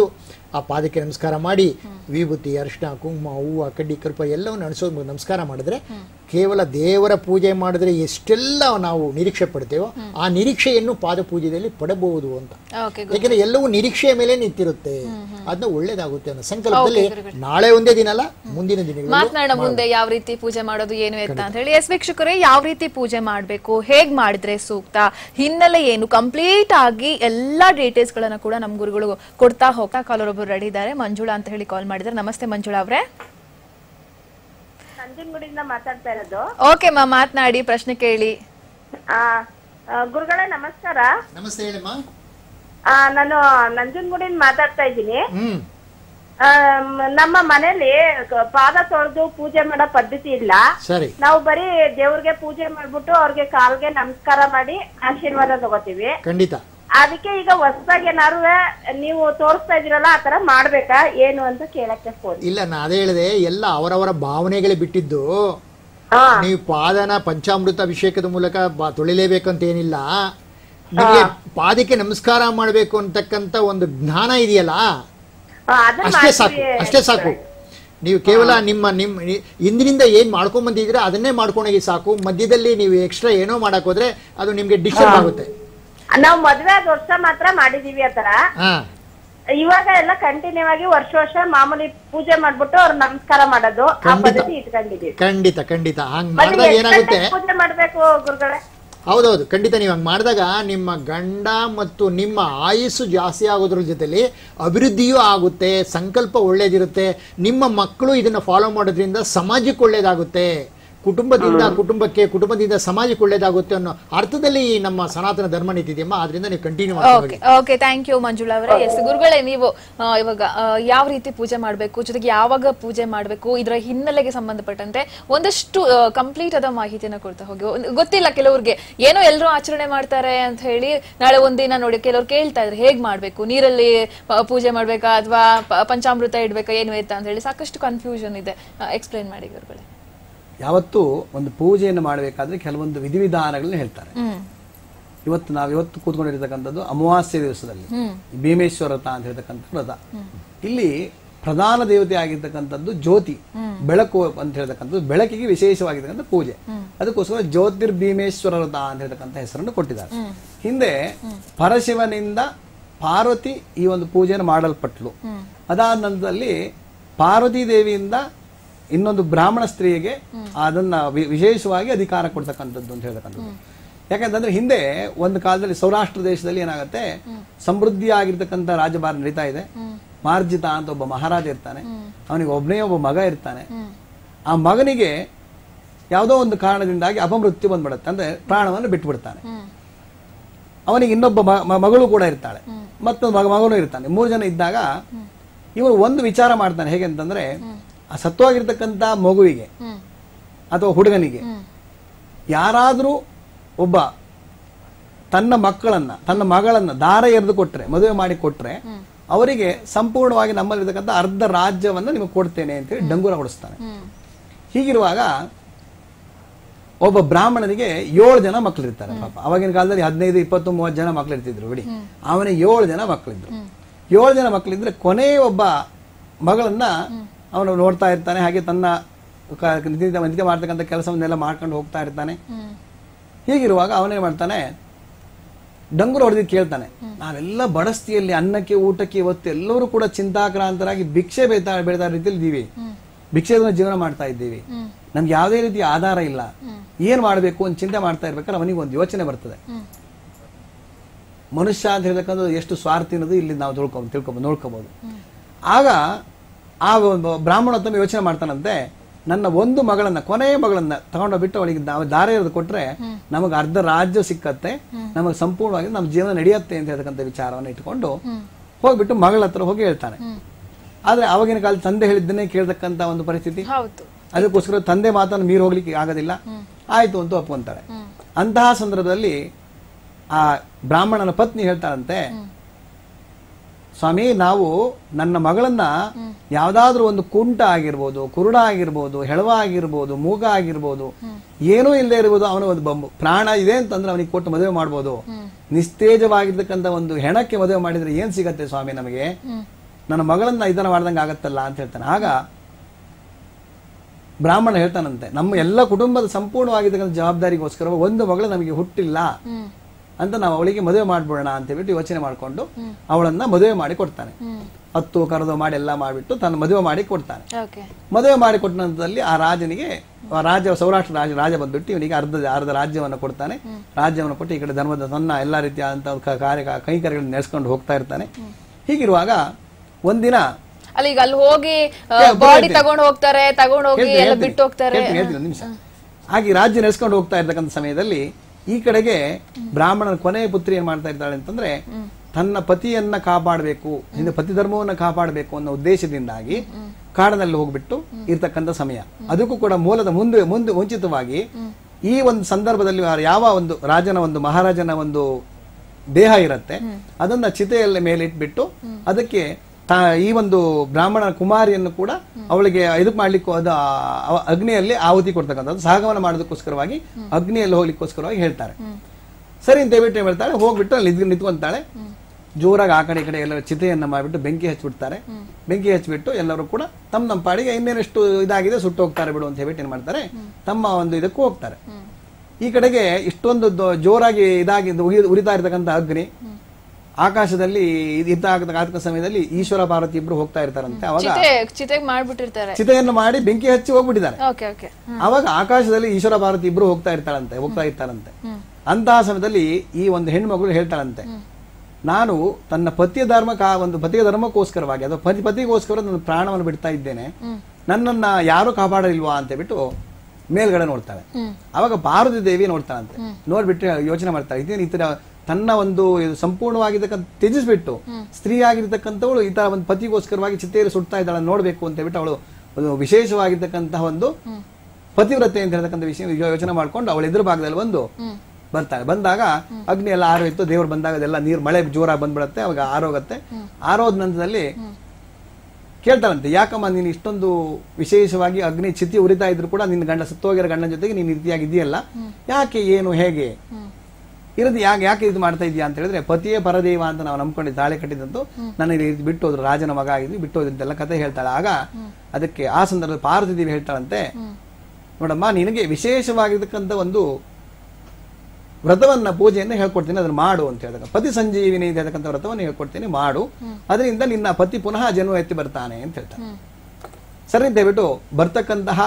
ಆ ಪಾದಕ್ಕೆ ನಮಸ್ಕಾರ ಮಾಡಿ ವಿಭೂತಿ ಅರಿಶಿನ ಕುಂಕುಮ ಹೂವು ಕಡ್ಡಿ ಕರ್ಪ ಎಲ್ಲವನ್ನು ಅಣಿಸೋದು ನಮಸ್ಕಾರ ಮಾಡಿದ್ರೆ ಕೇವಲ ದೇವರ ಪೂಜೆ ಮಾಡಿದ್ರೆ ಎಷ್ಟೆಲ್ಲ ನಾವು ನಿರೀಕ್ಷೆ ಪಡ್ತೇವೋ ಆ ನಿರೀಕ್ಷೆಯನ್ನು ಪಾದ ಪೂಜೆಯಲ್ಲಿ ಪಡಬಹುದು ಅಂತ ಓಕೆ ಯಾಕಂದ್ರೆ ಎಲ್ಲವೂ ನಿರೀಕ್ಷೆಯ ಮೇಲೆ ನಿಂತಿರುತ್ತೆ ಅದನ್ನ ಒಳ್ಳೇದಾಗುತ್ತೆ ಅನ್ನೋ ಸಂಕಲ್ಪದಲ್ಲಿ ನಾಳೆ ಒಂದೇ ದಿನ ಅಲ್ಲ ಮುಂದಿನ ದಿನಗಳು ಮಾತನಾಡೋಣ ಮುಂದೆ ಯಾವ ರೀತಿ ಪೂಜೆ ಮಾಡೋದು ಏನು ಎತ್ತ ಅಂತ ಹೇಳಿ ಎಸ್ ವೀಕ್ಷಕರೇ ಯಾವ ರೀತಿ ಪೂಜೆ ಮಾಡಬೇಕು ಹೇಗ್ ಮಾಡಿದ್ರೆ ಸೂಕ್ತ ಹಿನ್ನೆಲೆ ಏನು ಕಂಪ್ಲೀಟ್ ಆಗಿ ಎಲ್ಲಾ ಡೀಟೇಲ್ಸ್ ಗಳನ್ನ ಕೂಡ ನಮ್ ಗುರುಗಳು ಕೊಡ್ತಾ ಹೋಗ್ತಾ ಕಾಲರ್ ಒಬ್ರು ರೆಡಿ ಇದ್ದಾರೆ ಮಂಜುಳಾ ಅಂತ ಹೇಳಿ ಕಾಲ್ ಮಾಡಿದ್ದಾರೆ ನಮಸ್ತೆ ಮಂಜುಳಾ ಅವ್ರೆ ನಂಜನಗೂಡಿಂದ ಮಾತಾಡ್ತಾ ಇರೋದು ಓಕೆ ಮಾ ಮಾತನಾಡಿ ಪ್ರಶ್ನೆ ಕೇಳಿ ಆ, ಆ, ಗುರುಗಳೇ ನಮಸ್ಕಾರ ನಮಸ್ತೆ ಹೇಳಿಮ್ಮ ಆ, ನಾನು ನಂಜನಗೂಡಿಂದ ಮಾತಾಡ್ತಾ ಇದ್ದೀನಿ ಹ್ಮ್ ಆಮ್, ನಮ್ಮ ಮನೇಲಿ ಕ- ಪಾದ ತೊಳೆದು ಪೂಜೆ ಮಾಡೋ ಪದ್ಧತಿ ಇಲ್ಲ ಸರಿ ನಾವು ಬರೀ ದೇವ್ರಿಗೆ ಪೂಜೆ ಮಾಡ್ಬಿಟ್ಟು ಅವ್ರಿಗೆ ಕಾಲ್ಗೆ ನಮಸ್ಕಾರ ಮಾಡಿ ಆಶೀರ್ವಾದ ತಗೋತೀವಿ ಖಂಡಿತ ಅದಕ್ಕೆ ಈಗ ಹೊಸದಾಗಿ ಏನಾರು ನೀವು ತೋರಿಸ್ತಾ ಇದೀರಲ್ಲ ಆತರ ಮಾಡ್ಬೇಕಾ ಏನು ಅಂತ ಕೇಳಕ್ಕೆ ಫೋನ್ ಇಲ್ಲ ನಾ ಅದೇ ಹೇಳಿದೆ ಎಲ್ಲ ಅವರವರ ಭಾವನೆಗಳೇ ಬಿಟ್ಟಿದ್ದು ಹಾ ನೀವು ಪಾದನ ಪಂಚಾಮೃತ ಅಭಿಷೇಕದ ಮೂಲಕ ಬ- ತೊಳಿಲೇಬೇಕಂತ ಏನಿಲ್ಲ ನಿಮಗೆ ಪಾದಕ್ಕೆ ನಮಸ್ಕಾರ ಮಾಡಬೇಕು ಅಂತಕ್ಕಂಥ ಒಂದು ಜ್ಞಾನ ಇದೆಯಲ್ಲ ಹಾ, ಅದನ್ನ ಅಷ್ಟೇ ಸಾಕು ಮಾಡ್ತೀವಿ. ಅಷ್ಟೇ ಸಾಕು ನೀವು ಕೇವಲ ನಿಮ್ಮ ನಿಮ್ಮ ನಿ- ಇಂದಿನಿಂದ ಏನ್ ಮಾಡ್ಕೊಂಡ್ ಬಂದಿದ್ದೀರಾ ಅದನ್ನೇ ಮಾಡ್ಕೊಂಡೋಗಿ ಸಾಕು ಮಧ್ಯದಲ್ಲಿ ನೀವು ಎಕ್ಸ್ಟ್ರಾ ಏನೋ ಮಾಡಕ್ ಹೋದ್ರೆ ಅದು ನಿಮ್ಗೆ ಡಿಸ್ಟರ್ಬ್ ಆಗುತ್ತೆ ನಾವು ಮದ್ವೆ ಆದ ವರ್ಷ ಮಾತ್ರ ಮಾಡಿದೀವಿ ಆತರ ಹಾ ಇವಾಗ ಎಲ್ಲ ಕಂಟಿನ್ಯೂ ಆಗಿ ವರ್ಷ ವರ್ಷ ಮಾಮೂಲಿ ಪೂಜೆ ಮಾಡ್ಬಿಟ್ಟು ಅವ್ರ ನಮಸ್ಕಾರ ಮಾಡೋದು ಆ ಖಂಡಿತ. ಪದ್ಧತಿ ಇಟ್ಕೊಂಡಿದೀವಿ ಖಂಡಿತ ಖಂಡಿತ ಹಂಗ್ ಮತ್ತೆ ಮಾಡಿದಾಗ ಎಷ್ಟ್ ಏನಾಗುತ್ತೆ ಗಂಟೆಗೆ ಪೂಜೆ ಮಾಡ್ಬೇಕು ಗುರುಗಳೇ ಹೌದೌದು ಖಂಡಿತ ನೀವು ಹಂಗೆ ಮಾಡಿದಾಗ ನಿಮ್ಮ ಗಂಡ ಮತ್ತು ನಿಮ್ಮ ಆಯುಸ್ಸು ಜಾಸ್ತಿ ಆಗೋದ್ರ ಜೊತೆಲಿ ಅಭಿವೃದ್ಧಿಯೂ ಆಗುತ್ತೆ ಸಂಕಲ್ಪ ಒಳ್ಳೇದಿರುತ್ತೆ ನಿಮ್ಮ ಮಕ್ಕಳು ಇದನ್ನು ಫಾಲೋ ಮಾಡೋದ್ರಿಂದ ಸಮಾಜಕ್ಕೆ ಒಳ್ಳೇದಾಗುತ್ತೆ ಕುಟುಂಬದಿಂದ ಕುಟುಂಬಕ್ಕೆ ಕುಟುಂಬದಿಂದ ಸಮಾಜಕ್ಕೆ ಒಳ್ಳೇದಾಗುತ್ತೆ ಅನ್ನೋ ಅರ್ಥದಲ್ಲಿ ಈ ನಮ್ಮ ಸನಾತನ ಧರ್ಮ ನಿಂತಿದೆಯಮ್ಮ ಆದ್ರಿಂದ ನೀವು ಕಂಟಿನ್ಯೂ ಓಕೆ ಮಾಡ್ಕೊಂಡು ಓಕೆ ಥ್ಯಾಂಕ್ ಯು ಮಂಜುಳಾ ಅವರೇ ಎಸ್ ಗುರುಗಳೇ ನೀವು ಆ, ಇವಾಗ ಆ, ಯಾವ ರೀತಿ ಪೂಜೆ ಮಾಡಬೇಕು ಜೊತೆಗೆ ಯಾವಾಗ ಪೂಜೆ ಮಾಡಬೇಕು ಇದರ ಹಿನ್ನೆಲೆಗೆ ಸಂಬಂಧಪಟ್ಟಂತೆ ಒಂದಷ್ಟು ಕಂಪ್ಲೀಟ್ ಆದ ಮಾಹಿತಿಯನ್ನ ಕೊಡ್ತಾ ಹೋಗಿ ಒಂದ್- ಗೊತ್ತಿಲ್ಲ ಕೆಲವ್ರಿಗೆ ಏನೋ ಎಲ್ಲರೂ ಆಚರಣೆ ಮಾಡ್ತಾರೆ ಅಂತ ಹೇಳಿ ನಾಳೆ ಒಂದಿನ ನೋಡಿ ಕೆಲವ್ರು ಕೇಳ್ತಾ ಇದ್ರೆ ಹೇಗ್ ಮಾಡ್ಬೇಕು ನೀರಲ್ಲಿ ಪ- ಪೂಜೆ ಮಾಡ್ಬೇಕಾ ಅಥವಾ ಪಂಚಾಮೃತ ಇಡ್ಬೇಕಾ ಏನು ಎತ್ತ ಅಂತ ಹೇಳಿ ಸಾಕಷ್ಟು ಕನ್ಫ್ಯೂಷನ್ ಇದೆ ಎಕ್ಸ್ಪ್ಲೈನ್ ಮಾಡಿ ಗುರುಗಳೇ ಯಾವತ್ತೂ ಒಂದು ಪೂಜೆಯನ್ನು ಮಾಡಬೇಕಾದ್ರೆ ಕೆಲವೊಂದು ವಿಧಿವಿಧಾನಗಳನ್ನ ಹೇಳ್ತಾರೆ ಹ್ಮ್ ಇವತ್ತು ನಾವು ಇವತ್ತು ಕೂತ್ಕೊಂಡಿರ್ತಕ್ಕಂಥದ್ದು ಅಮಾವಾಸ್ಯೆ ದಿವಸದಲ್ಲಿ ಈ ಭೀಮೇಶ್ವರ ವ್ರತ ಅಂತ ಹೇಳ್ತಕ್ಕಂಥ ವ್ರತ ಇಲ್ಲಿ ಪ್ರಧಾನ ದೇವತೆ ಆಗಿರ್ತಕ್ಕಂಥದ್ದು ಜ್ಯೋತಿ ಬೆಳಕು ಅಂತ ಹೇಳ್ತಕ್ಕಂಥದ್ದು ಬೆಳಕಿಗೆ ವಿಶೇಷವಾಗಿರ್ತಕ್ಕಂಥ ಪೂಜೆ ಅದಕ್ಕೋಸ್ಕರ ಜ್ಯೋತಿರ್ ಭೀಮೇಶ್ವರ ವ್ರತ ಅಂತ ಹೇಳ್ತಕ್ಕಂಥ ಹೆಸರನ್ನು ಕೊಟ್ಟಿದ್ದಾರೆ ಹಿಂದೆ ಪರಶಿವನಿಂದ ಪಾರ್ವತಿ ಈ ಒಂದು ಪೂಜೆಯನ್ನು ಮಾಡಲ್ಪಟ್ಲು ಅದಾದ ನಂತರದಲ್ಲಿ ಪಾರ್ವತಿ ದೇವಿಯಿಂದ ಇನ್ನೊಂದು ಬ್ರಾಹ್ಮಣ ಸ್ತ್ರೀಗೆ ಅದನ್ನ ವಿ- ವಿಶೇಷವಾಗಿ ಅಧಿಕಾರ ಕೊಡ್ತಕ್ಕಂಥದ್ದು ಅಂತ ಹೇಳ್ತಕ್ಕಂಥದ್ದು ಯಾಕಂತಂದ್ರೆ ಹಿಂದೆ ಒಂದು ಕಾಲದಲ್ಲಿ ಸೌರಾಷ್ಟ್ರ ದೇಶದಲ್ಲಿ ಏನಾಗುತ್ತೆ ಸಮೃದ್ಧಿ ಆಗಿರ್ತಕ್ಕಂಥ ರಾಜಭಾರ ನಡೀತಾ ಇದೆ ಮಾರ್ಜಿತ ಅಂತ ಒಬ್ಬ ಮಹಾರಾಜ ಇರ್ತಾನೆ ಅವನಿಗೆ ಒಬ್ಬನೇ ಒಬ್ಬ ಮಗ ಇರ್ತಾನೆ ಆ ಮಗನಿಗೆ ಯಾವುದೋ ಒಂದು ಕಾರಣದಿಂದಾಗಿ ಅಪಮೃತ್ಯು ಬಂದ್ಬಿಡುತ್ತೆ ಅಂದ್ರೆ ಪ್ರಾಣವನ್ನು ಬಿಟ್ಬಿಡ್ತಾನೆ ಅವನಿಗೆ ಇನ್ನೊಬ್ಬ ಮ- ಮ- ಮಗಳು ಕೂಡ ಇರ್ತಾಳೆ ಮತ್ತೊಂದು ಮಗ ಮಗನೂ ಇರ್ತಾನೆ ಮೂರು ಜನ ಇದ್ದಾಗ ಇವನು ಒಂದು ವಿಚಾರ ಮಾಡ್ತಾನೆ ಹೇಗೆ ಅಂತಂದ್ರೆ ಆ ಸತ್ವಾಗಿರ್ತಕ್ಕಂಥ ಮಗುವಿಗೆ ಅಥವಾ ಹುಡುಗನಿಗೆ ಯಾರಾದರೂ ಒಬ್ಬ ತನ್ನ ಮಕ್ಕಳನ್ನ ತನ್ನ ಮಗಳನ್ನ ದಾರ ಎರೆದು ಕೊಟ್ರೆ ಮದುವೆ ಮಾಡಿ ಕೊಟ್ರೆ ಅವರಿಗೆ ಸಂಪೂರ್ಣವಾಗಿ ನಮ್ಮಲ್ಲಿರ್ತಕ್ಕಂಥ ಅರ್ಧ ರಾಜ್ಯವನ್ನ ನಿಮಗೆ ಕೊಡ್ತೇನೆ ಅಂತೇಳಿ ಡಂಗುರ ಹೊಡಿಸ್ತಾನೆ ಹೀಗಿರುವಾಗ ಒಬ್ಬ ಬ್ರಾಹ್ಮಣನಿಗೆ ಏಳು ಜನ ಮಕ್ಕಳಿರ್ತಾರೆ ಪಾಪ ಅವಾಗಿನ ಕಾಲದಲ್ಲಿ ಹದಿನೈದು ಇಪ್ಪತ್ತು ಮೂವತ್ತು ಜನ ಮಕ್ಕಳಿರ್ತಿದ್ರು ಬಿಡಿ ಅವನಿಗೆ ಏಳು ಜನ ಮಕ್ಕಳಿದ್ರು ಏಳು ಜನ ಮಕ್ಕಳಿದ್ರೆ ಕೊನೆ ಒಬ್ಬ ಮಗಳನ್ನ ಅವನು ನೋಡ್ತಾ ಇರ್ತಾನೆ ಹಾಗೆ ತನ್ನ ಕ- ನಿತ್ಯ ನಿತ್ಯ ಮಾಡ್ತಕ್ಕಂಥ ಕೆಲಸವನ್ನೆಲ್ಲ ಮಾಡ್ಕೊಂಡು ಹೋಗ್ತಾ ಇರ್ತಾನೆ ಹೀಗಿರುವಾಗ ಅವನೇನ್ ಮಾಡ್ತಾನೆ ಡಂಗುರ ಹೊಡೆದು ಕೇಳ್ತಾನೆ ನಾವೆಲ್ಲ ಬಡಸ್ತಿಯಲ್ಲಿ ಅನ್ನಕ್ಕೆ ಊಟಕ್ಕೆ ಇವತ್ತು ಎಲ್ಲರೂ ಕೂಡ ಚಿಂತಾಕ್ರಾಂತರಾಗಿ ಭಿಕ್ಷೆ ಬೇತಾ ಬೇಡ್ತಾ ರೀತಿಯಲ್ಲಿ ಇದ್ದೀವಿ ಭಿಕ್ಷೆದನ್ನ ಜೀವನ ಮಾಡ್ತಾ ಇದ್ದೀವಿ ನಮ್ಗೆ ಯಾವುದೇ ರೀತಿಯ ಆಧಾರ ಇಲ್ಲ ಏನ್ ಮಾಡ್ಬೇಕು ಅಂತ ಚಿಂತೆ ಮಾಡ್ತಾ ಇರ್ಬೇಕಾದ್ರೆ ಅವನಿಗೆ ಒಂದು ಯೋಚನೆ ಬರ್ತದೆ ಮನುಷ್ಯ ಅಂತ ಹೇಳ್ತಕ್ಕಂಥದ್ದು ಎಷ್ಟು ಸ್ವಾರ್ಥಿ ಅನ್ನೋದು ಇಲ್ಲಿ ನಾವು ತಿಳ್ಕೊ ತಿಳ್ಕೊಬೋದು ನೋಡ್ಕೋಬಹುದು ಆಗ ಆ ಒಂದು ಬ್ರಾಹ್ಮಣೋತ್ತಮ ಯೋಚನೆ ಮಾಡ್ತಾನಂತೆ ನನ್ನ ಒಂದು ಮಗಳನ್ನ ಕೊನೆಯ ಮಗಳನ್ನ ತಗೊಂಡೋಗ್ಬಿಟ್ಟು ಅವಳಿಗೆ ನಾವು ದಾರಿ ಎರೆದು ಕೊಟ್ರೆ ನಮಗೆ ಅರ್ಧ ರಾಜ್ಯ ಸಿಕ್ಕತ್ತೆ ನಮಗೆ ಸಂಪೂರ್ಣವಾಗಿ ನಮ್ಮ ಜೀವನ ನಡೆಯುತ್ತೆ ಅಂತ ಹೇಳ್ತಕ್ಕಂಥ ವಿಚಾರವನ್ನು ಇಟ್ಕೊಂಡು ಹೋಗ್ಬಿಟ್ಟು ಮಗಳ ಹತ್ರ ಹೋಗಿ ಹೇಳ್ತಾನೆ ಆದ್ರೆ ಅವಾಗಿನ ಕಾಲ ತಂದೆ ಹೇಳಿದ್ದನ್ನೇ ಕೇಳ್ತಕ್ಕಂತ ಒಂದು ಪರಿಸ್ಥಿತಿ ಹೌದು ಅದಕ್ಕೋಸ್ಕರ ತಂದೆ ಮಾತನ್ನು ಮೀರಿ ಹೋಗ್ಲಿಕ್ಕೆ ಆಗೋದಿಲ್ಲ ಆಯ್ತು ಅಂತ ಒಪ್ಕೊಂತಾಳೆ ಅಂತಹ ಸಂದರ್ಭದಲ್ಲಿ ಆ ಬ್ರಾಹ್ಮಣನ ಪತ್ನಿ ಹೇಳ್ತಾಳಂತೆ ಸ್ವಾಮಿ ನಾವು ನನ್ನ ಮಗಳನ್ನ ಯಾವ್ದಾದ್ರೂ ಒಂದು ಕುಂಟ ಆಗಿರ್ಬೋದು ಕುರುಡ ಆಗಿರ್ಬೋದು ಹೆಳವ ಆಗಿರ್ಬೋದು ಮೂಗ ಆಗಿರ್ಬೋದು ಏನೂ ಇಲ್ಲದೆ ಇರ್ಬೋದು ಅವನ ಒಂದು ಬ- ಪ್ರಾಣ ಇದೆ ಅಂತಂದ್ರೆ ಅವನಿಗೆ ಕೊಟ್ಟು ಮದುವೆ ಮಾಡ್ಬೋದು ನಿಸ್ತೇಜವಾಗಿರ್ತಕ್ಕಂಥ ಒಂದು ಹೆಣಕ್ಕೆ ಮದುವೆ ಮಾಡಿದ್ರೆ ಏನ್ ಸಿಗತ್ತೆ ಸ್ವಾಮಿ ನಮಗೆ ನನ್ನ ಮಗಳನ್ನ ಇದನ್ನ ಮಾಡ್ದಂಗೆ ಆಗತ್ತಲ್ಲ ಅಂತ ಹೇಳ್ತಾನೆ ಆಗ ಬ್ರಾಹ್ಮಣ ಹೇಳ್ತಾನಂತೆ ನಮ್ಮ ಎಲ್ಲ ಕುಟುಂಬದ ಸಂಪೂರ್ಣವಾಗಿರ್ತಕ್ಕಂಥ ಜವಾಬ್ದಾರಿಗೋಸ್ಕರ ಒಂದು ಮಗಳು ನಮಗೆ ಹುಟ್ಟಿಲ್ಲ ಅಂತ ನಾವು ಅವಳಿಗೆ ಮದುವೆ ಮಾಡ್ಬಿಡೋಣ ಅಂತ ಹೇಳ್ಬಿಟ್ಟು ಯೋಚನೆ ಮಾಡಿಕೊಂಡು ಅವಳನ್ನ ಮದುವೆ ಮಾಡಿ ಕೊಡ್ತಾನೆ ಹತ್ತು ಕರೆದು ಮಾಡಿ ಎಲ್ಲ ಮಾಡಿಬಿಟ್ಟು ತನ್ನ ಮದುವೆ ಮಾಡಿ ಕೊಡ್ತಾನೆ ಓಕೆ ಮದುವೆ ಮಾಡಿ ಕೊಟ್ಟ ನಂತರದಲ್ಲಿ ಆ ರಾಜನಿಗೆ ಆ ರಾಜ ಸೌರಾಷ್ಟ್ರ ರಾಜ ರಾಜ ಬಂದ್ಬಿಟ್ಟು ಇವನಿಗೆ ಅರ್ಧ ಅರ್ಧ ರಾಜ್ಯವನ್ನು ಕೊಡ್ತಾನೆ ರಾಜ್ಯವನ್ನು ಕೊಟ್ಟು ಈ ಕಡೆ ಧರ್ಮದ ತನ್ನ ಎಲ್ಲ ರೀತಿಯಾದಂಥ ಕ- ಕಾರ್ಯ ಕೈಕರ್ಯಗಳನ್ನು ನಡೆಸ್ಕೊಂಡು ಹೋಗ್ತಾ ಇರ್ತಾನೆ ಹೀಗಿರುವಾಗ ಒಂದಿನ ಅಲ್ಲ ಈಗ ಅಲ್ಲಿ ಹೋಗಿ ಕೇಳ್- ಬಾಡಿ ಹೇಳ್ತೀನಿ. ತಗೊಂಡ್ ಹೋಗ್ತಾರೆ ತಗೊಂಡ್ ಹೋಗಿ ಹೇಳ್ತೀನಿ, ಎಲ್ಲ ಹೇಳ್ತೀನಿ. ಬಿಟ್ಟು ಹೋಗ್ತಾರೆ ಹೇಳ್ತೀನಿ, ಹೇಳ್ತೀನಿ, ಒಂದು ನಿಮಿಷ ಹಾಗೆ ರಾಜ್ಯ ನಡೆಸ್ಕೊಂಡು ಹೋಗ್ತಾ ಇರ್ತಕ್ಕಂಥ ಸಮಯದಲ್ಲಿ ಈ ಕಡೆಗೆ ಬ್ರಾಹ್ಮಣನ ಕೊನೆಯ ಪುತ್ರಿ ಏನ್ ಮಾಡ್ತಾ ಇರ್ತಾಳೆ ಅಂತಂದ್ರೆ ತನ್ನ ಪತಿಯನ್ನ ಕಾಪಾಡಬೇಕು ಹಿಂದೆ ಪತಿ ಧರ್ಮವನ್ನ ಕಾಪಾಡಬೇಕು ಅನ್ನೋ ಉದ್ದೇಶದಿಂದಾಗಿ ಕಾಡಿನಲ್ಲಿ ಹೋಗ್ಬಿಟ್ಟು ಇರ್ತಕ್ಕಂಥ ಸಮಯ ಅದಕ್ಕೂ ಕೂಡ ಮೂಲದ ಮುಂದೆ ಮುಂದೆ ಮುಂಚಿತವಾಗಿ ಈ ಒಂದು ಸಂದರ್ಭದಲ್ಲಿ ಯಾವ ಒಂದು ರಾಜನ ಒಂದು ಮಹಾರಾಜನ ಒಂದು ದೇಹ ಇರುತ್ತೆ ಅದನ್ನ ಚಿತೆಯಲ್ಲ ಮೇಲೆ ಇಟ್ಬಿಟ್ಟು ಅದಕ್ಕೆ ತಾ- ಈ ಒಂದು ಬ್ರಾಹ್ಮಣ ಕುಮಾರಿಯನ್ನು ಕೂಡ ಅವಳಿಗೆ ಇದಕ್ಕೆ ಮಾಡ್ಲಿಕ್ಕೆ ಅದು ಆ- ಅವ- ಅಗ್ನಿಯಲ್ಲಿ ಆಹುತಿ ಕೊಡ್ತಕ್ಕಂಥದ್ದು ಸಹಗಮನ ಮಾಡೋದಕ್ಕೋಸ್ಕರವಾಗಿ ಅಗ್ನಿಯಲ್ಲಿ ಹೋಗ್ಲಿಕ್ಕೋಸ್ಕರವಾಗಿ ಹೇಳ್ತಾರೆ ಸರಿ ಅಂತ ಹೇಳ್ಬಿಟ್ಟು ಏನ್ ಹೇಳ್ತಾಳೆ ಹೋಗ್ಬಿಟ್ಟು ಅಲ್ಲಿ ಇದ್ ನಿಂತ್ಕೊಂತಾಳೆ ಜೋರಾಗಿ ಆ ಕಡೆ ಈ ಕಡೆ ಎಲ್ಲ ಚಿತೆಯನ್ನ ಮಾಡಿಬಿಟ್ಟು ಬೆಂಕಿ ಹಚ್ಬಿಡ್ತಾರೆ ಬೆಂಕಿ ಹಚ್ಬಿಟ್ಟು ಎಲ್ಲರೂ ಕೂಡ ತಮ್ಮ ನಮ್ಮ ಪಾಡಿಗೆ ಇನ್ನೇನಷ್ಟು ಇದಾಗಿದೆ ಸುಟ್ಟು ಹೋಗ್ತಾರೆ ಬಿಡು ಅಂತ ಹೇಳ್ಬಿಟ್ಟು ಏನ್ ಮಾಡ್ತಾರೆ ತಮ್ಮ ಒಂದು ಇದಕ್ಕೂ ಹೋಗ್ತಾರೆ ಈ ಕಡೆಗೆ ಇಷ್ಟೊಂದು ದೊ- ಜೋರಾಗಿ ಇದಾಗಿ ಉರಿ- ಉರಿತಾ ಇರ್ತಕ್ಕಂಥ ಅಗ್ನಿ ಆಕಾಶದಲ್ಲಿ ಇದ್ದಾಗತಕ್ಕ ಸಮಯದಲ್ಲಿ ಈಶ್ವರ ಪಾರ್ವತಿ ಇಬ್ರು ಹೋಗ್ತಾ ಇರ್ತಾರಂತೆ ಅವಾಗ ಚಿತೆ ಚಿತೆಗ್ ಮಾಡ್ಬಿಟ್ಟಿರ್ತಾರೆ ಚಿತೆಯನ್ನು ಮಾಡಿ ಬೆಂಕಿ ಹಚ್ಚಿ ಹೋಗ್ಬಿಟ್ಟಿದ್ದಾರೆ ಓಕೆ ಓಕೆ ಅವಾಗ ಆಕಾಶದಲ್ಲಿ ಈಶ್ವರ ಪಾರ್ವತಿ ಇಬ್ರು ಹೋಗ್ತಾ ಇರ್ತಾರಂತೆ ಹೋಗ್ತಾ ಇರ್ತಾರಂತೆ ಅಂತಹ ಸಮಯದಲ್ಲಿ ಈ ಒಂದು ಹೆಣ್ಮಗಳು ಹೇಳ್ತಾಳಂತೆ ನಾನು ತನ್ನ ಪತಿಯ ಧರ್ಮ ಒಂದು ಪತಿಯ ಧರ್ಮಕ್ಕೋಸ್ಕರವಾಗಿ ಅಥವಾ ಪತಿ ಪತಿಗೋಸ್ಕರ ನನ್ನ ಪ್ರಾಣವನ್ನು ಬಿಡ್ತಾ ಇದ್ದೇನೆ ನನ್ನನ್ನ ಯಾರು ಕಾಪಾಡಲಿಲ್ವಾ ಅಂತ ಬಿಟ್ಟು ಮೇಲ್ಗಡೆ ನೋಡ್ತಾಳೆ ಅವಾಗ ಪಾರ್ವತಿ ದೇವಿ ನೋಡ್ತಾಳಂತೆ ನೋಡ್ಬಿಟ್ಟು ಯೋಚನೆ ಮಾಡ್ತಾಳೆ ಇದೇನು ಈ ತರ ತನ್ನ ಒಂದು ಇದು ಸಂಪೂರ್ಣವಾಗಿರ್ತಕ್ಕಂಥ ತ್ಯಜಿಸ್ಬಿಟ್ಟು ಸ್ತ್ರೀ ಆಗಿರ್ತಕ್ಕಂಥವಳು ಈ ತರ ಒಂದು ಪತಿಗೋಸ್ಕರವಾಗಿ ಚಿತ್ತೆಯಲ್ಲಿ ಸುಡ್ತಾ ಇದ್ದಾಳೆ ನೋಡ್ಬೇಕು ಅಂತ ಹೇಳ್ಬಿಟ್ಟು ಅವಳು ಒಂದು ವಿಶೇಷವಾಗಿರ್ತಕ್ಕಂತಹ ಒಂದು ಪತಿವ್ರತೆ ಅಂತ ಹೇಳ್ತಕ್ಕಂಥ ವಿಷಯ ಯೋಚನೆ ಮಾಡ್ಕೊಂಡು ಅವಳ ಎದುರು ಭಾಗದಲ್ಲಿ ಬಂದು ಬರ್ತಾಳೆ ಬಂದಾಗ ಅಗ್ನಿ ಎಲ್ಲ ಆರೋಯ್ತು ದೇವ್ರು ಬಂದಾಗ ಅದೆಲ್ಲ ನೀರು ಮಳೆ ಜೋರಾಗಿ ಬಂದ್ಬಿಡತ್ತೆ ಅವಾಗ ಆರೋಗತ್ತೆ ಆರೋದ ನಂತರದಲ್ಲಿ ಕೇಳ್ತಾಳಂತೆ ಯಾಕಮ್ಮ ನೀನು ಇಷ್ಟೊಂದು ವಿಶೇಷವಾಗಿ ಅಗ್ನಿ ಚಿತಿ ಉರಿತಾ ಇದ್ರು ಕೂಡ ನಿನ್ನ ಗಂಡ ಸತ್ತೋಗಿರೋ ಗಂಡನ ಜೊತೆಗೆ ನೀನು ಈ ರೀತಿಯಾಗಿ ಇದೆಯಲ್ಲ ಯಾಕೆ ಏನು ಹೇಗೆ ಇರೋದು ಯಾಕೆ ಯಾಕೆ ಇದು ಮಾಡ್ತಾ ಇದೀಯಾ ಅಂತ ಹೇಳಿದ್ರೆ ಪತಿಯೇ ಪರದೇವ ಅಂತ ನಾವು ನಂಬ್ಕೊಂಡು ತಾಳೆ ಕಟ್ಟಿದಂತು ನನ್ನ ಈ ರೀತಿ ಬಿಟ್ಟು ಹೋದ್ರು ರಾಜನ ಮಗ ಆಗಿದ್ವಿ ಬಿಟ್ಟು ಹೋದ್ರು ಅಂತೆಲ್ಲ ಕತೆ ಹೇಳ್ತಾಳೆ ಆಗ ಅದಕ್ಕೆ ಆ ಸಂದರ್ಭದಲ್ಲಿ ಪಾರ್ವತಿ ದೇವಿ ಹೇಳ್ತಾಳಂತೆ ನೋಡಮ್ಮ ನಿನಗೆ ವಿಶೇಷವಾಗಿರ್ತಕ್ಕಂಥ ಒಂದು ವ್ರತವನ್ನ ಪೂಜೆಯನ್ನು ಹೇಳ್ಕೊಡ್ತೀನಿ ಅದನ್ನ ಮಾಡು ಅಂತ ಹೇಳಿದಾಗ ಪತಿ ಸಂಜೀವಿನಿ ಅಂತ ಹೇಳ್ತಕ್ಕಂಥ ವ್ರತವನ್ನು ಹೇಳ್ಕೊಡ್ತೀನಿ ಮಾಡು ಅದರಿಂದ ನಿನ್ನ ಪತಿ ಪುನಃ ಜನ್ಮ ಎತ್ತಿ ಬರ್ತಾನೆ ಅಂತ ಹೇಳ್ತಾರೆ ಸರಿ ಅಂತ ಹೇಳ್ಬಿಟ್ಟು ಬರ್ತಕ್ಕಂತಹ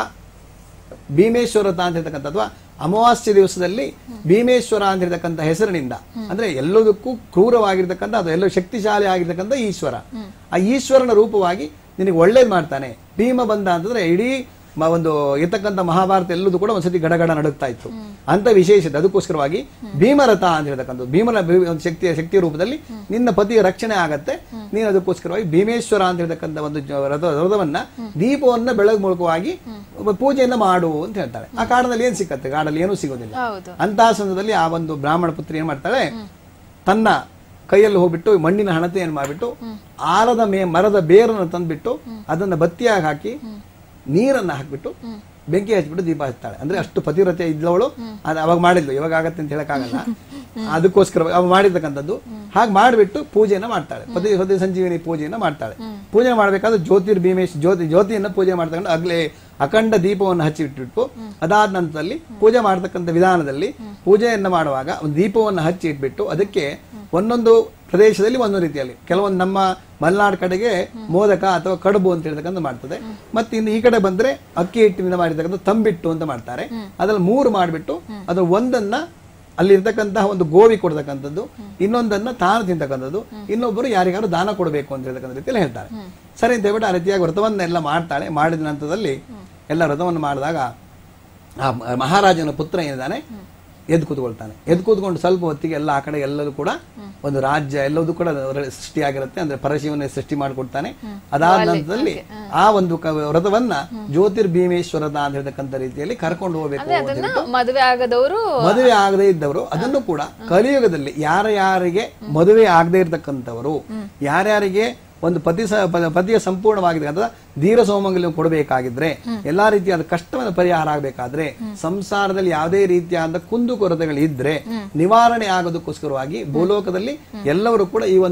ಭೀಮೇಶ್ವರ ವ್ರತ ಅಂತ ಹೇಳ್ತಕ್ಕಂಥ ಅಥವಾ ಅಮಾವಾಸ್ಯ ದಿವಸದಲ್ಲಿ ಭೀಮೇಶ್ವರ ಅಂತ ಹೇಳ್ತಕ್ಕಂಥ ಹೆಸರಿನಿಂದ ಅಂದ್ರೆ ಎಲ್ಲದಕ್ಕೂ ಕ್ರೂರವಾಗಿರ್ತಕ್ಕಂಥ ಅದು ಎಲ್ಲೋ ಶಕ್ತಿಶಾಲಿ ಆಗಿರ್ತಕ್ಕಂಥ ಈಶ್ವರ ಆ ಈಶ್ವರನ ರೂಪವಾಗಿ ನಿನಗೆ ಒಳ್ಳೇದ್ ಮಾಡ್ತಾನೆ ಭೀಮ ಬಂದ ಅಂತಂದ್ರೆ ಇಡೀ ಮ- ಒಂದು ಇರ್ತಕ್ಕಂಥ ಮಹಾಭಾರತ ಎಲ್ಲದೂ ಕೂಡ ಒಂದ್ಸತಿ ಗಡಗಡ ನಡುಗ್ತಾ ಇತ್ತು ಅಂತ ವಿಶೇಷತೆ ಅದಕ್ಕೋಸ್ಕರವಾಗಿ ಭೀಮರಥ ಅಂತ ಹೇಳ್ತಕ್ಕಂಥದ್ದು ಭೀಮನ ಭೀ- ಒಂದು ಶಕ್ತಿಯ ಶಕ್ತಿಯ ರೂಪದಲ್ಲಿ ನಿನ್ನ ಪತಿಯ ರಕ್ಷಣೆ ಆಗತ್ತೆ ನೀನು ಅದಕ್ಕೋಸ್ಕರವಾಗಿ ಭೀಮೇಶ್ವರ ಅಂತ ಹೇಳ್ತಕ್ಕಂಥ ಒಂದು ಜ- ರಥ ರಥವನ್ನ ದೀಪವನ್ನ ಬೆಳಗ್ ಮೂಲಕವಾಗಿ ಒಬ್ಬ ಪೂಜೆಯನ್ನ ಮಾಡು ಅಂತ ಹೇಳ್ತಾಳೆ ಆ ಕಾಡಲ್ಲಿ ಏನ್ ಸಿಕ್ಕತ್ತೆ ಕಾಡಲ್ಲಿ ಏನೂ ಸಿಗೋದಿಲ್ಲ ಹೌದು ಅಂತಹ ಸಂದರ್ಭದಲ್ಲಿ ಆ ಒಂದು ಬ್ರಾಹ್ಮಣ ಪುತ್ರಿ ಏನ್ ಮಾಡ್ತಾಳೆ ತನ್ನ ಕೈಯಲ್ಲಿ ಹೋಗ್ಬಿಟ್ಟು ಮಣ್ಣಿನ ಹಣತೆಯನ್ನು ಮಾಡಿಬಿಟ್ಟು ಆಲದ ಮೇ ಮರದ ಬೇರನ್ನು ತಂದ್ಬಿಟ್ಟು ಅದನ್ನ ಬತ್ತಿಯಾಗಿ ಹಾಕಿ ನೀರನ್ನ ಹಾಕ್ಬಿಟ್ಟು ಬೆಂಕಿ ಹಚ್ಬಿಟ್ಟು ದೀಪ ಹಚ್ತಾಳೆ ಅಂದ್ರೆ ಅಷ್ಟು ಪತಿವ್ರತೆ ಇದ್ದವಳು ಅದು ಅವಾಗ ಮಾಡಿದ್ಲು ಇವಾಗ ಆಗತ್ತೆ ಅಂತ ಹೇಳಕ್ಕಾಗಲ್ಲ ಅದಕ್ಕೋಸ್ಕರ ಅವ ಮಾಡಿರ್ತಕ್ಕಂಥದ್ದು ಹಾಗೆ ಮಾಡಿಬಿಟ್ಟು ಪೂಜೆಯನ್ನ ಮಾಡ್ತಾಳೆ ಪತಿ ಪತಿ ಸಂಜೀವಿನಿ ಪೂಜೆಯನ್ನ ಮಾಡ್ತಾಳೆ ಪೂಜೆ ಮಾಡ್ಬೇಕಾದ್ರೆ ಜ್ಯೋತಿರ್ ಭೀಮೇಶ್ ಜ್ಯೋತಿ ಜ್ಯೋತಿಯನ್ನ ಪೂಜೆ ಮಾಡ್ತಕೊಂಡು ಅಗ್ಲೆ ಅಖಂಡ ದೀಪವನ್ನು ಹಚ್ಚಿ ಇಟ್ಬಿಟ್ಟು ಅದಾದ ನಂತರದಲ್ಲಿ ಪೂಜೆ ಮಾಡತಕ್ಕಂಥ ವಿಧಾನದಲ್ಲಿ ಪೂಜೆಯನ್ನ ಮಾಡುವಾಗ ಒಂದು ದೀಪವನ್ನು ಹಚ್ಚಿ ಇಟ್ಬಿಟ್ಟು ಅದಕ್ಕೆ ಒಂದೊಂದು ಪ್ರದೇಶದಲ್ಲಿ ಒಂದೊಂದು ರೀತಿಯಲ್ಲಿ ಕೆಲವೊಂದು ನಮ್ಮ ಮಲೆನಾಡು ಕಡೆಗೆ ಮೋದಕ ಅಥವಾ ಕಡುಬು ಅಂತ ಹೇಳ್ತಕ್ಕಂಥ ಮಾಡ್ತದೆ ಮತ್ತೆ ಇನ್ನು ಈ ಕಡೆ ಬಂದ್ರೆ ಅಕ್ಕಿ ಹಿಟ್ಟಿನಿಂದ ಮಾಡಿರ್ತಕ್ಕಂಥ ತಂಬಿಟ್ಟು ಅಂತ ಮಾಡ್ತಾರೆ ಅದ್ರಲ್ಲಿ ಮೂರು ಮಾಡಿಬಿಟ್ಟು ಅದ್ರ ಒಂದನ್ನ ಅಲ್ಲಿ ಇರ್ತಕ್ಕಂತಹ ಒಂದು ಗೋವಿ ಕೊಡ್ತಕ್ಕಂಥದ್ದು ಇನ್ನೊಂದನ್ನ ತಾನು ತಿಂತಕ್ಕಂಥದ್ದು ಇನ್ನೊಬ್ಬರು ಯಾರಿಗಾರು ದಾನ ಕೊಡಬೇಕು ಅಂತ ಹೇಳ್ತಕ್ಕಂಥ ರೀತಿಯಲ್ಲಿ ಹೇಳ್ತಾರೆ ಸರಿ ಅಂತ ಹೇಳ್ಬಿಟ್ಟು ಆ ರೀತಿಯಾಗಿ ವ್ರತವನ್ನೆಲ್ಲ ಮಾಡ್ತಾಳೆ ಮಾಡಿದ ನಂತರದಲ್ಲಿ ಎಲ್ಲ ವ್ರತವನ್ನು ಮಾಡಿದಾಗ ಆ ಮ- ಮಹಾರಾಜನ ಪುತ್ರ ಏನಿದ್ದಾನೆ ಎದ್ದು ಕೂತ್ಕೊಳ್ತಾನೆ ಎದ್ದು ಕೂತ್ಕೊಂಡು ಸ್ವಲ್ಪ ಹೊತ್ತಿಗೆ ಎಲ್ಲ ಆ ಕಡೆ ಎಲ್ಲರೂ ಕೂಡ ಒಂದು ರಾಜ್ಯ ಎಲ್ಲದೂ ಕೂಡ ರ- ಸೃಷ್ಟಿಯಾಗಿರುತ್ತೆ ಅಂದ್ರೆ ಪರಶಿವನೇ ಸೃಷ್ಟಿ ಮಾಡಿಕೊಡ್ತಾನೆ ಅದಾದ ನಂತರದಲ್ಲಿ ಆ ಒಂದು ಕ- ವ್ರತವನ್ನ ಜ್ಯೋತಿರ್ ಭೀಮೇಶ್ವರದ ಅಂತ ಹೇಳ್ತಕ್ಕಂಥ ರೀತಿಯಲ್ಲಿ ಕರ್ಕೊಂಡು ಹೋಗ್ಬೇಕು ಅಂದ್ರೆ ಅಂತ ಅದನ್ನ ಮದುವೆ ಆಗದವರು ಮದುವೆ ಆಗದೇ ಇದ್ದವರು ಅದನ್ನು ಕೂಡ ಕಲಿಯುಗದಲ್ಲಿ ಯಾರ ಯಾರಿಗೆ ಮದುವೆ ಆಗದೇ ಇರತಕ್ಕಂಥವರು ಯಾರ್ಯಾರಿಗೆ ಒಂದು ಪತಿ ಸ- ಪ- ಪತಿಯ ಸಂಪೂರ್ಣವಾಗಿರ್ತಕ್ಕಂಥ ಧೀರ ಸೌಮಂಗಲ್ಯ ಕೊಡಬೇಕಾಗಿದ್ರೆ ಎಲ್ಲಾ ರೀತಿಯಾದ ಕಷ್ಟವಾದ ಪರಿಹಾರ ಆಗಬೇಕಾದ್ರೆ ಸಂಸಾರದಲ್ಲಿ ಯಾವುದೇ ರೀತಿಯಾದ ಕುಂದು ಕೊರತೆಗಳು ಇದ್ರೆ ನಿವಾರಣೆ ಆಗೋದಕ್ಕೋಸ್ಕರವಾಗಿ ಭೂಲೋಕದಲ್ಲಿ ಎಲ್ಲರೂ ಕೂಡ ಈ ಒಂದು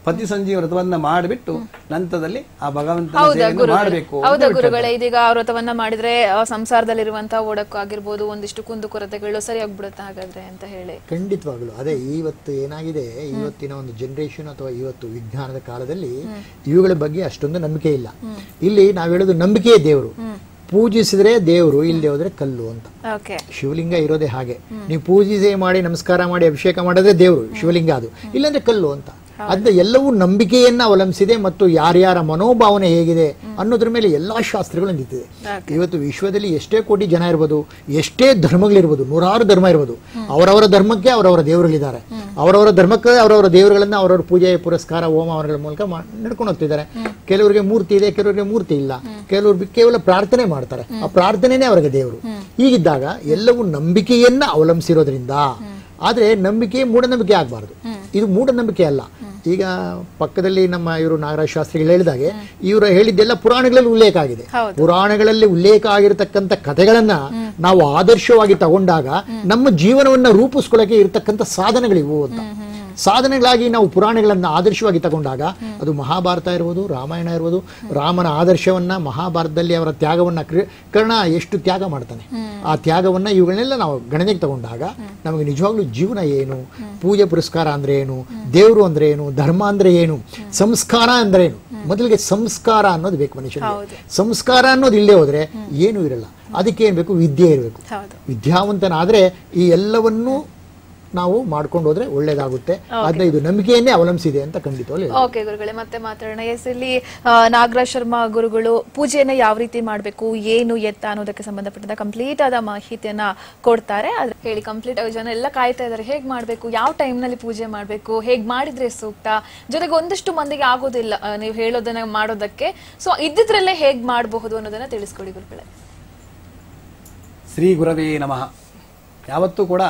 ಪತಿ ಸಂಜೀವ ವ್ರತವನ್ನ ಮಾಡಿಬಿಟ್ಟು ನಂತರದಲ್ಲಿ ಆ ಭಗವಂತನ ಹೌದಾ ಸೇವೆಯನ್ನು ಗುರುಗಳೇ ಮಾಡಬೇಕು ಅಂತ ಹೌದಾ ಹೇಳ್ತಾರೆ. ಗುರುಗಳೇ ಇದೀಗ ಆ ವ್ರತವನ್ನ ಮಾಡಿದ್ರೆ ಆ, ಸಂಸಾರದಲ್ಲಿರುವಂತಹ ಓಡಕ್ಕು ಆಗಿರ್ಬೋದು ಒಂದಿಷ್ಟು ಕುಂದು ಕೊರತೆಗಳು ಸರಿಯಾಗ್ಬಿಡುತ್ತೆ ಹಾಗಾದ್ರೆ ಅಂತ ಹೇಳಿ ಖಂಡಿತವಾಗ್ಲು ಅದೇ ಇವತ್ತು ಏನಾಗಿದೆ ಇವತ್ತಿನ ಒಂದು ಜನರೇಷನ್ ಅಥವಾ ಇವತ್ತು ವಿಜ್ಞಾನದ ಕಾಲದಲ್ಲಿ ಇವುಗಳ ಬಗ್ಗೆ ಅಷ್ಟೊಂದು ನಂಬಿಕೆ ಇಲ್ಲ ಇಲ್ಲಿ ನಾವು ಹೇಳೋದು ನಂಬಿಕೆಯೇ ದೇವರು ಪೂಜಿಸಿದ್ರೆ ದೇವರು ಇಲ್ಲದೆ ಹೋದ್ರೆ ಕಲ್ಲು ಅಂತ ಓಕೆ ಶಿವಲಿಂಗ ಇರೋದೇ ಹಾಗೆ ನೀವು ಪೂಜೆ ಮಾಡಿ ನಮಸ್ಕಾರ ಮಾಡಿ ಅಭಿಷೇಕ ಮಾಡಿದ್ರೆ ದೇವರು ಶಿವಲಿಂಗ ಅದು ಇಲ್ಲಾಂದ್ರೆ ಕಲ್ಲು ಅಂತ ಅದ ಎಲ್ಲವೂ ನಂಬಿಕೆಯನ್ನ ಅವಲಂಬಿಸಿದೆ ಮತ್ತು ಯಾರ್ಯಾರ ಮನೋಭಾವನೆ ಹೇಗಿದೆ ಅನ್ನೋದ್ರ ಮೇಲೆ ಎಲ್ಲಾ ಶಾಸ್ತ್ರಗಳು ನಿಂತಿದೆ ಇವತ್ತು ವಿಶ್ವದಲ್ಲಿ ಎಷ್ಟೇ ಕೋಟಿ ಜನ ಇರ್ಬೋದು ಎಷ್ಟೇ ಧರ್ಮಗಳಿರ್ಬೋದು ನೂರಾರು ಧರ್ಮ ಇರ್ಬೋದು ಅವರವರ ಧರ್ಮಕ್ಕೆ ಅವರವರ ದೇವರುಗಳಿದ್ದಾರೆ ಅವರವರ ಧರ್ಮಕ್ಕೆ ಅವರವರ ದೇವರುಗಳನ್ನ ಅವರವರ ಪೂಜೆ ಪುರಸ್ಕಾರ ಹೋಮ ಅವರುಗಳ ಮೂಲಕ ಮಾ- ನಡ್ಕೊಂಡು ಹೋಗ್ತಿದ್ದಾರೆ ಕೆಲವರಿಗೆ ಮೂರ್ತಿ ಇದೆ ಕೆಲವರಿಗೆ ಮೂರ್ತಿ ಇಲ್ಲ ಕೆಲವರು ಕೇವಲ ಪ್ರಾರ್ಥನೆ ಮಾಡ್ತಾರೆ ಆ ಪ್ರಾರ್ಥನೆನೇ ಅವರಿಗೆ ದೇವರು ಹೀಗಿದ್ದಾಗ ಎಲ್ಲವೂ ನಂಬಿಕೆಯನ್ನ ಅವಲಂಬಿಸಿರೋದ್ರಿಂದ ಆದ್ರೆ ನಂಬಿಕೆ ಮೂಢನಂಬಿಕೆ ಆಗಬಾರ್ದು ಇದು ಮೂಢನಂಬಿಕೆ ಅಲ್ಲ ಈಗ ಪಕ್ಕದಲ್ಲಿ ನಮ್ಮ ಇವರು ನಾಗರಾಜ್ ಶಾಸ್ತ್ರಿಗಳು ಹೇಳಿದಾಗೆ ಇವರು ಹೇಳಿದ್ದೆಲ್ಲ ಪುರಾಣಗಳಲ್ಲಿ ಉಲ್ಲೇಖ ಆಗಿದೆ ಪುರಾಣಗಳಲ್ಲಿ ಉಲ್ಲೇಖ ಆಗಿರತಕ್ಕಂಥ ಕಥೆಗಳನ್ನ ನಾವು ಆದರ್ಶವಾಗಿ ತಗೊಂಡಾಗ ನಮ್ಮ ಜೀವನವನ್ನ ರೂಪಿಸ್ಕೊಳ್ಳಕ್ಕೆ ಇರತಕ್ಕಂಥ ಸಾಧನಗಳಿವು ಅಂತ ಸಾಧನೆಗಳಾಗಿ ನಾವು ಪುರಾಣಗಳನ್ನ ಆದರ್ಶವಾಗಿ ತಗೊಂಡಾಗ ಅದು ಮಹಾಭಾರತ ಇರ್ಬೋದು ರಾಮಾಯಣ ಇರ್ಬೋದು ರಾಮನ ಆದರ್ಶವನ್ನ ಮಹಾಭಾರತದಲ್ಲಿ ಅವರ ತ್ಯಾಗವನ್ನ ಕ್ರಿ- ಕರ್ಣ ಎಷ್ಟು ತ್ಯಾಗ ಮಾಡ್ತಾನೆ ಆ ತ್ಯಾಗವನ್ನ ಇವುಗಳನ್ನೆಲ್ಲ ನಾವು ಗಣನೆಗೆ ತಗೊಂಡಾಗ ನಮಗೆ ನಿಜವಾಗ್ಲೂ ಜೀವನ ಏನು ಪೂಜೆ ಪುರಸ್ಕಾರ ಅಂದ್ರೆ ಏನು ದೇವರು ಅಂದ್ರೆ ಏನು ಧರ್ಮ ಅಂದ್ರೆ ಏನು ಸಂಸ್ಕಾರ ಅಂದ್ರೆ ಏನು ಮೊದಲಿಗೆ ಸಂಸ್ಕಾರ ಅನ್ನೋದು ಬೇಕು ಮನುಷ್ಯನಿಗೆ ಸಂಸ್ಕಾರ ಅನ್ನೋದು ಇಲ್ಲದೆ ಹೋದ್ರೆ ಏನೂ ಇರಲ್ಲ ಅದಕ್ಕೆ ಏನ್ ಬೇಕು ವಿದ್ಯೆ ಇರಬೇಕು ಹೌದು ವಿದ್ಯಾವಂತನಾದ್ರೆ ಈ ಎಲ್ಲವನ್ನೂ ನಾವು ಮಾಡ್ಕೊಂಡು ಹೋದ್ರೆ ಒಳ್ಳೇದಾಗುತ್ತೆ ಅದನ್ನ ಇದು ನಂಬಿಕೆಯನ್ನೇ ಅವಲಂಬಿಸಿದೆ ಅಂತ ಖಂಡಿತವಾಗ್ಲೂ ಹೇಳ್ತೀನಿ. ಓಕೆ ಗುರುಗಳೇ ಮತ್ತೆ ಮಾತಾಡೋಣ ಎಸ್ ಇಲ್ಲಿ ಆ, ನಾಗರಾಜ್ ಶರ್ಮಾ ಗುರುಗಳು ಪೂಜೆಯನ್ನ ಯಾವ ರೀತಿ ಮಾಡಬೇಕು ಏನು ಎತ್ತ ಅನ್ನೋದಕ್ಕೆ ಸಂಬಂಧಪಟ್ಟಂತ ಕಂಪ್ಲೀಟ್ ಆದ ಮಾಹಿತಿಯನ್ನ ಕೊಡ್ತಾರೆ ಆದ್ರೆ ಹೇಳಿ ಕಂಪ್ಲೀಟ್ ಆಗಿ ಜನ ಎಲ್ಲ ಕಾಯ್ತಾ ಇದ್ದಾರೆ ಹೇಗ್ ಮಾಡ್ಬೇಕು ಯಾವ time ನಲ್ಲಿ ಪೂಜೆ ಮಾಡ್ಬೇಕು ಹೇಗ್ ಮಾಡಿದ್ರೆ ಸೂಕ್ತ ಜೊತೆಗೆ ಒಂದಷ್ಟು ಮಂದಿಗೆ ಆಗೋದಿಲ್ಲ ಆ, ನೀವು ಹೇಳೋದನ್ನ ಮಾಡೋದಕ್ಕೆ ಸೊ ಇದ್ದಿದ್ರಲ್ಲೇ ಹೇಗ್ ಮಾಡಬಹುದು ಅನ್ನೋದನ್ನ ತಿಳಿಸ್ಕೊಡಿ ಗುರುಗಳೇ ಶ್ರೀ ಗುರವೇ ನಮಃ ಯಾವತ್ತೂ ಕೂಡ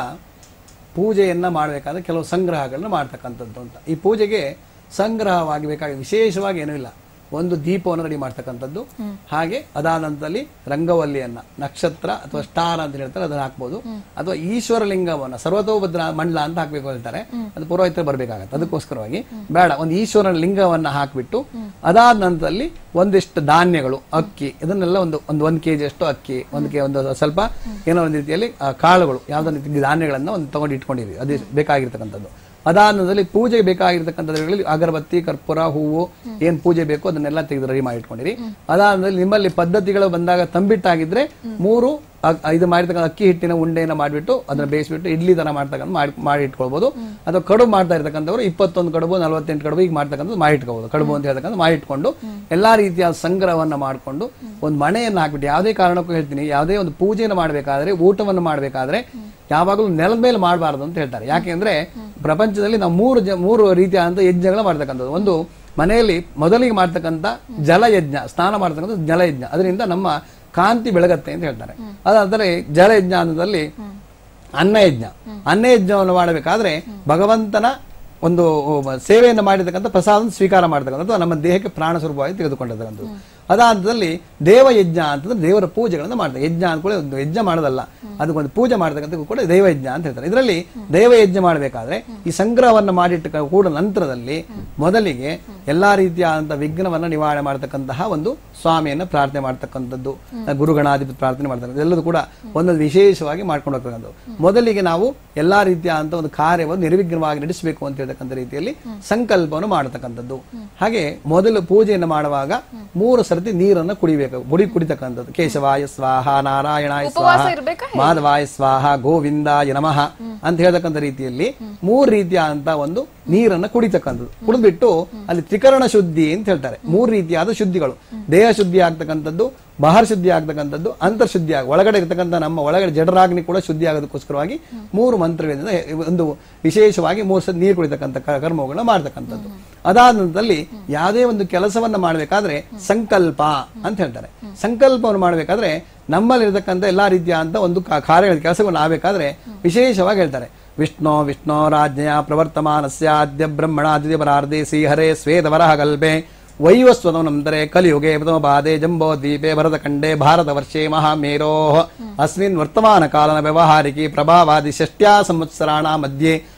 ಪೂಜೆಯನ್ನು ಮಾಡಬೇಕಾದ್ರೆ ಕೆಲವು ಸಂಗ್ರಹಗಳನ್ನ ಮಾಡ್ತಕ್ಕಂಥದ್ದು ಅಂತ ಈ ಪೂಜೆಗೆ ಸಂಗ್ರಹವಾಗಿ ಬೇಕಾಗಿ ವಿಶೇಷವಾಗಿ ಏನೂ ಇಲ್ಲ ಒಂದು ದೀಪವನ್ನು ರೆಡಿ ಮಾಡ್ತಕ್ಕಂಥದ್ದು ಹಾಗೆ ಅದಾದ ನಂತರದಲ್ಲಿ ರಂಗವಲ್ಲಿಯನ್ನ ನಕ್ಷತ್ರ ಅಥವಾ ಸ್ಟಾರ್ ಅಂತ ಹೇಳ್ತಾರೆ ಅದನ್ನ ಹಾಕ್ಬೋದು ಅಥವಾ ಈಶ್ವರ ಲಿಂಗವನ್ನ ಸರ್ವತೋಭದ್ರ ಮಂಡಲ ಅಂತ ಹಾಕ್ಬೇಕು ಹೇಳ್ತಾರೆ ಅದು ಪುರೋಹಿತರು ಬರ್ಬೇಕಾಗತ್ತೆ ಅದಕ್ಕೋಸ್ಕರವಾಗಿ ಬೇಡ ಒಂದು ಈಶ್ವರನ ಲಿಂಗವನ್ನ ಹಾಕ್ಬಿಟ್ಟು ಅದಾದ ನಂತರದಲ್ಲಿ ಒಂದಿಷ್ಟು ಧಾನ್ಯಗಳು ಅಕ್ಕಿ ಇದನ್ನೆಲ್ಲ ಒಂದು ಒಂದು ಒಂದು ಕೆಜಿ ಅಷ್ಟು ಅಕ್ಕಿ ಒಂದು ಕೆ ಒಂದು ಸ್ವಲ್ಪ ಏನೋ ಒಂದು ರೀತಿಯಲ್ಲಿ ಆ, ಕಾಳುಗಳು ಯಾವ್ದೋ ರೀತಿ ಧಾನ್ಯಗಳನ್ನ ಒಂದು ತಗೊಂಡು ಇಟ್ಕೊಂಡಿದ್ವಿ ಅದು ಬೇಕಾಗಿರ್ತಕ್ಕಂಥದ್ದು ಅದಾನದಲ್ಲಿ ಪೂಜೆಗೆ ಬೇಕಾಗಿರ್ತಕ್ಕಂಥದ್ರಲ್ಲಿ ಅಗರಬತ್ತಿ ಕರ್ಪೂರ ಹೂವು ಏನ್ ಪೂಜೆ ಬೇಕು ಅದನ್ನೆಲ್ಲ ತೆಗೆದು ರೆಡಿ ಮಾಡಿ ಇಟ್ಕೊಂಡಿರಿ ಅದಾದ್ಮೇಲೆ ನಿಮ್ಮಲ್ಲಿ ಪದ್ಧತಿಗಳು ಬಂದಾಗ ತಂಬಿಟ್ಟಾಗಿದ್ರೆ ಮೂರು ಅ- ಇದು ಮಾಡಿರ್ತಕ್ಕಂಥ ಅಕ್ಕಿ ಹಿಟ್ಟಿನ ಉಂಡೆಯನ್ನ ಮಾಡಿಬಿಟ್ಟು ಅದನ್ನ ಬೇಯಿಸ್ಬಿಟ್ಟು ಇಡ್ಲಿ ತರ ಮಾಡ್ತಕ್ಕಂಥ ಮಾಡಿ ಮಾಡಿ ಇಟ್ಕೊಳ್ಬಹುದು ಅಥವಾ ಕಡುಬು ಮಾಡ್ತಾ ಇರ್ತಕ್ಕಂಥವ್ರು ಇಪ್ಪತ್ತೊಂದು ಕಡುಬು ನಲವತ್ತೆಂಟು ಕಡುಬು ಈಗ ಮಾಡ್ತಕ್ಕಂಥದ್ದು ಮಾಡಿ ಇಟ್ಕೋಬಹುದು ಕಡುಬು ಅಂತ ಹೇಳ್ತಕ್ಕಂಥ ಮಾಡಿ ಇಟ್ಕೊಂಡು ಎಲ್ಲಾ ರೀತಿಯ ಸಂಗ್ರಹವನ್ನ ಮಾಡಿಕೊಂಡು ಒಂದು ಮಣೆಯನ್ನು ಹಾಕ್ಬಿಟ್ಟು ಯಾವುದೇ ಕಾರಣಕ್ಕೂ ಹೇಳ್ತೀನಿ ಯಾವುದೇ ಒಂದು ಪೂಜೆಯನ್ನು ಮಾಡಬೇಕಾದ್ರೆ ಊಟವನ್ನು ಮಾಡಬೇಕಾದ್ರೆ ಯಾವಾಗಲೂ ನೆಲದ ಮೇಲೆ ಮಾಡಬಾರದು ಅಂತ ಹೇಳ್ತಾರೆ ಯಾಕೆಂದ್ರೆ ಪ್ರಪಂಚದಲ್ಲಿ ನಾವು ಮೂರು ಜ ಮೂರು ರೀತಿಯಾದಂಥ ಯಜ್ಞಗಳು ಮಾಡ್ತಕ್ಕಂಥದ್ದು ಒಂದು ಮನೆಯಲ್ಲಿ ಮೊದಲಿಗೆ ಮಾಡ್ತಕ್ಕಂಥ ಜಲಯಜ್ಞ ಸ್ನಾನ ಮಾಡ್ತಕ್ಕಂಥ ಜಲಯಜ್ಞ ಅದರಿಂದ ನಮ್ಮ ಕಾಂತಿ ಬೆಳಗತ್ತೆ ಅಂತ ಹೇಳ್ತಾರೆ ಅದಾದರೆ ಜಲಯಜ್ಞ ಅನ್ನೋದ್ರಲ್ಲಿ ಅನ್ನಯಜ್ಞ ಅನ್ನಯಜ್ಞವನ್ನು ಮಾಡಬೇಕಾದ್ರೆ ಭಗವಂತನ ಒಂದು ಸೇವೆಯನ್ನು ಮಾಡಿರ್ತಕ್ಕಂಥ ಪ್ರಸಾದ ಸ್ವೀಕಾರ ಮಾಡ್ತಕ್ಕಂಥದ್ದು ನಮ್ಮ ದೇಹಕ್ಕೆ ಪ್ರಾಣ ಸ್ವರೂಪವಾಗಿ ತೆಗೆದುಕೊಂಡಿರ್ತಕ್ಕಂಥದ್ದು ಅದಾದಲ್ಲಿ ದೇವಯಜ್ಞ ಅಂತಂದ್ರೆ ದೇವರ ಪೂಜೆಗಳನ್ನು ಮಾಡ್ತಾರೆ ಯಜ್ಞ ಅಂದ್ಕೊಳ್ಳಿ ಒಂದು ಯಜ್ಞ ಮಾಡೋದಲ್ಲ ಅದಕ್ಕೊಂದು ಪೂಜೆ ಮಾಡ್ತಕ್ಕಂಥ ಕೂಡ ದೇವಯಜ್ಞ ಅಂತ ಹೇಳ್ತಾರೆ ಇದರಲ್ಲಿ ದೇವಯಜ್ಞ ಮಾಡಬೇಕಾದ್ರೆ ಈ ಸಂಗ್ರಹವನ್ನು ಮಾಡಿಟ್ಟ ಕೂಡ ನಂತರದಲ್ಲಿ ಮೊದಲಿಗೆ ಎಲ್ಲಾ ರೀತಿಯಾದಂತಹ ವಿಘ್ನವನ್ನ ನಿವಾರಣೆ ಮಾಡತಕ್ಕಂತಹ ಒಂದು ಸ್ವಾಮಿಯನ್ನ ಪ್ರಾರ್ಥನೆ ಮಾಡ್ತಕ್ಕಂಥದ್ದು ಗುರುಗಣಾಧಿಪತಿ ಪ್ರಾರ್ಥನೆ ಮಾಡ್ತಕ್ಕಂಥದ್ದು ಎಲ್ಲದೂ ಕೂಡ ಒಂದೊಂದು ವಿಶೇಷವಾಗಿ ಮಾಡ್ಕೊಂಡು ಹೋಗ್ತಕ್ಕಂಥದ್ದು ಮೊದಲಿಗೆ ನಾವು ಎಲ್ಲಾ ರೀತಿಯಾದಂಥ ಒಂದು ಕಾರ್ಯವನ್ನು ನಿರ್ವಿಘ್ನವಾಗಿ ನಡೆಸಬೇಕು ಅಂತ ಹೇಳ್ತಕ್ಕಂಥ ರೀತಿಯಲ್ಲಿ ಸಂಕಲ್ಪವನ್ನು ಮಾಡತಕ್ಕಂಥದ್ದು ಹಾಗೆ ಮೊದಲು ಪೂಜೆಯನ್ನು ಮಾಡುವಾಗ ಮೂರು ಸರ್ತಿ ನೀರನ್ನು ಕುಡಿಬೇಕು ಕುಡಿ ಕುಡಿತಕ್ಕಂಥದ್ದು ಕೇಶವಾಯ ಸ್ವಾಹ ನಾರಾಯಣಾಯ ಉಪವಾಸ ಸ್ವಾಹ ಇರ್ಬೇಕಾ? ಮಾಧವಾಯ ಸ್ವಾಹ ಗೋವಿಂದಾಯ ನಮಃ ಅಂತ ಹೇಳ್ತಕ್ಕಂಥ ರೀತಿಯಲ್ಲಿ ಮೂರು ರೀತಿಯಾದಂತ ಒಂದು ನೀರನ್ನ ಕುಡಿತಕ್ಕಂಥದ್ದು ಕುಡಿದ್ಬಿಟ್ಟು ಅಲ್ಲಿ ತ್ರಿಕರಣ ಶುದ್ಧಿ ಅಂತ ಹೇಳ್ತಾರೆ ಮೂರು ರೀತಿಯಾದ ಶುದ್ಧಿಗಳು ದೇಹ ಶುದ್ಧಿ ಆಗ್ತಕ್ಕಂಥದ್ದು ಬಹರ್ ಶುದ್ಧಿ ಆಗ್ತಕ್ಕಂಥದ್ದು ಅಂತರ್ಶುದ್ಧಿ ಆಗ ಒಳಗಡೆ ಇರ್ತಕ್ಕಂಥ ನಮ್ಮ ಒಳಗಡೆ ಜಡರಾಗ್ನಿ ಕೂಡ ಶುದ್ಧಿ ಆಗೋದಕ್ಕೋಸ್ಕರವಾಗಿ ಮೂರು ಮಂತ್ರಗಳಿಂದ ಒಂದು ವಿಶೇಷವಾಗಿ ಮೂರು ಸತಿ ನೀರು ಕುಡಿತಕ್ಕಂಥ ಕ- ಕರ್ಮಗಳನ್ನ ಮಾಡ್ತಕ್ಕಂಥದ್ದು ಅದಾದ ನಂತರದಲ್ಲಿ ಯಾವುದೇ ಒಂದು ಕೆಲಸವನ್ನ ಮಾಡಬೇಕಾದ್ರೆ ಸಂಕಲ್ಪ ಅಂತ ಹೇಳ್ತಾರೆ ಸಂಕಲ್ಪವನ್ನು ಮಾಡಬೇಕಾದ್ರೆ ನಮ್ಮಲ್ಲಿರ್ತಕ್ಕಂಥ ಎಲ್ಲಾ ರೀತಿಯಾದಂತ ಒಂದು ಕಾ- ಕಾರ್ಯಗಳ ಕೆಲಸವನ್ನು ಆಗಬೇಕಾದ್ರೆ ವಿಶೇಷವಾಗಿ ಹೇಳ್ತಾರೆ ವಿಷ್ಣು ವಿಷ್ಣು ರಾಜ್ಞೆಯ ಪ್ರವರ್ತಮಾನಸ್ಯ ಅದ್ಯ ಬ್ರಹ್ಮಣಾದಿತ್ಯ ಪರಾರ್ಧೆ ಶ್ರೀಹರೇ ಶ್ವೇತವರಹ ಕಲ್ಪೆ ವೈವಸ್ವತಮನಂತರೆ ಕಲಿಯುಗೆ ಪ್ರಥಮಪಾದೆ ಜಂಬೋ ದ್ವೀಪೆ ಭರತಖಂಡೇ ಭಾರತವರ್ಷೇ ಮಹಾಮೇರೋ ಅಸ್ಮಿನ್ ವರ್ತಮಾನ ಕಾಲನ ವ್ಯವಹಾರಿಕಿ ಪ್ರಭಾವಾದಿ ಷಷ್ಟ್ಯಾ ಸಂವತ್ಸರಾಣ ಮಧ್ಯೆ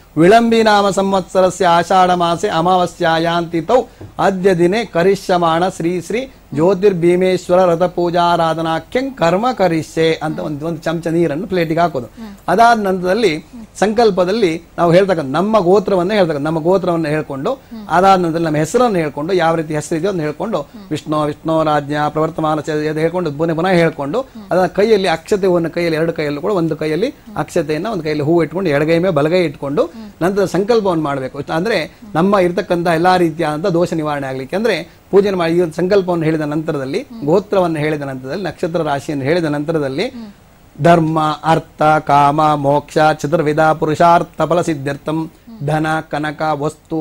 ವಿಳಂಬಿ ನಾಮ ಸಂವತ್ಸರಸ್ಯ ಆಷಾಢ ಮಾಸೆ ಅಮಾವಾಸ್ಯಾಯಾಂತಿ ತೌ ಅದ್ಯ ದಿನೆ ಕರಿಷ್ಯಮಾಣ ಶ್ರೀ ಶ್ರೀ ಜ್ಯೋತಿರ್ಭೀಮೇಶ್ವರ ರಥ ಪೂಜಾರಾಧನಾಖ್ಯಂ ಕರ್ಮ ಕರಿಷ್ಯೆ ಅಂತ ಒಂದು ಒಂದು ಚಮಚ ನೀರನ್ನು ಪ್ಲೇಟಿಗೆ ಹಾಕೋದು ಅದಾದ ನಂತರದಲ್ಲಿ ಸಂಕಲ್ಪದಲ್ಲಿ ನಾವು ಹೇಳ್ತಕ್ಕಂಥ ನಮ್ಮ ಗೋತ್ರವನ್ನ ಹೇಳ್ತಕ್ಕಂಥ ನಮ್ಮ ಗೋತ್ರವನ್ನು ಹೇಳ್ಕೊಂಡು ಅದಾದ ನಂತರ ನಮ್ಮ ಹೆಸರನ್ನು ಹೇಳ್ಕೊಂಡು ಯಾವ ರೀತಿ ಹೆಸರು ಇದೆಯೋ ಅದನ್ನ ಹೇಳ್ಕೊಂಡು ವಿಷ್ಣು ವಿಷ್ಣು ರಾಜ್ಞ ಪ್ರವರ್ತಮಾನ ಚ- ಇದು ಹೇಳ್ಕೊಂಡು ಪುನಃ ಪುನಃ ಹೇಳ್ಕೊಂಡು ಅದನ್ನ ಕೈಯಲ್ಲಿ ಅಕ್ಷತೆ ಒಂದು ಕೈಯಲ್ಲಿ ಎರಡು ಕೈಯಲ್ಲೂ ಕೂಡ ಒಂದು ಕೈಯಲ್ಲಿ ಅಕ್ಷತೆಯನ್ನ ಒಂದು ಕೈಯಲ್ಲಿ ಹೂ ಇಟ್ಕೊಂಡು ಎಡಗೈ ಮೇಲೆ ಬಲಗೈ ಇಟ್ಕೊಂಡು ನಂತರ ಸಂಕಲ್ಪವನ್ನು ಮಾಡಬೇಕು ಅಂದ್ರೆ ನಮ್ಮ ಇರ್ತಕ್ಕಂಥ ಎಲ್ಲಾ ರೀತಿಯಾದಂತಹ ದೋಷ ನಿವಾರಣೆ ಆಗ್ಲಿಕ್ಕೆ ಅಂದ್ರೆ ಪೂಜೆ ಮಾಡಿ ಈ ಒಂದು ಸಂಕಲ್ಪವನ್ನು ಹೇಳಿದ ನಂತರದಲ್ಲಿ ಗೋತ್ರವನ್ನು ಹೇಳಿದ ನಂತರದಲ್ಲಿ ನಕ್ಷತ್ರ ರಾಶಿಯನ್ನು ಹೇಳಿದ ನಂತರದಲ್ಲಿ ಧರ್ಮ ಅರ್ಥ ಕಾಮ ಮೋಕ್ಷ ಚತುರ್ವಿಧ ಪುರುಷಾರ್ಥ ಫಲ ಸಿದ್ಧರ್ಥಂ ಧನ ಕನಕ ವಸ್ತು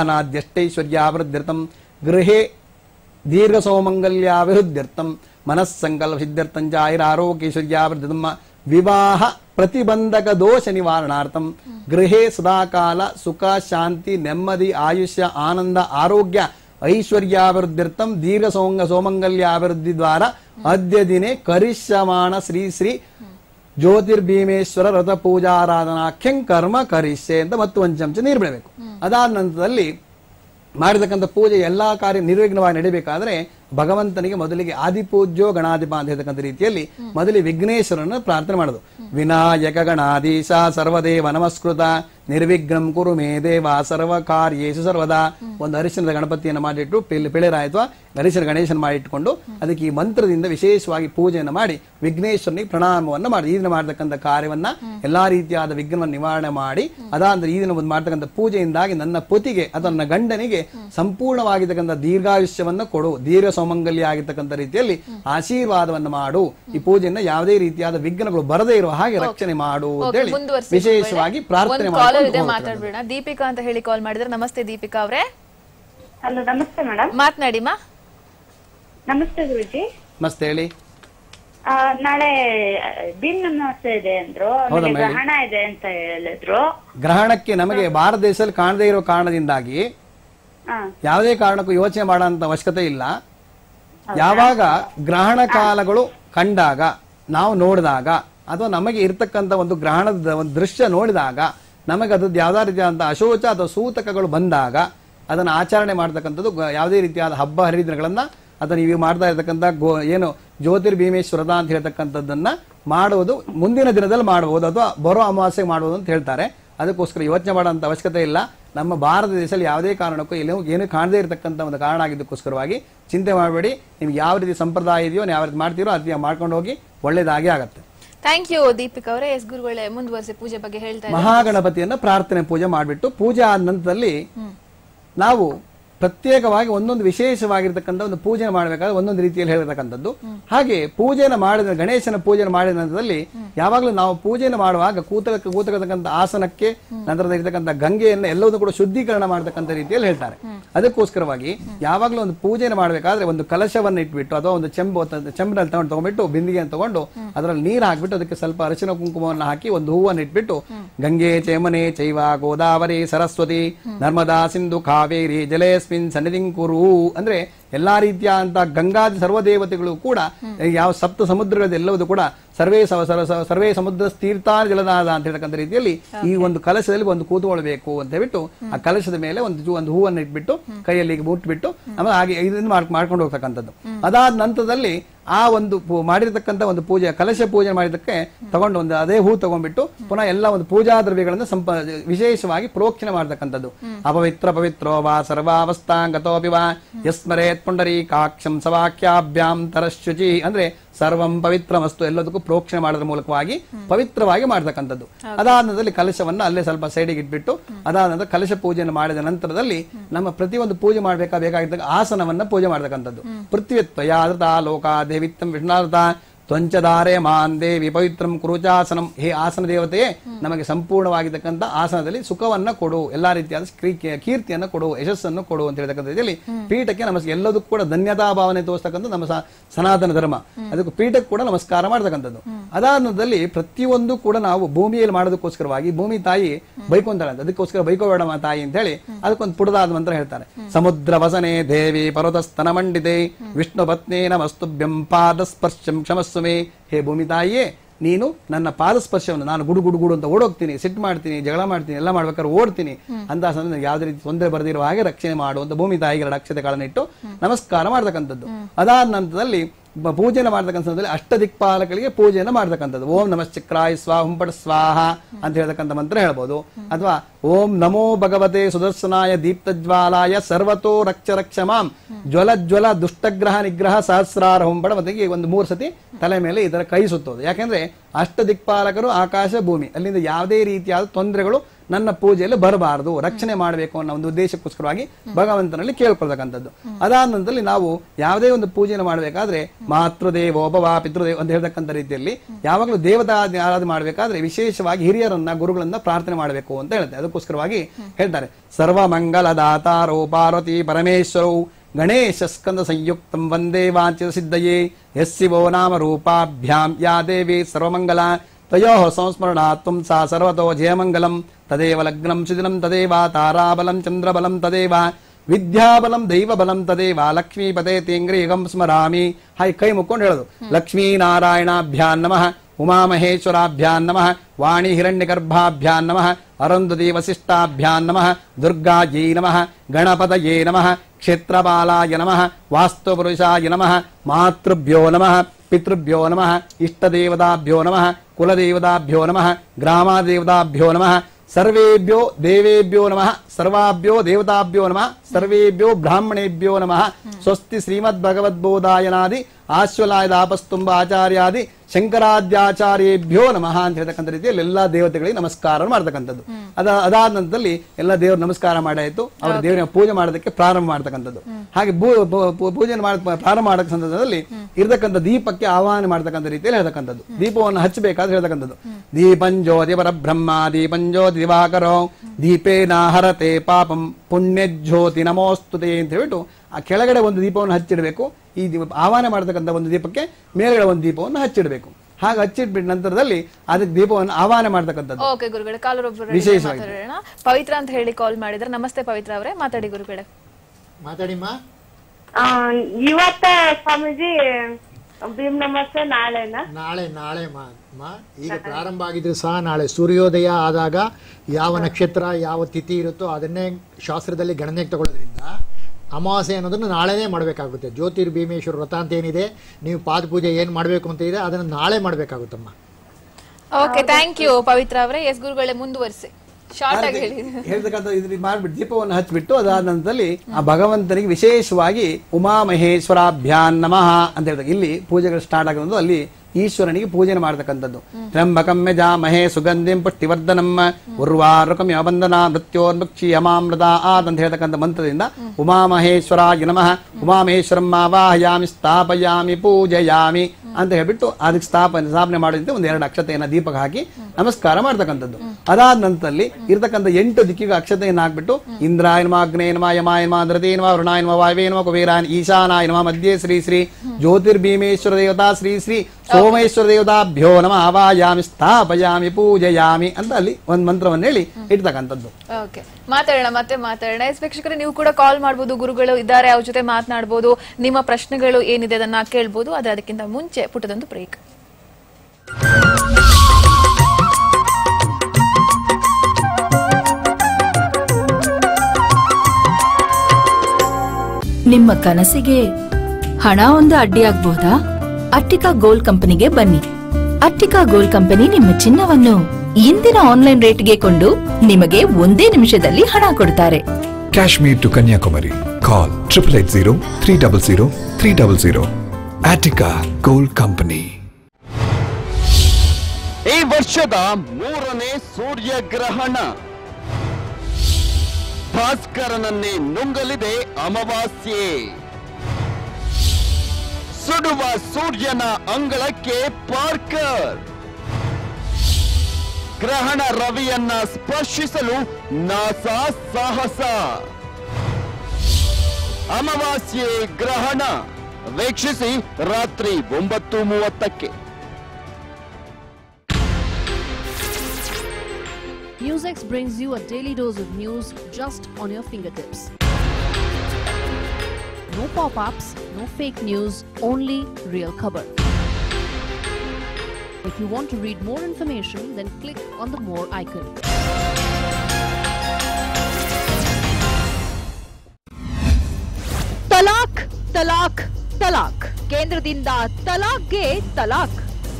ವಾಹನಾದ್ಯಷ್ಟೈಶ್ವರ್ಯಾವೃದ್ಧರ್ಥಂ ಗೃಹೇ ದೀರ್ಘ ಸೌಮಂಗಲ್ಯಾಭಿವೃದ್ಧರ್ಥಂ ಮನಸ್ಸಂಕಲ್ಪ ಸಿದ್ಧರ್ಥಂ ಜಾಯಿರ ಆರೋಗ್ಯೈಶ್ವರ್ಯಾವೃದ್ಧಂ ವಿವಾಹ ಪ್ರತಿಬಂಧಕ ದೋಷ ನಿವಾರಣಾರ್ಥಂ ಗೃಹೇ ಸದಾಕಾಲ ಸುಖ ಶಾಂತಿ ನೆಮ್ಮದಿ ಆಯುಷ್ಯ ಆನಂದ ಆರೋಗ್ಯ ಐಶ್ವರ್ಯಾಭಿವೃದ್ಧರ್ಥಂ ದೀರ್ಘ ಸೌಂಗ ಸೌಮಂಗಲ್ಯಾಭಿವೃದ್ಧಿ ದ್ವಾರ ಅದ್ಯ ದಿನೇ ಕರಿಷ್ಯಮಾಣ ಶ್ರೀ ಶ್ರೀ ಜ್ಯೋತಿರ್ಭೀಮೇಶ್ವರ ರಥ ಪೂಜಾರಾಧನಾಖ್ಯಂ ಕರ್ಮ ಕರಿಷ್ಯೆ ಅಂತ ಮತ್ತು ಒಂದು ಚಮಚ ನೀರು ಬಿಡಬೇಕು ಅದಾದ ನಂತರದಲ್ಲಿ ಮಾಡಿರ್ತಕ್ಕಂಥ ಪೂಜೆ ಎಲ್ಲಾ ಕಾರ್ಯ ನಿರ್ವಿಘ್ನವಾಗಿ ನಡಿಬೇಕಾದ್ರೆ ಭಗವಂತನಿಗೆ ಮೊದಲಿಗೆ ಆದಿಪೂಜ್ಯೋ ಗಣಾಧಿಪ ಅಂತ ಹೇಳ್ತಕ್ಕಂಥ ರೀತಿಯಲ್ಲಿ ಮೊದಲಿಗೆ ವಿಘ್ನೇಶ್ವರನ ಪ್ರಾರ್ಥನೆ ಮಾಡೋದು ವಿನಾಯಕ ಗಣಾಧೀಶ ಸರ್ವದೇವ ನಮಸ್ಕೃತ ನಿರ್ವಿಘ್ನಂ ಕುರು ಮೇ ದೇವ ಸರ್ವ ಕಾರ್ಯೇಶು ಸರ್ವದಾ ಒಂದು ಅರಿಶಿನದ ಗಣಪತಿಯನ್ನು ಮಾಡಿಟ್ಟು ಪಿಲ್ ಪಿಳೆರ ಅಥವಾ ಅರಿಶಿನ ಗಣೇಶನ ಮಾಡಿಟ್ಕೊಂಡು ಅದಕ್ಕೆ ಈ ಮಂತ್ರದಿಂದ ವಿಶೇಷವಾಗಿ ಪೂಜೆಯನ್ನು ಮಾಡಿ ವಿಘ್ನೇಶ್ವರನಿಗೆ ಪ್ರಣಾಮವನ್ನು ಮಾಡಿ ಈ ದಿನ ಮಾಡತಕ್ಕಂಥ ಕಾರ್ಯವನ್ನ ಎಲ್ಲಾ ರೀತಿಯಾದ ವಿಘ್ನವನ್ನು ನಿವಾರಣೆ ಮಾಡಿ ಅದಾದ್ರೆ ಈ ದಿನ ಒಂದು ಮಾಡ್ತಕ್ಕಂಥ ಪೂಜೆಯಿಂದಾಗಿ ನನ್ನ ಪತಿಗೆ ಅಥವಾ ನನ್ನ ಗಂಡನಿಗೆ ಸಂಪೂರ್ಣವಾಗಿರ್ತಕ್ಕಂಥ ದೀರ್ಘಾಯುಷ್ಯವನ್ನ ಕೊಡು ದೀರ್ಘ ಸೌಮಂಗಲ್ಯ ಆಗಿರ್ತಕ್ಕಂಥ ರೀತಿಯಲ್ಲಿ ಆಶೀರ್ವಾದವನ್ನು ಮಾಡು ಈ ಪೂಜೆಯಿಂದ ಯಾವುದೇ ರೀತಿಯಾದ ವಿಘ್ನಗಳು ಬರದೇ ಇರುವ ಹಾಗೆ ರಕ್ಷಣೆ ಮಾಡು ಅಂತ ಹೇಳಿ ಮುಂದುವರ್ಸಿ ವಿಶೇಷವಾಗಿ ಪ್ರಾರ್ಥನೆ ಒಂದು ಕಾಲರ್ ಇದೆ ಮಾಡ್ಕೊಂಡು ಮಾತಾಡ್ಬಿಡೋಣ ದೀಪಿಕಾ ಅಂತ ಹೇಳಿ ಕಾಲ್ ಮಾಡಿದ್ರೆ ನಮಸ್ತೆ ದೀಪಿಕಾ ಅವರೇ ಹಲೋ ನಮಸ್ತೆ ಮೇಡಮ್ ಮಾತನಾಡಿ ಮಾ ನಮಸ್ತೆ ಗುರುಜಿ ಮಸ್ತ್ ಹೇಳಿ ಆ, ನಾಳೆ ಭೀಮ್ ಅಮಾವಾಸ್ಯೆ ಇದೆ ಅಂದ್ರು ಹೌದಾ ಆಮೇಲೆ ಮೇಡಮ್? ಗ್ರಹಣ ಇದೆ ಅಂತ ಹೇಳಿದ್ರು ಗ್ರಹಣಕ್ಕೆ ನಮಗೆ ಭಾರತ ದೇಶದಲ್ಲಿ ಕಾಣದೇ ಇರೋ ಕಾರಣದಿಂದಾಗಿ ಹಾ ಯಾವುದೇ ಕಾರಣಕ್ಕೂ ಯೋಚನೆ ಮಾಡೋಂಥ ಅವಶ್ಯಕತೆ ಇಲ್ಲ ಯಾವಾಗ ಗ್ರಹಣ ಕಾಲಗಳು ಕಂಡಾಗ ನಾವು ನೋಡಿದಾಗ ಅಥವಾ ನಮಗೆ ಇರ್ತಕ್ಕಂಥ ಒಂದು ಗ್ರಹಣದ ಒಂದು ದೃಶ್ಯ ನೋಡಿದಾಗ ನಮಗೆ ಅದ್ರದ್ದು ಯಾವ್ದಾ ರೀತಿಯಾದಂಥ ಅಶೋಚ ಅಥವಾ ಸೂತಕಗಳು ಬಂದಾಗ ಅದನ್ನು ಆಚರಣೆ ಮಾಡ್ತಕ್ಕಂಥದ್ದು ಗ- ಯಾವುದೇ ರೀತಿಯಾದ ಹಬ್ಬ ಹರಿದಿನಗಳನ್ನ ಅಥವಾ ನೀವು ಮಾಡ್ತಾ ಇರ್ತಕ್ಕಂಥ ಗೋ ಏನು ಜ್ಯೋತಿರ್ಭೀಮೇಶ್ವರದ ಅಂತ ಹೇಳ್ತಕ್ಕಂಥದ್ದನ್ನ ಮಾಡುವುದು ಮುಂದಿನ ದಿನದಲ್ಲಿ ಮಾಡಬಹುದು ಅಥವಾ ಬರೋ ಅಮಾವಾಸ್ಯೆಗೆ ಮಾಡುವುದು ಅಂತ ಹೇಳ್ತಾರೆ ಅದಕ್ಕೋಸ್ಕರ ಯೋಚನೆ ಮಾಡೋಂಥ ಅವಶ್ಯಕತೆ ಇಲ್ಲ ನಮ್ಮ ಭಾರತ ದೇಶದಲ್ಲಿ ಯಾವುದೇ ಕಾರಣಕ್ಕೂ ಎಲ್ಲೂ ಏನು ಕಾಣದೇ ಇರತಕ್ಕಂಥ ಒಂದು ಕಾರಣ ಆಗಿದ್ದಕ್ಕೋಸ್ಕರವಾಗಿ ಚಿಂತೆ ಮಾಡಬೇಡಿ ನಿಮ್ಗೆ ಯಾವ ರೀತಿ ಸಂಪ್ರದಾಯ ಇದೆಯೋ ನೀವು ಯಾವ ರೀತಿ ಮಾಡ್ತೀರೋ ಅದೇ ಮಾಡ್ಕೊಂಡು ಹೋಗಿ ಒಳ್ಳೇದಾಗೇ ಆಗುತ್ತೆ ಥ್ಯಾಂಕ್ ಯು ದೀಪಿಕಾ ಅವರೇ ಎಸ್ ಗುರುಗಳೇ ಮುಂದುವರಿಸಿ ಪೂಜೆ ಬಗ್ಗೆ ಹೇಳ್ತಾ ಇದ್ದಾರೆ ಮಹಾಗಣಪತಿಯನ್ನ ಪ್ರಾರ್ಥನೆ ಪೂಜೆ ಮಾಡಿಬಿಟ್ಟು ಪೂಜೆ ಆದ ನಂತರದಲ್ಲಿ ನಾವು ಪ್ರತ್ಯೇಕವಾಗಿ ಒಂದೊಂದು ವಿಶೇಷವಾಗಿರ್ತಕ್ಕಂಥ ಒಂದು ಪೂಜೆ ಮಾಡಬೇಕಾದ್ರೆ ಒಂದೊಂದು ರೀತಿಯಲ್ಲಿ ಹೇಳಿರ್ತಕ್ಕಂಥದ್ದು ಹಾಗೆ ಪೂಜೆನ ಮಾಡಿದ ಗಣೇಶನ ಪೂಜೆ ಮಾಡಿದ ನಂತರದಲ್ಲಿ ಯಾವಾಗಲೂ ನಾವು ಪೂಜೆನ ಮಾಡುವಾಗ ಕೂತ ಕೂತಕ್ಕಂಥ ಆಸನಕ್ಕೆ ನಂತರದ ಇರ್ತಕ್ಕಂಥ ಗಂಗೆಯನ್ನು ಎಲ್ಲವನ್ನೂ ಕೂಡ ಶುದ್ಧೀಕರಣ ಮಾಡತಕ್ಕಂಥ ರೀತಿಯಲ್ಲಿ ಹೇಳ್ತಾರೆ ಅದಕ್ಕೋಸ್ಕರವಾಗಿ ಯಾವಾಗಲೂ ಒಂದು ಪೂಜೆನ ಮಾಡಬೇಕಾದ್ರೆ ಒಂದು ಕಲಶವನ್ನು ಇಟ್ಬಿಟ್ಟು ಅಥವಾ ಒಂದು ಚೆಂಬು ಅಥವಾ ಚೆಂಬಿನಲ್ಲಿ ತಗೊಂಡು ತಗೊಂಡ್ಬಿಟ್ಟು ಬಿಂದಿಗೆಯನ್ನು ತಗೊಂಡು ಅದರಲ್ಲಿ ನೀರು ಹಾಕ್ಬಿಟ್ಟು ಅದಕ್ಕೆ ಸ್ವಲ್ಪ ಅರಿಶಿನ ಕುಂಕುಮವನ್ನು ಹಾಕಿ ಒಂದು ಹೂವನ್ನು ಇಟ್ಬಿಟ್ಟು ಗಂಗೆ ಚೇಮನೆ ಚೈವ ಗೋದಾವರಿ ಸರಸ್ವತಿ ನರ್ಮದಾ ಸಿಂಧು ಕಾವೇರಿ ಜಲೇಸ್ಮಿನ್ ಸನ್ನಿಧಿಂ ಕುರು ಅಂದ್ರೆ ಎಲ್ಲಾ ರೀತಿಯ ಅಂತ ಗಂಗಾದಿ ಸರ್ವದೇವತೆಗಳು ಕೂಡ ಯಾವ ಸಪ್ತ ಸಮುದ್ರಗಳದ್ದು ಎಲ್ಲವೂ ಕೂಡ ಸರ್ವೇ ಸವ- ಸರ- ಸರ- ಸರ್ವೇ ಸಮುದ್ರ ತೀರ್ಥಾನ ಜಲದಾದ ಅಂತ ಹೇಳ್ತಕ್ಕಂಥ ರೀತಿಯಲ್ಲಿ ಈ ಒಂದು ಕಲಶದಲ್ಲಿ ಒಂದು ಕೂತ್ಕೊಳ್ಬೇಕು ಅಂತ ಹೇಳ್ಬಿಟ್ಟು ಆ ಕಲಶದ ಮೇಲೆ ಒಂದು ಜೂ- ಒಂದು ಹೂವನ್ನು ಇಟ್ಬಿಟ್ಟು ಕೈಯಲ್ಲಿ ಮುಟ್ಬಿಟ್ಟು ಆಮೇಲೆ ಹಾಗೆ ಇದನ್ನ ಮಾಡ್- ಮಾಡ್ಕೊಂಡು ಹೋಗ್ತಕ್ಕಂಥದ್ದು ಅದಾದ ನಂತರದಲ್ಲಿ ಆ ಒಂದು ಪೂ- ಮಾಡಿರ್ತಕ್ಕಂಥ ಒಂದು ಪೂಜೆ ಕಲಶ ಪೂಜೆ ಮಾಡಿದ್ದಕ್ಕೆ ತಗೊಂಡು ಒಂದು ಅದೇ ಹೂ ತಗೊಂಡ್ಬಿಟ್ಟು ಪುನಃ ಎಲ್ಲ ಒಂದು ಪೂಜಾ ದ್ರವ್ಯಗಳನ್ನು ಸಂಪ ವಿಶೇಷವಾಗಿ ಪ್ರೋಕ್ಷಣೆ ಮಾಡತಕ್ಕಂಥದ್ದು ಅಪವಿತ್ರ ಪವಿತ್ರೋ ವಾ ಸರ್ವಾವಸ್ಥಾಂಗತೋಪಿ ವಾ ಯಸ್ಮರೇತ್ ಪುಂಡರೀಕಾಕ್ಷಂ ಸವಾಕ್ಯಾಭ್ಯಾಂ ತರಶುಚಿ ಅಂದ್ರೆ ಸರ್ವಂ ಪವಿತ್ರ ವಸ್ತು ಎಲ್ಲದಕ್ಕೂ ಪ್ರೋಕ್ಷಣೆ ಮಾಡೋದ್ರ ಮೂಲಕವಾಗಿ ಪವಿತ್ರವಾಗಿ ಮಾಡ್ತಕ್ಕಂಥದ್ದು ಅದಾದ ನಂತರದಲ್ಲಿ ಕಲಶವನ್ನ ಅಲ್ಲೇ ಸ್ವಲ್ಪ ಸೈಡಿಗೆ ಇಟ್ಬಿಟ್ಟು ಅದಾದ ನಂತರ ಕಲಶ ಪೂಜೆಯನ್ನು ಮಾಡಿದ ನಂತರದಲ್ಲಿ ನಮ್ಮ ಪ್ರತಿಯೊಂದು ಪೂಜೆ ಮಾಡಬೇಕಾ ಬೇಕಾಗಿದ್ದ ಆಸನವನ್ನ ಪೂಜೆ ಮಾಡ್ತಕ್ಕಂಥದ್ದು ಪೃಥ್ವಿತ್ವ ಯಾದೃತ ಲೋಕ ದೇವಿತ್ತಂ ವಿಷ್ಣಾರ್ಥ ತ್ವಂಚದಾರೆ ಮಾನ್ ದೇವಿ ಪವಿತ್ರಂ ಕುರುಚಾಸನಂ ಹೇ ಆಸನ ದೇವತೆಯೇ ನಮಗೆ ಸಂಪೂರ್ಣವಾಗಿರ್ತಕ್ಕಂಥ ಆಸನದಲ್ಲಿ ಸುಖವನ್ನ ಕೊಡು ಎಲ್ಲಾ ರೀತಿಯಾದ ಕ್ರೀ- ಕೀರ್ತಿಯನ್ನ ಕೊಡು ಯಶಸ್ಸನ್ನು ಕೊಡು ಅಂತ ಹೇಳ್ತಕ್ಕಂಥ ರೀತಿಯಲ್ಲಿ ಪೀಠಕ್ಕೆ ನಮಸ್ಕಾರ ಎಲ್ಲದಕ್ಕೂ ಕೂಡ ಧನ್ಯತಾ ಭಾವನೆ ತೋರಿಸ್ತಕ್ಕಂಥ ನಮ್ಮ ಸ- ಸನಾತನ ಧರ್ಮ ಅದಕ್ಕೂ ಪೀಠಕ್ಕೆ ಕೂಡ ನಮಸ್ಕಾರ ಮಾಡ್ತಕ್ಕಂಥದ್ದು ಅದಾದ ನಂತರದಲ್ಲಿ ಪ್ರತಿಯೊಂದು ಕೂಡ ನಾವು ಭೂಮಿಯಲ್ಲಿ ಮಾಡೋದಕ್ಕೋಸ್ಕರವಾಗಿ ಭೂಮಿ ತಾಯಿ ಬೈಕೊಂತಾಳೆ ಅಂತ ಅದಕ್ಕೋಸ್ಕರ ಬೈಕೋಬೇಡ ಮಾ ತಾಯಿ ಅಂತ ಹೇಳಿ ಅದಕ್ಕೊಂದು ಪುಡದಾದ ಮಂತ್ರ ಹೇಳ್ತಾರೆ ಸಮುದ್ರ ವಸನೆ ದೇವಿ ಪರ್ವತಸ್ತನ ಮಂಡಿತೆ ವಿಷ್ಣು ಪತ್ನಿ ನಮಸ್ತುಭ್ಯಂ ಪಾದ ಸ್ಪರ್ಶಂ ಕ್ಷಮಸ್ಸುಮೆ ಹೇ ಭೂಮಿ ತಾಯಿಯೇ ನೀನು ನನ್ನ ಪಾದಸ್ಪರ್ಶವನ್ನು ನಾನು ಗುಡು ಗುಡು ಗುಡು ಅಂತ ಓಡೋಗ್ತೀನಿ ಸಿಟ್ಟು ಮಾಡ್ತೀನಿ ಜಗಳ ಮಾಡ್ತೀನಿ ಎಲ್ಲ ಮಾಡ್ಬೇಕಾದ್ರೆ ಓಡ್ತೀನಿ ಅಂತ ಸಂದರ್ಭದಲ್ಲಿ ನನಗೆ ಯಾವುದೇ ರೀತಿ ತೊಂದರೆ ಬರದಿರುವ ಹಾಗೆ ರಕ್ಷಣೆ ಮಾಡುವಂತ ಭೂಮಿ ತಾಯಿಗೆ ಎರಡು ಅಕ್ಷತೆಗಳನ್ನ ಇಟ್ಟು ನಮಸ್ಕಾರ ಮಾಡ್ತಕ್ಕಂಥದ್ದು ಅದಾದ ನಂತರದಲ್ಲಿ ಬ- ಪೂಜೆನ ಮಾಡ್ತಕ್ಕಂಥ ಸಂದರ್ಭದಲ್ಲಿ ಅಷ್ಟದಿಕ್ಪಾಲಕರಿಗೆ ಪೂಜೆಯನ್ನು ಮಾಡ್ತಕ್ಕಂಥದ್ದು ಓಂ ನಮಃ ಚಕ್ರಾಯ ಸ್ವಾ ಹುಂಪಟ ಸ್ವಾಹ ಅಂತ ಹೇಳ್ತಕ್ಕಂಥ ಮಂತ್ರ ಹೇಳ್ಬೋದು ಅಥವಾ ಓಂ ನಮೋ ಭಗವತೆ ಸುದರ್ಶನಾಯ ದೀಪ್ತಜ್ವಾಲಾಯ ಸರ್ವತೋ ರಕ್ಷ ರಕ್ಷ ಮಾಂ ಜ್ವಲ ಜ್ವಲ ದುಷ್ಟಗ್ರಹ ನಿಗ್ರಹ ಸಹಸ್ರಾರ ಹುಂಬಡ ಮತ್ತೆ ಹೀಗೆ ಒಂದು ಮೂರು ಸತಿ ತಲೆ ಮೇಲೆ ಈ ತರ ಕೈ ಸುತ್ತೋದು ಯಾಕೆಂದ್ರೆ ಅಷ್ಟ ದಿಕ್ಪಾಲಕರು ಆಕಾಶ ಭೂಮಿ ಅಲ್ಲಿಂದ ಯಾವುದೇ ರೀತಿಯಾದ ತೊಂದರೆಗಳು ನನ್ನ ಪೂಜೆಯಲ್ಲಿ ಬರಬಾರದು ರಕ್ಷಣೆ ಮಾಡಬೇಕು ಅನ್ನೋ ಒಂದು ಉದ್ದೇಶಕ್ಕೋಸ್ಕರವಾಗಿ ಭಗವಂತನಲ್ಲಿ ಕೇಳ್ಕೊಳ್ತಕ್ಕಂಥದ್ದು ಅದಾದ ನಂತರದಲ್ಲಿ ನಾವು ಯಾವುದೇ ಒಂದು ಪೂಜೆಯನ್ನು ಮಾಡಬೇಕಾದ್ರೆ ಮಾತೃದೇವೋಭವ ಪಿತೃದೇವ ಅಂತ ಹೇಳ್ತಕ್ಕಂಥ ರೀತಿಯಲ್ಲಿ ಯಾವಾಗಲೂ ದೇವತಾ ಆರಾಧನೆ ಮಾಡಬೇಕಾದ್ರೆ ವಿಶೇಷವಾಗಿ ಹಿರಿಯರನ್ನ ಗುರುಗಳನ್ನ ಪ್ರಾರ್ಥನೆ ಮಾಡಬೇಕು ಅಂತ ಹೇಳ್ತಾರೆ ಅದಕ್ಕೋಸ್ಕರವಾಗಿ ಹೇಳ್ತಾರೆ ಸರ್ವ ಮಂಗಲದಾತಾರೋ ಪಾರ್ವತಿ ಪರಮೇಶ್ವರವು ಗಣೇಶ ಸ್ಕಂದ ಸಂಯುಕ್ತಂ ವಂದೇ ವಾಂಚಿತ ಸಿದ್ಧಯೇ ಯಸ್ಸಿವೋ ನಾಮ ರೂಪಾಭ್ಯಾಂ ಯಾ ದೇವಿ ಸರ್ವಮಂಗಲ ತಯೋಃ ಸಂಸ್ಮರಣಾತ್ವಂ ಸಾ ಸರ್ವತೋ ಜಯಮಂಗಲಂ ತದೇವ ಲಗ್ನಂ ಸುದಿನಂ ತದೇವ ತಾರಾಬಲಂ ಚಂದ್ರಬಲಂ ತದೇವ ವಿದ್ಯಾಬಲಂ ದೈವಬಲಂ ತದೇವ ಲಕ್ಷ್ಮೀಪದೇ ತೇಂಗ್ರೀಗಂ ಸ್ಮರಾಮಿ ಹಾಗೆ ಕೈ ಮುಕ್ಕೊಂಡು ಹೇಳೋದು ಲಕ್ಷ್ಮೀನಾರಾಯಣಾಭ್ಯಾನ್ ನಮಃ ಉಮಾಮಹೇಶ್ವರಾಭ್ಯಾನ್ ನಮಃ ವಾಣಿ ಹಿರಣ್ಯಗರ್ಭಾಭ್ಯಾನ್ ನಮಃ ಅರುಂಧತಿ ವಸಿಷ್ಠಾಭ್ಯಾನ್ ನಮಃ ದುರ್ಗಾಯೈ ನಮಃ ಗಣಪತಯೇ ನಮಃ ಕ್ಷೇತ್ರಪಾಲಾಯ ನಮಃ ವಾಸ್ತುಪುರುಷಾಯ ನಮಃ ಮಾತೃಭ್ಯೋ ನಮಃ ಪಿತೃಭ್ಯೋ ನಮಃ ಇಷ್ಟದೇವತಾಭ್ಯೋ ನಮಃ ಕುಲದೇವತಾಭ್ಯೋ ನಮಃ ಗ್ರಾಮದೇವತಾಭ್ಯೋ ನಮಃ ಸರ್ವೇಭ್ಯೋ ದೇವೇಭ್ಯೋ ನಮಃ ಸರ್ವಾಭ್ಯೋ ದೇವತಾಭ್ಯೋ ನಮಃ ಸರ್ವೇಭ್ಯೋ ಬ್ರಾಹ್ಮಣೇಭ್ಯೋ ನಮಃ ಸ್ವಸ್ತಿ ಶ್ರೀಮದ್ ಭಗವದ್ಬೋಧಾಯನಾದಿ ಆಶ್ವಲಾಯದಾಪಸ್ತುಂಬ ಆಚಾರ್ಯಾದಿ ಶಂಕರಾದ್ಯಾಚಾರ್ಯೇಭ್ಯೋ ನಮಃ ಅಂತ ಹೇಳ್ತಕ್ಕಂಥ ರೀತಿಯಲ್ಲಿ ಎಲ್ಲಾ ದೇವತೆಗಳಿಗೆ ನಮಸ್ಕಾರ ಮಾಡ್ತಕ್ಕಂಥದ್ದು ಅದ ಅದಾದ ನಂತರದಲ್ಲಿ ಎಲ್ಲ ದೇವ್ರ ನಮಸ್ಕಾರ ಮಾಡಾಯ್ತು ಅವರ ದೇವರ ಪೂಜೆ ಮಾಡೋದಕ್ಕೆ ಪ್ರಾರಂಭ ಮಾಡ್ತಕ್ಕಂಥದ್ದು ಹಾಗೆ ಭೂ- ಭೂ- ಭೂ- ಪೂಜೆ ಮಾಡ ಪ್ರಾರಂಭ ಮಾಡೋ ಸಂದರ್ಭದಲ್ಲಿ ಇರತಕ್ಕಂಥ ದೀಪಕ್ಕೆ ಆಹ್ವಾನ ಮಾಡ್ತಕ್ಕಂಥ ರೀತಿಯಲ್ಲಿ ಹೇಳ್ತಕ್ಕಂಥದ್ದು ದೀಪವನ್ನು ಹಚ್ಚಬೇಕಾದ್ರೆ ಹೇಳ್ತಕ್ಕಂಥದ್ದು ದೀಪಂಜ್ಯೋತಿ ಪರಬ್ರಹ್ಮ ದೀಪಂಜ್ಯೋತಿ ದಿವಾಕರೋ ದೀಪೇನ ಹರತೆ ಪಾಪಂ ಪುಣ್ಯಜ್ಯೋತಿ ನಮೋಸ್ತುತೆ ಅಂತ ಹೇಳ್ಬಿಟ್ಟು ಆ ಕೆಳಗಡೆ ಒಂದು ದೀಪವನ್ನು ಹಚ್ಚಿಡಬೇಕು ಈ ದೀಪ ಆಹ್ವಾನ ಮಾಡತಕ್ಕಂಥ ಒಂದು ದೀಪಕ್ಕೆ ಮೇಲ್ಗಡೆ ಒಂದು ದೀಪವನ್ನು ಹಚ್ಚಿಡಬೇಕು ಹಾಗೆ ಹಚ್ಚಿಟ್ಬಿಟ್ಟು ನಂತರದಲ್ಲಿ ಅದಕ್ಕೆ ದೀಪವನ್ನು ಆಹ್ವಾನ ಮಾಡ್ತಕ್ಕಂಥದ್ದು ಓಕೆ ಗುರುಗಳೇ ಕಾಲರೊಬ್ಬರು ವಿಶೇಷವಾಗಿ. ಮಾತಾಡೋಣ ಪವಿತ್ರ ಅಂತ ಹೇಳಿ ಕಾಲ್ ಮಾಡಿದ್ರೆ ನಮಸ್ತೆ ಪವಿತ್ರ ಅವರೇ ಮಾತಾಡಿ ಗುರುಗಳೇ ಮಾತಾಡಿಮ್ಮ ಆ, ಇವತ್ತ ಸ್ವಾಮೀಜಿ ಭೀಮ್ ನಮಸ್ತೆ ನಾಳೆನಾ ನಾಳೆ ನಾಳೆ ಮಾ ಮಾ ಈಗ ಪ್ರಾರಂಭ ಆಗಿದ್ರು ಸಹ ನಾಳೆ ಸೂರ್ಯೋದಯ ಆದಾಗ ಯಾವ ನಕ್ಷತ್ರ ಯಾವ ತಿಥಿ ಇರುತ್ತೋ ಅದನ್ನೇ ಶಾಸ್ತ್ರದಲ್ಲಿ ಗಣನೆಗೆ ತಗೊಳ್ಳೋದ್ರಿಂದ ಅಮಾವಾಸ್ಯೆ ಅನ್ನೋದನ್ನು ನಾಳೆನೇ ಮಾಡಬೇಕಾಗುತ್ತೆ ಜ್ಯೋತಿರ್ಭೀಮೇಶ್ವರ ವ್ರತ ಅಂತ ಏನಿದೆ ನೀವು ಪಾದ ಪೂಜೆ ಏನು ಮಾಡಬೇಕು ಅಂತ ಇದೆ ಅದನ್ನು ನಾಳೆ ಮಾಡಬೇಕಾಗುತ್ತಮ್ಮ ಓಕೆ ಥ್ಯಾಂಕ್ ಯು ಪವಿತ್ರ ಅವರೇ ಎಸ್ ಗುರುಗಳೇ ಮುಂದುವರಿಸಿ ಶಾರ್ಟ್ ಆಗಿ ಹೇಳಿ ಹೇಳ್ತಕ್ಕಂಥ ಇದ್ರಲ್ಲಿ ಮಾಡ್ಬಿಟ್ಟು ದೀಪವನ್ನು ಹಚ್ಬಿಟ್ಟು ಅದಾದ ನಂತರದಲ್ಲಿ ಆ ಭಗವಂತನಿಗೆ ವಿಶೇಷವಾಗಿ ಉಮಾಮಹೇಶ್ವರಾಭ್ಯಾನ್ ನಮಃ ಅಂತ ಹೇಳ್ತಾರೆ ಇಲ್ಲಿ ಪೂಜೆಗಳು ಸ್ಟಾರ್ಟ್ ಆಗೋದು ಅಲ್ಲಿ ಈಶ್ವರನಿಗೆ ಪೂಜೆ ಮಾಡತಕ್ಕಂಥದ್ದು ತ್ರ್ಯಂಬಕಂ ಯಜಾಮಹೇ ಸುಗಂಧಿಂ ಪುಷ್ಟಿವರ್ಧನಂ ಉರ್ವಾರುಕಂ ಯವಂದನ ಮೃತ್ಯೋರ್ಮುಕ್ಷಿ ಯಮಾಮೃತ ಆದ್ ಅಂತ ಹೇಳ್ತಕ್ಕಂಥ ಮಂತ್ರದಿಂದ ಉಮಾಮಹೇಶ್ವರಾಯ ನಮಃ ಉಮಾಮಹೇಶ್ವರಂ ಆವಾಹಯಾಮಿ ಸ್ಥಾಪಯಾಮಿ ಪೂಜಯಾಮಿ ಅಂತ ಹೇಳ್ಬಿಟ್ಟು ಅದಕ್ಕೆ ಸ್ಥಾಪನೆ ಸ್ಥಾಪನೆ ಮಾಡಿದಂತೆ ಒಂದು ಎರಡು ಅಕ್ಷತೆಯನ್ನ ದೀಪಕ್ಕೆ ಹಾಕಿ ನಮಸ್ಕಾರ ಮಾಡ್ತಕ್ಕಂಥದ್ದು ಅದಾದ ನಂತರದಲ್ಲಿ ಇರ್ತಕ್ಕಂಥ ಎಂಟು ದಿಕ್ಕಿಗೆ ಅಕ್ಷತೆಯನ್ನು ಹಾಕ್ಬಿಟ್ಟು ಇಂದ್ರಾಯ ನಮ ಅಗ್ನೇ ನಮ ಯಮಾಯ ನಮ ಧೃತೇ ನಮ ವರುಣಾಯ ನಮ ವಾಯವೇ ನಮ ಕುಬೇರಾಯ ಈಶಾನಾಯ ನಮ ಮಧ್ಯೆ ಶ್ರೀ ಶ್ರೀ ಜ್ಯೋತಿರ್ಭೀಮೇಶ್ವರ ದೇವತಾ ಶ್ರೀ ಶ್ರೀ ಸೋಮೇಶ್ವರ ದೇವತಾಭ್ಯೋ ನಮ ಆವಾಯಾಮಿ ಸ್ಥಾಪಯಾಮಿ ಪೂಜಯಾಮಿ ಅಂತ ಅಲ್ಲಿ ಒಂದು ಮಂತ್ರವನ್ನು ಹೇಳಿ ಇಡ್ತಕ್ಕಂಥದ್ದು ಓಕೆ ಮಾತಾಡೋಣ ಮತ್ತೆ ಮಾತಾಡೋಣ ಎಸ್ ವೀಕ್ಷಕರೇ ನೀವು ಕೂಡ ಕಾಲ್ ಮಾಡ್ಬೋದು ಗುರುಗಳು ಇದ್ದಾರೆ ಅವ್ರ ಜೊತೆ ಮಾತನಾಡ್ಬೋದು ನಿಮ್ಮ ಪ್ರಶ್ನೆಗಳು ಏನಿದೆ ಅದನ್ನ ಕೇಳ್ಬೋದು ಆದ್ರೆ ಅದಕ್ಕಿಂತ ಮುಂಚೆ ಪುಟ್ಟದೊಂದು ಬ್ರೇಕ್ ನಿಮ್ಮ ಕನಸಿಗೆ ಹಣ ಒಂದು ಅಡ್ಡಿಯಾಗಬಹುದಾ ಅಟ್ಟಿಕಾ ಗೋಲ್ಡ್ ಕಂಪನಿಗೆ ಬನ್ನಿ ಅಟ್ಟಿಕಾ ಗೋಲ್ಡ್ ಕಂಪನಿ ನಿಮ್ಮ ಚಿನ್ನವನ್ನು ಇಂದಿನ ಆನ್ಲೈನ್ ರೇಟ್ಗೆ ಕೊಂಡು ನಿಮಗೆ ಒಂದೇ ನಿಮಿಷದಲ್ಲಿ ಹಣ ಕೊಡ್ತಾರೆ Kashmir to Kanyakumari. Call 880 300 300. Attica Gold Company. ಈ ವರ್ಷದ ಮೂರನೇ ಸೂರ್ಯಗ್ರಹಣ ಭಾಸ್ಕರನನ್ನೇ ನುಂಗಲಿದೆ ಅಮಾವಾಸ್ಯೆ ಸುಡುವ ಸೂರ್ಯನ ಅಂಗಳಕ್ಕೆ ಪಾರ್ಕರ್ ಗ್ರಹಣ ರವಿಯನ್ನ ಸ್ಪರ್ಶಿಸಲು ನಾಸಾ ಸಾಹಸ ಅಮಾವಾಸ್ಯೆ ಗ್ರಹಣ ವೀಕ್ಷಿಸಿ ರಾತ್ರಿ ಒಂಬತ್ತು ಮೂವತ್ತಕ್ಕೆ NewsX brings you a daily dose of news just on your fingertips. No pop ups, no fake news, only real cover. If you want to read more information, then click on the more icon. ತಲಾಖ್ ತಲಾಖ್ ತಲಾಖ್ ಕೇಂದ್ರದಿಂದ ತಲಾಖ್ಗೆ ತಲಾಖ್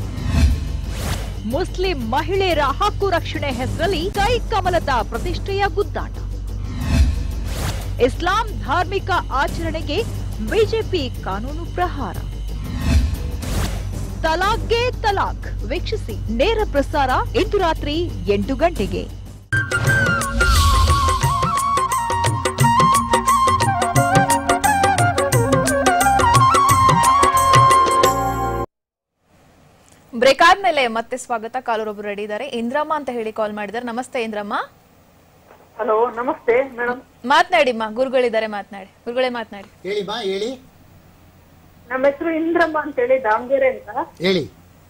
Muslim ಮಹಿಳೆಯರ ಹಕ್ಕು ರಕ್ಷಣೆ ಹೆಸರಲ್ಲಿ ಕೈ ಕಮಲದ ಪ್ರತಿಷ್ಠೆಯ ಗುದ್ದಾಟ ಇಸ್ಲಾಂ ಧಾರ್ಮಿಕ ಆಚರಣೆಗೆ ಬಿಜೆಪಿ ಕಾನೂನು ಪ್ರಹಾರ ತಲಾಖ್ಗೆ ತಲಾಖ್ ವೀಕ್ಷಿಸಿ ನೇರ ಪ್ರಸಾರ ಇಂದು ರಾತ್ರಿ ಎಂಟು ಗಂಟೆಗೆ ಬ್ರೇಕ್ ಆದ್ಮೇಲೆ ಮತ್ತೆ ಸ್ವಾಗತ ಕಾಲರೊಬ್ರು ರೆಡಿ ಇದ್ದಾರೆ ಇಂದ್ರಮ್ಮ ಅಂತ ಹೇಳಿ ಕಾಲ್ ಮಾಡಿದ್ದಾರೆ ನಮಸ್ತೆ ಇಂದ್ರಮ್ಮ ಹಲೋ ನಮಸ್ತೆ ಮೇಡಮ್ ಮಾತನಾಡಿಮ್ಮ ಗುರುಗಳಿದ್ದಾರೆ ಮಾತನಾಡಿ ಗುರುಗಳೇ ಮಾತನಾಡಿ ಹೇಳಿ ಬಾ ಹೇಳಿ ನಮ್ಮ ಹೆಸರು ಇಂದ್ರಮ್ಮ ಅಂತೇಳಿ ದಾವಣಗೆರೆ ಅಂತ ಹೇಳಿ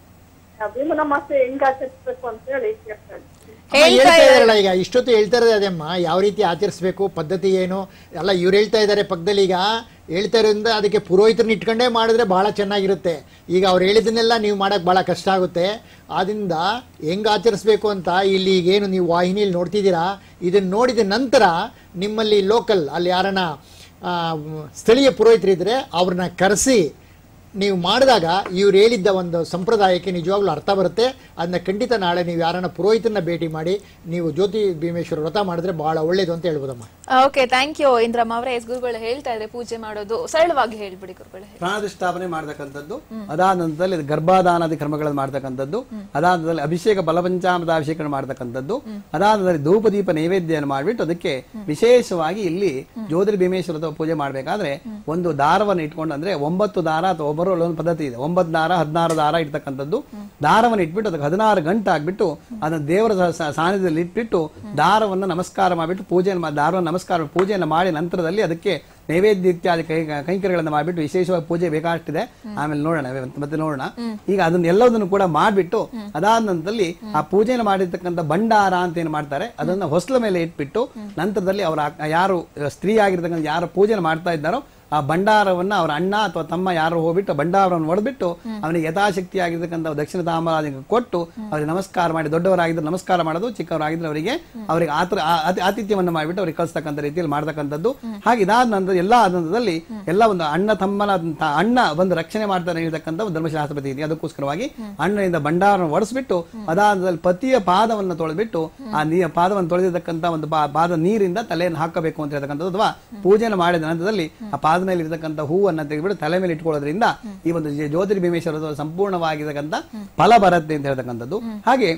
ಭೀಮನಮಾಸೆ ಹೆಂಗ್ ಆಚರಿಸ್ಬೇಕು ಅಂತ ಹೇಳಿ ಕೇಳ್ತಾ ಇದ್ದೀನಿ. ಅಮ್ಮ, ಹೇಳ್ತಾ ಇದಾರಲ್ಲ ಈಗ ಇಷ್ಟೊತ್ತು ಹೇಳ್ತಾ ಇರೋದೇ ಅದೇಮ್ಮ ಯಾವ ರೀತಿ ಆಚರಿಸ್ಬೇಕು ಪದ್ಧತಿ ಏನು ಎಲ್ಲ ಇವ್ರು ಹೇಳ್ತಾ ಇದ್ದಾರೆ ಪಕ್ಕದಲ್ಲಿ ಈಗ ಹೇಳ್ತಾ ಇರೋದ್ರಿಂದ ಅದಕ್ಕೆ ಪುರೋಹಿತರನ್ನ ಇಟ್ಕೊಂಡೇ ಮಾಡಿದ್ರೆ ಬಹಳ ಚೆನ್ನಾಗಿರುತ್ತೆ ಈಗ ಅವ್ರು ಹೇಳಿದ್ದನ್ನೆಲ್ಲ ನೀವು ಮಾಡೋಕ್ಕೆ ಭಾಳ ಕಷ್ಟ ಆಗುತ್ತೆ ಆದ್ದರಿಂದ ಹೆಂಗೆ ಆಚರಿಸ್ಬೇಕು ಅಂತ ಇಲ್ಲಿ ಈಗೇನು ನೀವು ವಾಹಿನಿಯಲ್ಲಿ ನೋಡ್ತಿದ್ದೀರಾ ಇದನ್ನು ನೋಡಿದ ನಂತರ ನಿಮ್ಮಲ್ಲಿ ಲೋಕಲ್ ಅಲ್ಲಿ ಯಾರನ್ನ ಆ, ಸ್ಥಳೀಯ ಪುರೋಹಿತರಿದ್ದರೆ ಅವ್ರನ್ನ ಕರೆಸಿ ನೀವು ಮಾಡಿದಾಗ ಇವ್ರು ಹೇಳಿದ್ದ ಒಂದು ಸಂಪ್ರದಾಯಕ್ಕೆ ನಿಜವಾಗ್ಲೂ ಅರ್ಥ ಬರುತ್ತೆ ಅದನ್ನ ಖಂಡಿತ ನಾಳೆ ನೀವು ಯಾರನ್ನ ಪುರೋಹಿತರನ್ನ ಭೇಟಿ ಮಾಡಿ ನೀವು ಜ್ಯೋತಿ ಭೀಮೇಶ್ವರ ವ್ರತ ಮಾಡಿದ್ರೆ ಬಹಳ ಒಳ್ಳೇದು ಅಂತ ಹೇಳ್ಬೋದಮ್ಮ ಓಕೆ ಥ್ಯಾಂಕ್ ಯು ಇಂದ್ರಮ್ಮ ಅವರೇ ಎಸ್ ಗುರುಗಳು ಹೇಳ್ತಾ ಇದ್ರೆ ಪೂಜೆ ಮಾಡೋದು ಸರಳವಾಗಿ ಹೇಳ್ಬಿಡಿ ಗುರುಗಳೇ ಪ್ರಾಣಧಿಷ್ಠಾಪನೆ ಮಾಡ್ತಕ್ಕಂಥದ್ದು ಅದಾದ ನಂತರದಲ್ಲಿ ಗರ್ಭಾಧಾನಾದಿ ಕ್ರಮಗಳನ್ನು ಮಾಡ್ತಕ್ಕಂಥದ್ದು ಅದಾದ ನಂತರದಲ್ಲಿ ಅಭಿಷೇಕ ಬಲಪಂಚಾಮದ ಅಭಿಷೇಕ ಮಾಡ್ತಕ್ಕಂಥದ್ದು ಅದಾದ ನಂತರದಲ್ಲಿ ಧೂಪದೀಪ ನೈವೇದ್ಯವನ್ನು ಮಾಡಿಬಿಟ್ಟು ಅದಕ್ಕೆ ವಿಶೇಷವಾಗಿ ಇಲ್ಲಿ ಜ್ಯೋತಿರ್ ಭೀಮೇಶ್ವರದ ಪೂಜೆ ಮಾಡಬೇಕಾದ್ರೆ ಒಂದು ದಾರವನ್ನು ಇಟ್ಕೊಂಡು ಅಂದ್ರೆ ಒಂಬತ್ತು ದಾರ ಅಥವಾ ಒಬ್ಬರು ಒಂದು ಪದ್ಧತಿ ಇದೆ ಒಂಬತ್ತು ದಾರ ಹದಿನಾರು ದಾರ ಇರ್ತಕ್ಕಂಥದ್ದು ದಾರವನ್ನು ಇಟ್ಬಿಟ್ಟು ಅದಕ್ಕೆ ಹದಿನಾರು ಗಂಟೆ ಆಗ್ಬಿಟ್ಟು ಅದನ್ನ ದೇವರ ಸ- ಸ- ಸಾನ್ನಿಧ್ಯದಲ್ಲಿ ಇಟ್ಬಿಟ್ಟು ದಾರವನ್ನು ನಮಸ್ಕಾರ ಮಾಡಿಬಿಟ್ಟು ಪೂಜೆಯನ್ನು ಮಾ- ದಾರವನ್ನು ನಮಸ್ಕಾರ ಪೂಜೆಯನ್ನು ಮಾಡಿ ನಂತರದಲ್ಲಿ ಅದಕ್ಕೆ ನೈವೇದ್ಯ ಇತ್ಯಾದಿ ಕೈ ಕೈಂಕರ್ಯಗಳನ್ನು ಮಾಡಿಬಿಟ್ಟು ವಿಶೇಷವಾಗಿ ಪೂಜೆ ಬೇಕಾಗ್ತಿದೆ ಆಮೇಲೆ ನೋಡೋಣ ಮತ್ತೆ- ಮತ್ತೆ ನೋಡೋಣ ಈಗ ಅದನ್ನ ಎಲ್ಲದನ್ನು ಕೂಡ ಮಾಡಿಬಿಟ್ಟು ಅದಾದ ನಂತರದಲ್ಲಿ ಆ ಪೂಜೆಯನ್ನು ಮಾಡಿರ್ತಕ್ಕಂಥ ಭಂಡಾರ ಅಂತ ಏನು ಮಾಡ್ತಾರೆ ಅದನ್ನ ಹೊಸಲ ಮೇಲೆ ಇಟ್ಬಿಟ್ಟು ನಂತರದಲ್ಲಿ ಅವರ ಅಕ್ಕ- ಯಾರು ಸ್ತ್ರೀ ಆಗಿರ್ತಕ್ಕಂಥ ಯಾರು ಪೂಜೆ ಮಾಡ್ತಾ ಇದ್ದಾರೋ ಆ ಭಂಡಾರವನ್ನ ಅವರ ಅಣ್ಣ ಅಥವಾ ತಮ್ಮ ಯಾರು ಹೋಗ್ಬಿಟ್ಟು ಭಂಡಾರವನ್ನು ಒಡೆದ್ಬಿಟ್ಟು ಅವನಿಗೆ ಯಥಾಶಕ್ತಿ ಆಗಿರ್ತಕ್ಕಂಥ ದಕ್ಷಿಣ ತಾಮ್ರಾದಿಗೆ ಕೊಟ್ಟು ಅವರಿಗೆ ನಮಸ್ಕಾರ ಮಾಡಿ ದೊಡ್ಡವರಾಗಿದ್ರೆ ನಮಸ್ಕಾರ ಮಾಡೋದು ಚಿಕ್ಕವರಾಗಿದ್ರೆ ಅವರಿಗೆ ಅವರಿಗೆ ಆತರ ಆ- ಆತಿ- ಆತಿಥ್ಯವನ್ನ ಮಾಡಿಬಿಟ್ಟು ಅವ್ರಿಗೆ ಕಳಿಸ್ತಕ್ಕಂಥ ರೀತಿಯಲ್ಲಿ ಮಾಡ್ತಕ್ಕಂಥದ್ದು ಹಾಗೆ ಇದಾದ ನಂತರ ಎಲ್ಲ ಹಂತದಲ್ಲಿ ಎಲ್ಲ ಒಂದು ಅಣ್ಣ ತಮ್ಮನ ತ- ಅಣ್ಣ ಒಂದು ರಕ್ಷಣೆ ಮಾಡ್ತಾನೆ ಹೇಳ್ತಕ್ಕಂಥ ಒಂದು ಧರ್ಮಶಾಸ್ತ್ರ ಇದೆ ಅದಕ್ಕೋಸ್ಕರವಾಗಿ ಅಣ್ಣನಿಂದ ಭಂಡಾರವನ್ನು ಒಡಿಸ್ಬಿಟ್ಟು ಅದಾದಲ್ಲಿ ಪತಿಯ ಪಾದವನ್ನು ತೊಳೆದ್ಬಿಟ್ಟು ಆ ನೀ ಪಾದವನ್ನು ತೊಳೆದಿರ್ತಕ್ಕಂಥ ಒಂದು ಪಾ- ಪಾದ ನೀರಿಂದ ತಲೆಯನ್ನು ಹಾಕಬೇಕು ಅಂತ ಹೇಳ್ತಕ್ಕಂಥದ್ದು ಅಥವಾ ಪೂಜೆಯನ್ನು ಮಾಡಿದ ನಂತರದಲ್ಲಿ ಆ ಪಾದ ಮೇಲೆ ಇರತಕ್ಕಂಥ ಹೂವನ್ನು ತೆಗೆದುಬಿಟ್ಟು ತಲೆ ಮೇಲೆ ಇಟ್ಕೊಳ್ಳೋದ್ರಿಂದ ಈ ಒಂದು ಜ- ಜ್ಯೋತಿರ್ಭೀಮೇಶ್ವರದ ಸಂಪೂರ್ಣವಾಗಿರ್ತಕ್ಕಂಥ ಫಲ ಬರುತ್ತೆ ಅಂತ ಹೇಳ್ತಕ್ಕಂಥದ್ದು ಹಾಗೆ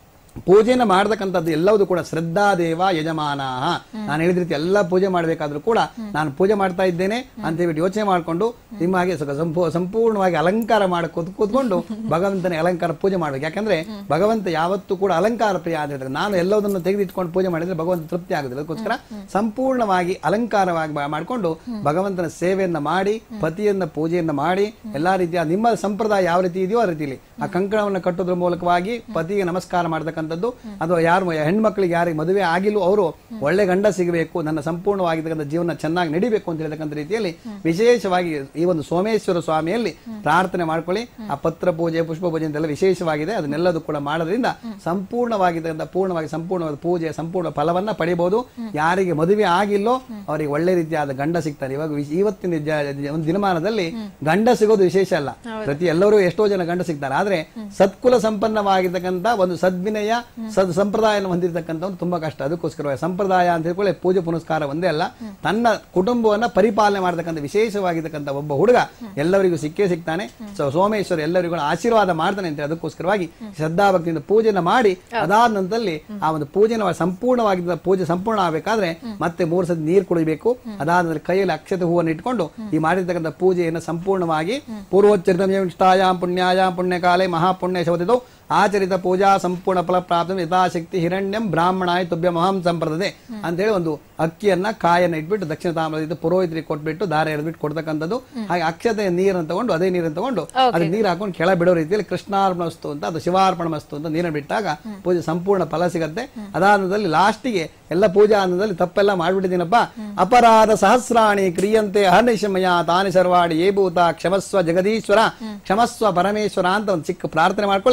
ಪೂಜೆನ ಮಾಡತಕ್ಕಂಥದ್ದು ಎಲ್ಲವೂ ಕೂಡ ಶ್ರದ್ಧಾದೇವ ಯಜಮಾನ ನಾನು ಹೇಳಿದ ರೀತಿ ಎಲ್ಲ ಪೂಜೆ ಮಾಡಬೇಕಾದ್ರೂ ಕೂಡ ನಾನು ಪೂಜೆ ಮಾಡ್ತಾ ಇದ್ದೇನೆ ಅಂತ ಹೇಳ್ಬಿಟ್ಟು ಯೋಚನೆ ಮಾಡಿಕೊಂಡು ನಿಮ್ಮ ಹಾಗೆ ಸ- ಸಂಪೂ- ಸಂಪೂರ್ಣವಾಗಿ ಅಲಂಕಾರ ಮಾಡಿ ಕೂತ್ ಕೂತ್ಕೊಂಡು ಭಗವಂತನ ಅಲಂಕಾರ ಪೂಜೆ ಮಾಡ್ಬೇಕು ಯಾಕಂದ್ರೆ ಭಗವಂತ ಯಾವತ್ತೂ ಕೂಡ ಅಲಂಕಾರ ಪ್ರಿಯ ಅಂತ ಹೇಳ್ತಾರೆ ನಾನು ಎಲ್ಲದನ್ನು ತೆಗೆದಿಟ್ಕೊಂಡು ಪೂಜೆ ಮಾಡಿದ್ರೆ ಭಗವಂತ ತೃಪ್ತಿ ಆಗುದಿಲ್ಲ ಅದಕ್ಕೋಸ್ಕರ ಸಂಪೂರ್ಣವಾಗಿ ಅಲಂಕಾರವಾಗಿ ಮಾ- ಮಾಡಿಕೊಂಡು ಭಗವಂತನ ಸೇವೆಯನ್ನ ಮಾಡಿ ಪತಿಯನ್ನ ಪೂಜೆಯನ್ನ ಮಾಡಿ ಎಲ್ಲಾ ರೀತಿಯ ನಿಮ್ಮ ಸಂಪ್ರದಾಯ ಯಾವ ರೀತಿ ಇದೆಯೋ ಆ ರೀತಿಯಲ್ಲಿ ಆ ಕಂಕಣವನ್ನು ಕಟ್ಟೋದ್ರ ಮೂಲಕವಾಗಿ ಪತಿಗೆ ನಮಸ್ಕಾರ ಮಾಡ್ತಕ್ಕಂಥದ್ದು ಅಥವಾ ಯಾರು ಹೆಣ್ಮಕ್ಳಿಗೆ ಯಾರಿಗೆ ಮದುವೆ ಆಗಿಲ್ವೋ ಅವರು ಒಳ್ಳೆ ಗಂಡ ಸಿಗಬೇಕು ನನ್ನ ಸಂಪೂರ್ಣವಾಗಿರ್ತಕ್ಕಂಥ ಜೀವನ ಚೆನ್ನಾಗಿ ನಡಿಬೇಕು ಅಂತ ಹೇಳ್ತಕ್ಕಂಥ ರೀತಿಯಲ್ಲಿ ವಿಶೇಷವಾಗಿ ಈ ಒಂದು ಸೋಮೇಶ್ವರ ಸ್ವಾಮಿಯಲ್ಲಿ ಪ್ರಾರ್ಥನೆ ಮಾಡ್ಕೊಳ್ಳಿ ಆ ಪತ್ರ ಪೂಜೆ ಪುಷ್ಪ ಪೂಜೆ ಅಂತೆಲ್ಲ ವಿಶೇಷವಾಗಿದೆ ಅದನ್ನೆಲ್ಲದೂ ಕೂಡ ಮಾಡೋದ್ರಿಂದ ಸಂಪೂರ್ಣವಾಗಿರ್ತಕ್ಕಂಥ ಪೂರ್ಣವಾಗಿ ಸಂಪೂರ್ಣವಾದ ಪೂಜೆ ಸಂಪೂರ್ಣ ಫಲವನ್ನ ಪಡಿಬಹುದು ಯಾರಿಗೆ ಮದುವೆ ಆಗಿಲ್ಲೋ ಅವರಿಗೆ ಒಳ್ಳೆ ರೀತಿಯಾದ ಗಂಡ ಸಿಗ್ತಾರೆ ಇವಾಗ ವಿಶ್- ಇವತ್ತಿನ ಜ- ಜ- ಒಂದು ದಿನಮಾನದಲ್ಲಿ ಗಂಡ ಸಿಗೋದು ವಿಶೇಷ ಅಲ್ಲ ಪ್ರತಿ ಎಲ್ಲರೂ ಎಷ್ಟೋ ಜನ ಗಂಡ ಸಿಗ್ತಾರೆ ಆದ್ರೆ ಸತ್ಕುಲ ಸಂಪನ್ನವಾಗಿರ್ತಕ್ಕಂಥ ಒಂದು ಸದ್ವಿನಯ ಸದ್ ಸಂಪ್ರದಾಯವನ್ನು ಹೊಂದಿರತಕ್ಕಂಥ ಒಂದು ತುಂಬಾ ಕಷ್ಟ ಅದಕ್ಕೋಸ್ಕರ ಸಂಪ್ರದಾಯ ಅಂತ ಹೇಳ್ಕೊಳ್ಳಿ ಪೂಜೆ ಪುನಸ್ಕಾರ ಒಂದೇ ಅಲ್ಲ ತನ್ನ ಕುಟುಂಬವನ್ನ ಪರಿಪಾಲನೆ ಮಾಡತಕ್ಕಂಥ ವಿಶೇಷವಾಗಿರ್ತಕ್ಕಂಥ ಒಬ್ಬ ಹುಡುಗ ಎಲ್ಲರಿಗೂ ಸಿಕ್ಕೇ ಸಿಗ್ತಾನೆ ಸೊ ಸೋಮೇಶ್ವರ ಎಲ್ಲರಿಗೂ ಆಶೀರ್ವಾದ ಮಾಡ್ತಾನೆ ಅಂತ ಅದಕ್ಕೋಸ್ಕರವಾಗಿ ಶ್ರದ್ಧಾಭಕ್ತಿಯಿಂದ ಪೂಜೆನ ಮಾಡಿ ಅದಾದ ನಂತರದಲ್ಲಿ ಆ ಒಂದು ಪೂಜೆನ ಸಂಪೂರ್ಣವಾಗಿದ್ದ ಪೂಜೆ ಸಂಪೂರ್ಣ ಆಗಬೇಕಾದ್ರೆ ಮತ್ತೆ ಮೂರು ಸತಿ ನೀರು ಕುಡಿಬೇಕು ಅದಾದ್ಮೇಲೆ ಕೈಯಲ್ಲಿ ಅಕ್ಷತೆ ಹೂವನ್ನು ಇಟ್ಕೊಂಡು ಈ ಮಾಡಿರ್ತಕ್ಕಂಥ ಪೂಜೆಯನ್ನು ಸಂಪೂರ್ಣವಾಗಿ ಪೂರ್ವೋಚ್ಚರಿತಾಯಾಂ ಪುಣ್ಯಾಯಾಂ ಪುಣ್ಯಕಾಲೆ ಮಹಾಪುಣ್ಯ ಶೋಧಿತು ಆಚರಿತ ಪೂಜಾ ಸಂಪೂರ್ಣ ಫಲ ಪ್ರಾಪ್ತ ಯಥಾಶಕ್ತಿ ಹಿರಣ್ಯಂ ಬ್ರಾಹ್ಮಣಾಯ ತುಭ್ಯ ಮಹಾಂ ಸಂಪ್ರದದೆ ಅಂತೇಳಿ ಒಂದು ಅಕ್ಕಿಯನ್ನ ಕಾಯನ್ನ ಇಟ್ಬಿಟ್ಟು ದಕ್ಷಿಣ ತಾಮ್ರದಿಂದ ಪುರೋಹಿತರಿಗೆ ಕೊಟ್ಬಿಟ್ಟು ದಾರ ಎಳೆದ್ಬಿಟ್ಟು ಕೊಡ್ತಕ್ಕಂಥದ್ದು ಹಾಗೆ ಅಕ್ಷತೆ ನೀರನ್ನು ತಗೊಂಡು ಅದೇ ನೀರನ್ನು ತಗೊಂಡು ಅದಕ್ಕೆ ನೀರು ಹಾಕೊಂಡು ಕೆಳ ಬಿಡೋ ರೀತಿಯಲ್ಲಿ ಕೃಷ್ಣಾರ್ಪಣ ವಸ್ತು ಅಂತ ಅದು ಶಿವಾರ್ಪಣ ವಸ್ತು ಅಂತ ನೀರನ್ನು ಬಿಟ್ಟಾಗ ಪೂಜೆ ಸಂಪೂರ್ಣ ಫಲ ಸಿಗತ್ತೆ ಅದಾನದಲ್ಲಿ ಲಾಸ್ಟಿಗೆ ಎಲ್ಲ ಪೂಜಾ ಅನ್ನದಲ್ಲಿ ತಪ್ಪೆಲ್ಲ ಮಾಡ್ಬಿಟ್ಟಿದ್ದೀನಪ್ಪ ಅಪರಾಧ ಸಹಸ್ರಾಣಿ ಕ್ರಿಯಂತೆ ಅಹರ್ನಿಶಮಯ ತಾನಿ ಸರ್ವಾಣಿ ಏ ಭೂತ ಕ್ಷಮಸ್ವ ಜಗದೀಶ್ವರ ಕ್ಷಮಸ್ವ ಪರಮೇಶ್ವರ ಅಂತ ಒಂದು ಚಿಕ್ಕ ಪ್ರಾರ್ಥನೆ ಮಾಡ್ಕೊಳ್ಳಿ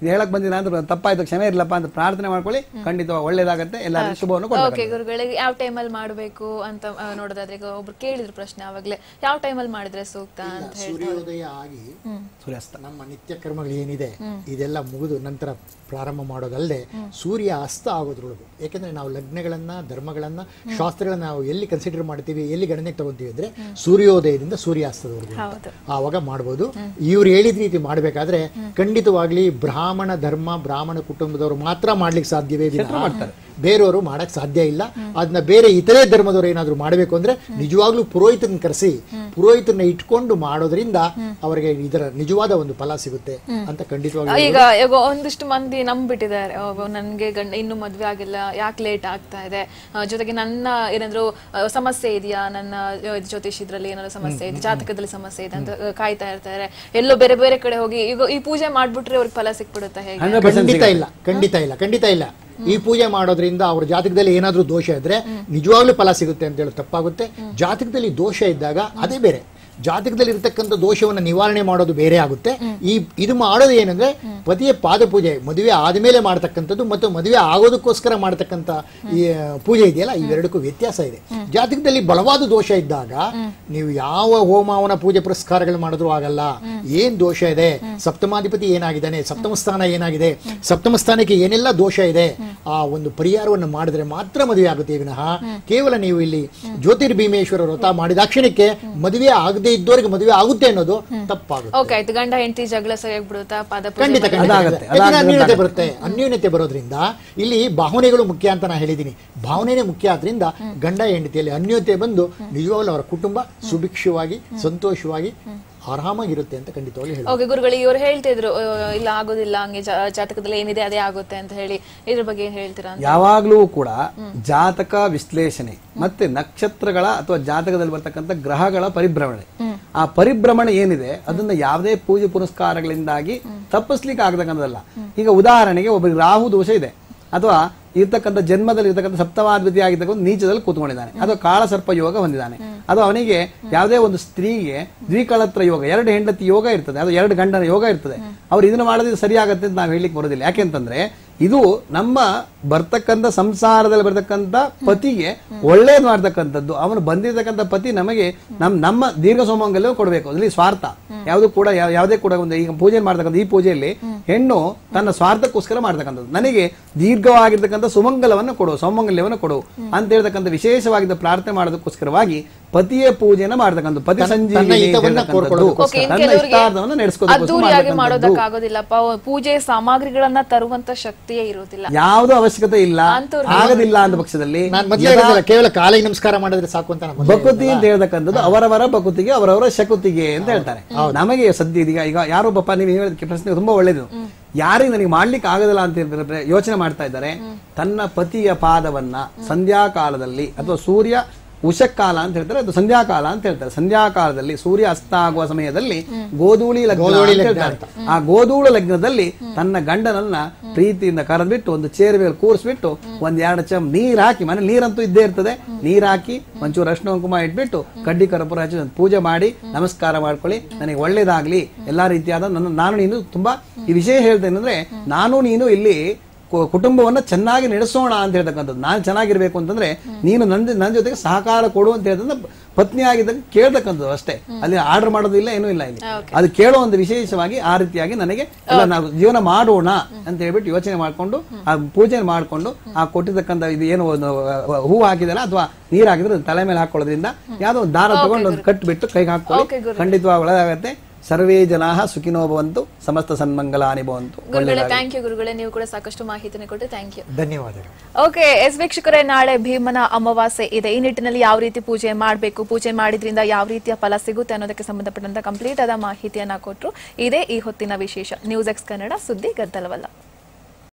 ಇದು ಹೇಳಕ್ ಬಂದಿಲ್ಲ ಅಂದ್ರೆ ತಪ್ಪಾಯ್ತು ಕ್ಷಮೆ ಇರ್ಲಪ್ಪ ಅಂತ ಪ್ರಾರ್ಥನೆ ಮಾಡ್ಕೊಳ್ಳಿ ಖಂಡಿತವಾಗಿ ಒಳ್ಳೇದಾಗತ್ತೆ ಎಲ್ಲರಿಗೂ ಶುಭವನ್ನು ಕೊಡ್ಬೇಕು ಓಕೆ ಗುರುಗಳಿಗೆ ಯಾವ ಟೈಮಲ್ಲಿ ಮಾಡಬೇಕು ಅಂತ ಆ, ನೋಡೋದಾದ್ರೆ ಈಗ ಒಬ್ರು ಕೇಳಿದ್ರು ಪ್ರಶ್ನೆ ಅವಾಗ್ಲೇ ಯಾವ ಟೈಮಲ್ಲಿ ಮಾಡಿದ್ರೆ ಸೂಕ್ತ ಅಂತ ಹೇಳಿ ಸೂರ್ಯೋದಯ ಆಗಿ ಸೂರ್ಯಾಸ್ತ ನಮ್ಮ ನಿತ್ಯ ಕರ್ಮಗಳು ಏನಿದೆ ಇದೆಲ್ಲ ಮುಗಿದು ನಂತರ ಪ್ರಾರಂಭ ಮಾಡೋದಲ್ಲದೆ ಸೂರ್ಯ ಅಸ್ತ ಆಗೋದ್ರೊಳಗು ಯಾಕಂದ್ರೆ ನಾವು ಲಗ್ನಗಳನ್ನ ಧರ್ಮಗಳನ್ನ ಶಾಸ್ತ್ರಗಳನ್ನ ನಾವು ಎಲ್ಲಿ ಕನ್ಸಿಡರ್ ಮಾಡ್ತೀವಿ ಎಲ್ಲಿ ಗಣನೆಗೆ ತಗೊಂತೀವಿ ಅಂದ್ರೆ ಸೂರ್ಯೋದಯದಿಂದ ಸೂರ್ಯಾಸ್ತದವರೆಗೂ ಅಂತ. ಆವಾಗ ಮಾಡ್ಬೋದು ಇವ್ರು ಹೇಳಿದ ರೀತಿ ಮಾಡಬೇಕಾದ್ರೆ ಖಂಡಿತವಾಗ್ಲಿ ಬ್ರಾಹ್ಮಣ ಧರ್ಮ ಬ್ರಾಹ್ಮಣ ಕುಟುಂಬದವರು ಮಾತ್ರ ಮಾಡ್ಲಿಕ್ಕೆ ಸಾಧ್ಯವೇ ವಿನಃ ಬೇರೆಯವರು ಮಾಡಕ್ ಸಾಧ್ಯ ಇಲ್ಲ ಅದನ್ನ ಬೇರೆ ಇತರೆ ಧರ್ಮದವರು ಏನಾದ್ರು ಮಾಡಬೇಕು ಅಂದ್ರೆ ನಿಜವಾಗ್ಲೂ ಪುರೋಹಿತನ ಕರೆಸಿ ಪುರೋಹಿತನ ಇಟ್ಕೊಂಡು ಮಾಡೋದ್ರಿಂದ ಅವರಿಗೆ ಇದರ ನಿಜವಾದ ಒಂದು ಫಲ ಸಿಗುತ್ತೆ ಅಂತ ಖಂಡಿತವಾಗಿ ಈಗ ಈಗ ಒಂದಿಷ್ಟು ಮಂದಿ ನಂಬಿಟ್ಟಿದ್ದಾರೆ ಓ, ನನ್ಗೆ ಗಂಡ ಇನ್ನು ಮದ್ವೆ ಆಗಿಲ್ಲ ಯಾಕೆ ಲೇಟ್ ಆಗ್ತಾ ಇದೆ ಆ, ಜೊತೆಗೆ ನನ್ನ ಏನಾದ್ರು ಆ, ಸಮಸ್ಯೆ ಇದೆಯಾ ನನ್ನ ಆ, ಜ್ಯೋತಿಷ್ ಇದ್ರಲ್ಲಿ ಏನಾದ್ರು ಸಮಸ್ಯೆ ಇದೆ ಜಾತಕದಲ್ಲಿ ಸಮಸ್ಯೆ ಇದೆ ಅಂತ ಆ, ಕಾಯ್ತಾ ಇರ್ತಾರೆ ಎಲ್ಲೋ ಬೇರೆ ಬೇರೆ ಕಡೆ ಹೋಗಿ ಈಗ ಈ ಪೂಜೆ ಮಾಡ್ಬಿಟ್ರೆ ಅವ್ರಿಗೆ ಫಲ ಸಿಕ್ಬಿಡುತ್ತಾ ಹೇಗೆ ಹಂಡ್ರೆಡ್ ಪರ್ಸೆಂಟ್ ಖಂಡಿತ ಇಲ್ಲ ಖಂಡಿತ ಇಲ್ಲ ಖಂಡಿತ ಇಲ್ಲ ಈ ಪೂಜೆ ಮಾಡೋದ್ರಿಂದ ಅವ್ರ ಜಾತಕದಲ್ಲಿ ಏನಾದ್ರೂ ದೋಷ ಇದ್ರೆ ನಿಜವಾಗ್ಲೂ ಫಲ ಸಿಗುತ್ತೆ ಅಂತ ಹೇಳಿ ತಪ್ಪಾಗುತ್ತೆ ಜಾತಕದಲ್ಲಿ ದೋಷ ಇದ್ದಾಗ ಅದೇ ಬೇರೆ ಜಾತಕದಲ್ಲಿ ಇರ್ತಕ್ಕಂಥ ದೋಷವನ್ನು ನಿವಾರಣೆ ಮಾಡೋದು ಬೇರೆ ಆಗುತ್ತೆ ಈ ಇದು ಮಾಡೋದು ಏನಂದ್ರೆ ಪತಿಯ ಪಾದ ಪೂಜೆ ಮದುವೆ ಆದ್ಮೇಲೆ ಮಾಡ್ತಕ್ಕಂಥದ್ದು ಮತ್ತು ಮದುವೆ ಆಗೋದಕ್ಕೋಸ್ಕರ ಮಾಡ್ತಕ್ಕಂಥ ಈ ಆ, ಪೂಜೆ ಇದೆಯಲ್ಲ ಇವೆರಡಕ್ಕೂ ವ್ಯತ್ಯಾಸ ಇದೆ ಜಾತಕದಲ್ಲಿ ಬಲವಾದ ದೋಷ ಇದ್ದಾಗ ನೀವು ಯಾವ ಹೋಮವನ ಪೂಜೆ ಪುರಸ್ಕಾರಗಳು ಮಾಡಿದ್ರು ಆಗಲ್ಲ ಏನ್ ದೋಷ ಇದೆ ಸಪ್ತಮಾಧಿಪತಿ ಏನಾಗಿದ್ದಾನೆ ಸಪ್ತಮ ಸ್ಥಾನ ಏನಾಗಿದೆ ಸಪ್ತಮ ಸ್ಥಾನಕ್ಕೆ ಏನೆಲ್ಲ ದೋಷ ಇದೆ ಆ ಒಂದು ಪರಿಹಾರವನ್ನು ಮಾಡಿದ್ರೆ ಮಾತ್ರ ಮದುವೆ ಆಗುತ್ತೆ ವಿನಃ ಕೇವಲ ನೀವು ಇಲ್ಲಿ ಜ್ಯೋತಿರ್ಭೀಮೇಶ್ವರ ವ್ರತ ಮಾಡಿದಾಕ್ಷಣಕ್ಕೆ ಮದುವೆ ಆಗದೆ ಇದ್ದವರಿಗೆ ಮದುವೆ ಆಗುತ್ತೆ ಅನ್ನೋದು ತಪ್ಪಾಗುತ್ತೆ ಓಕೆ ಆಯ್ತು ಗಂಡ ಹೆಂಡತಿ ಜಗಳ ಸರಿಯಾಗಿ ಬಿಡುತ್ತಾ ಪಾದ ಪೂಜೆ ಖಂಡಿತ ಮಾಡಿ- ಖಂಡಿತ ಅದಾಗತ್ತೆ, ಯಾಕಂದ್ರೆ ಅದಾಗತ್ತೆ, ಅನ್ಯೂನ್ಯತೆ ಅದಾಗತ್ತೆ. ಬರುತ್ತೆ ಅನ್ಯೂನ್ಯತೆ ಬರೋದ್ರಿಂದ ಇಲ್ಲಿ ಭಾವನೆಗಳು ಮುಖ್ಯ ಅಂತ ನಾ ಹೇಳಿದ್ದೀನಿ ಭಾವನೆನೇ ಮುಖ್ಯ ಆದ್ರಿಂದ ಗಂಡ ಹೆಂಡತಿಯಲ್ಲಿ ಅನ್ಯೋನ್ಯತೆ ಬಂದು ನಿಜವಾಗ್ಲೂ ಅವರ ಕುಟುಂಬ ಸುಭಿಕ್ಷವಾಗಿ ಸಂತೋಷವಾಗಿ ಆರಾಮಾಗಿರುತ್ತೆ ಅಂತ ಖಂಡಿತವಾಗಿ ಹೇಳಿ ಓಕೆ ಗುರುಗಳು ಇವ್ರು ಹೇಳ್ತಿದ್ರು ಆ, ಇಲ್ಲ ಆಗೋದಿಲ್ಲ ಹಂಗೆ ಜಾ- ಜಾತಕದಲ್ಲಿ ಏನಿದೆ ಅದೇ ಆಗುತ್ತೆ ಅಂತ ಹೇಳಿ ಇದ್ರ ಬಗ್ಗೆ ಏನ್ ಹೇಳ್ತೀರಾ ಅಂತ ಯಾವಾಗಲೂ ಕೂಡ ಜಾತಕ ವಿಶ್ಲೇಷಣೆ ಮತ್ತೆ ನಕ್ಷತ್ರಗಳ ಅಥವಾ ಜಾತಕದಲ್ಲಿ ಬರ್ತಕ್ಕಂಥ ಗ್ರಹಗಳ ಪರಿಭ್ರಮಣೆ ಆ ಪರಿಭ್ರಮಣೆ ಏನಿದೆ ಅದನ್ನ ಯಾವುದೇ ಪೂಜೆ ಪುನಸ್ಕಾರಗಳಿಂದಾಗಿ ತಪ್ಪಿಸ್ಲಿಕ್ಕೆ ಆಗತಕ್ಕಂಥದ್ದಲ್ಲ ಈಗ ಉದಾಹರಣೆಗೆ ಒಬ್ಬರಿಗೆ ರಾಹು ದೋಷ ಇದೆ ಅಥವಾ ಇರ್ತಕ್ಕಂಥ ಜನ್ಮದಲ್ಲಿ ಇರ್ತಕ್ಕಂಥ ಸಪ್ತಮಾಧಿಪತಿ ಆಗಿರ್ತಕ್ಕಂಥ ನೀಚದಲ್ಲಿ ಕೂತ್ಕೊಂಡಿದ್ದಾನೆ ಅಥವಾ ಕಾಳ ಸರ್ಪ ಯೋಗ ಹೊಂದಿದ್ದಾನೆ ಅದು ಅವನಿಗೆ ಯಾವುದೇ ಒಂದು ಸ್ತ್ರೀಗೆ ದ್ವಿಕಳತ್ರ ಯೋಗ ಎರಡು ಹೆಂಡತಿ ಯೋಗ ಇರ್ತದೆ ಅದು ಎರಡು ಗಂಡನ ಯೋಗ ಇರ್ತದೆ ಅವ್ರು ಇದನ್ನ ಮಾಡೋದು ಸರಿಯಾಗತ್ತೆ ಅಂತ ನಾವು ಹೇಳಲಿಕ್ಕೆ ಬರೋದಿಲ್ಲ ಯಾಕೆಂತಂದ್ರೆ ಇದು ನಮ್ಮ ಬರ್ತಕ್ಕಂಥ ಸಂಸಾರದಲ್ಲಿ ಬರ್ತಕ್ಕಂಥ ಪತಿಗೆ ಒಳ್ಳೇದು ಮಾಡ್ತಕ್ಕಂಥದ್ದು ಅವನು ಬಂದಿರತಕ್ಕಂಥ ಪತಿ ನಮಗೆ ನಮ್ ನಮ್ಮ ದೀರ್ಘ ಸೋಮಂಗಲ್ಯ ಕೊಡಬೇಕು ಅಲ್ಲಿ ಸ್ವಾರ್ಥ ಯಾವುದು ಕೂಡ ಯಾವ- ಯಾವುದೇ ಕೂಡ ಒಂದು ಈಗ ಪೂಜೆ ಮಾಡ್ತಕ್ಕಂಥ ಈ ಪೂಜೆಯಲ್ಲಿ ಹೆಣ್ಣು ತನ್ನ ಸ್ವಾರ್ಥಕ್ಕೋಸ್ಕರ ಮಾಡ್ತಕ್ಕಂಥದ್ದು ನನಗೆ ದೀರ್ಘವಾಗಿರ್ತಕ್ಕಂಥ ಸುಮಂಗಲವನ್ನು ಕೊಡು ಸೌಮಂಗಲ್ಯವನ್ನು ಕೊಡು ಅಂತ ಹೇಳ್ತಕ್ಕಂಥ ವಿಶೇಷವಾಗಿದ್ದ ಪ್ರಾರ್ಥನೆ ಮಾಡೋದಕ್ಕೋಸ್ಕರವಾಗಿ ಪತಿಯ ಪೂಜೆನ ಮಾಡ್ತಕ್ಕಂಥ ಪತಿ ತನ್ನ- ಸಂಜೀವಿನಿ ತನ್ನ ಹಿತವನ್ನ ಹೇಳ್ತಕ್ಕಂಥದ್ದು, ಕೋರ್ಕೊಳ್ಳೋದಕ್ಕೋಸ್ಕರ. ಓಕೆ ಇನ್ ತನ್ನ ಕೆಲವರಿಗೆ ಇಷ್ಟಾರ್ಥವನ್ನು ನಡೆಸ್ಕೋದಕ್ಕೋಸ್ಕರ ಅದ್ದೂರಿಯಾಗಿ ಮಾಡ್ತಕ್ಕಂಥದ್ದು. ಮಾಡೋದಕ್ಕಾಗೋದಿಲ್ಲಪ್ಪ ಪೂಜೆ ಸಾಮಗ್ರಿಗಳನ್ನ ತರುವಂತ ಶಕ್ತಿಯೇ ಇರೋದಿಲ್ಲ ಯಾವುದೋ ಅವಶ್ಯಕತೆ ಇಲ್ಲ ಅಂಥವ್ರಿಗೆ ಆಗದಿಲ್ಲ ಅಂದ ಪಕ್ಷದಲ್ಲಿ ನಾನು ಮೊದಲೇ ಹೇಳಿದ್ನಲ್ಲ, ಕೇವಲ ಕಾಲಿಗೆ ನಮಸ್ಕಾರ ಮಾಡಿದ್ರೆ ಸಾಕು ಅಂತ ನಾನು ಮೊದಲೇ ಬಕುತಿ ಅಂತ ಹೇಳ್ತಕ್ಕಂಥದ್ದು ಅವರವರ ಬಕುತಿಗೆ ಅವರವರ ಶಕುತಿಗೆ ಅಂತ ಹೇಳ್ತಾರೆ ನಮಗೆ ಸದ್ಯ ಈಗ ಈಗ ಯಾರೊಬ್ಬಪ್ಪ ನೀವು ಹೇಳಿದ ಪ್ರಶ್ನೆ ತುಂಬಾ ಒಳ್ಳೇದು ಯಾರಿಗೆ ನನಗೆ ಮಾಡ್ಲಿಕ್ಕೆ ಆಗೋದಿಲ್ಲ ಅಂತ ಹೇಳಿದ್ರೆ ಯೋಚನೆ ಮಾಡ್ತಾ ಇದ್ದಾರೆ ತನ್ನ ಪತಿಯ ಪಾದವನ್ನ ಸಂಧ್ಯಾಕಾಲದಲ್ಲಿ ಅಥವಾ ಸೂರ್ಯ ಉಷಕಾಲ ಅಂತ ಹೇಳ್ತಾರೆ ಅದು ಸಂಧ್ಯಾಕಾಲ ಅಂತ ಹೇಳ್ತಾರೆ ಸಂಧ್ಯಾಕಾಲದಲ್ಲಿ ಸೂರ್ಯ ಅಸ್ತ ಆಗುವ ಸಮಯದಲ್ಲಿ ಗೋಧೂಳಿ ಲಗ್ನ ಗೋಧೂಳಿ ಅಂತ ಲಗ್ನ ಹೇಳ್ತಾರೆ. ಆ ಗೋಧೂಳ ಲಗ್ನದಲ್ಲಿ ತನ್ನ ಗಂಡನನ್ನ ಪ್ರೀತಿಯಿಂದ ಕರೆದ್ಬಿಟ್ಟು ಒಂದು ಚೇರ್ ಮೇಲೆ ಕೂರಿಸ್ಬಿಟ್ಟು ಒಂದ್ ಎರಡು ಚಮ್ ನೀರ್ ಹಾಕಿ ಮನೆ ನೀರಂತೂ ಇದ್ದೇ ಇರ್ತದೆ ನೀರ್ ಹಾಕಿ ಒಂಚೂರು ಅರ್ಶಿನ ಕುಂಕುಮ ಇಟ್ಬಿಟ್ಟು ಕಡ್ಡಿ ಕರ್ಪೂರ ಹಚ್ಚಿ ಒಂದು ಪೂಜೆ ಮಾಡಿ ನಮಸ್ಕಾರ ಮಾಡ್ಕೊಳ್ಳಿ ನನಗೆ ಒಳ್ಳೇದಾಗ್ಲಿ ಎಲ್ಲಾ ರೀತಿಯಾದ ನನ್ನ ನಾನು ನೀನು ತುಂಬಾ ಈ ವಿಷಯ ಹೇಳ್ತೇನೆ ಅಂದ್ರೆ ನಾನು ನೀನು ಇಲ್ಲಿ ಕು- ಕುಟುಂಬವನ್ನ ಚೆನ್ನಾಗಿ ನಡೆಸೋಣ ಅಂತ ಹೇಳ್ತಕ್ಕಂಥದ್ದು ನಾನು ಚೆನ್ನಾಗಿರ್ಬೇಕು ಅಂತಂದ್ರೆ ನೀನು ನನ್ನ ನನ್ನ ಜೊತೆಗೆ ಸಹಕಾರ ಕೊಡು ಅಂತ ಹೇಳ್ತಂದ್ರೆ ಪತ್ನಿ ಆಗಿದ್ದಾಗ ಕೇಳ್ತಕ್ಕಂಥದ್ದು ಅಷ್ಟೇ ಅಲ್ಲಿ ಆರ್ಡರ್ ಮಾಡೋದಿಲ್ಲ ಏನೂ ಇಲ್ಲ ಇಲ್ಲಿ ಅದು ಕೇಳೋ ಒಂದು ವಿಶೇಷವಾಗಿ ಆ ರೀತಿಯಾಗಿ ನನಗೆ ಎಲ್ಲ ನಾವು ಜೀವನ ಮಾಡೋಣ ಅಂತ ಹೇಳ್ಬಿಟ್ಟು ಯೋಚನೆ ಮಾಡ್ಕೊಂಡು ಆ ಪೂಜೆ ಮಾಡ್ಕೊಂಡು ಆ ಕೊಟ್ಟಿರ್ತಕ್ಕಂಥ ಇದು ಏನು ಒಂದು ಹೂ ಹಾಕಿದಲ್ಲ ಅಥವಾ ನೀರ್ ಹಾಕಿದ್ರೆ ಅದು ತಲೆ ಮೇಲೆ ಹಾಕೊಳ್ಳೋದ್ರಿಂದ ಯಾವ್ದೋ ಒಂದು ದಾರ ತಗೊಂಡು ಒಂದು ಕಟ್ಬಿಟ್ಟು ಕೈಗೆ Okay, ಹಾಕೊಳ್ಳಿ ಗುರು. ಖಂಡಿತವಾಗಿ ಒಳ್ಳೆದಾಗತ್ತೆ ಸರ್ವೇ ಜನಾ ಸುಖಿನೋ ಭವಂತು ಸಮಸ್ತ ಸನ್ಮಂಗಲಾನಿ ಭವಂತು ಗುರುಗಳೇ ಒಳ್ಳೆದಾಗಲಿ. ಥ್ಯಾಂಕ್ ಯು ಗುರುಗಳೇ ನೀವು ಕೂಡ ಸಾಕಷ್ಟು ಮಾಹಿತಿನ ಕೊಟ್ಟು ಥ್ಯಾಂಕ್ ಯು ಧನ್ಯವಾದಗಳು ಓಕೆ ಎಸ್ ವೀಕ್ಷಕರೇ ನಾಳೆ ಭೀಮನ ಅಮಾವಾಸ್ಯೆ ಇದೆ ಈ ನಿಟ್ಟಿನಲ್ಲಿ ಯಾವ ರೀತಿ ಪೂಜೆ ಮಾಡಬೇಕು ಪೂಜೆ ಮಾಡಿದ್ರಿಂದ ಯಾವ ರೀತಿಯ ಫಲ ಸಿಗುತ್ತೆ ಅನ್ನೋದಕ್ಕೆ ಸಂಬಂಧಪಟ್ಟಂತ ಕಂಪ್ಲೀಟ್ ಆದ ಮಾಹಿತಿಯನ್ನ ಕೊಟ್ಟರು ಇದೇ ಈ ಹೊತ್ತಿನ ವಿಶೇಷ ನ್ಯೂಸ್ ಎಕ್ಸ್ ಕನ್ನಡ ಸುದ್ದಿ ಗದ್ದಲವಲ್ಲ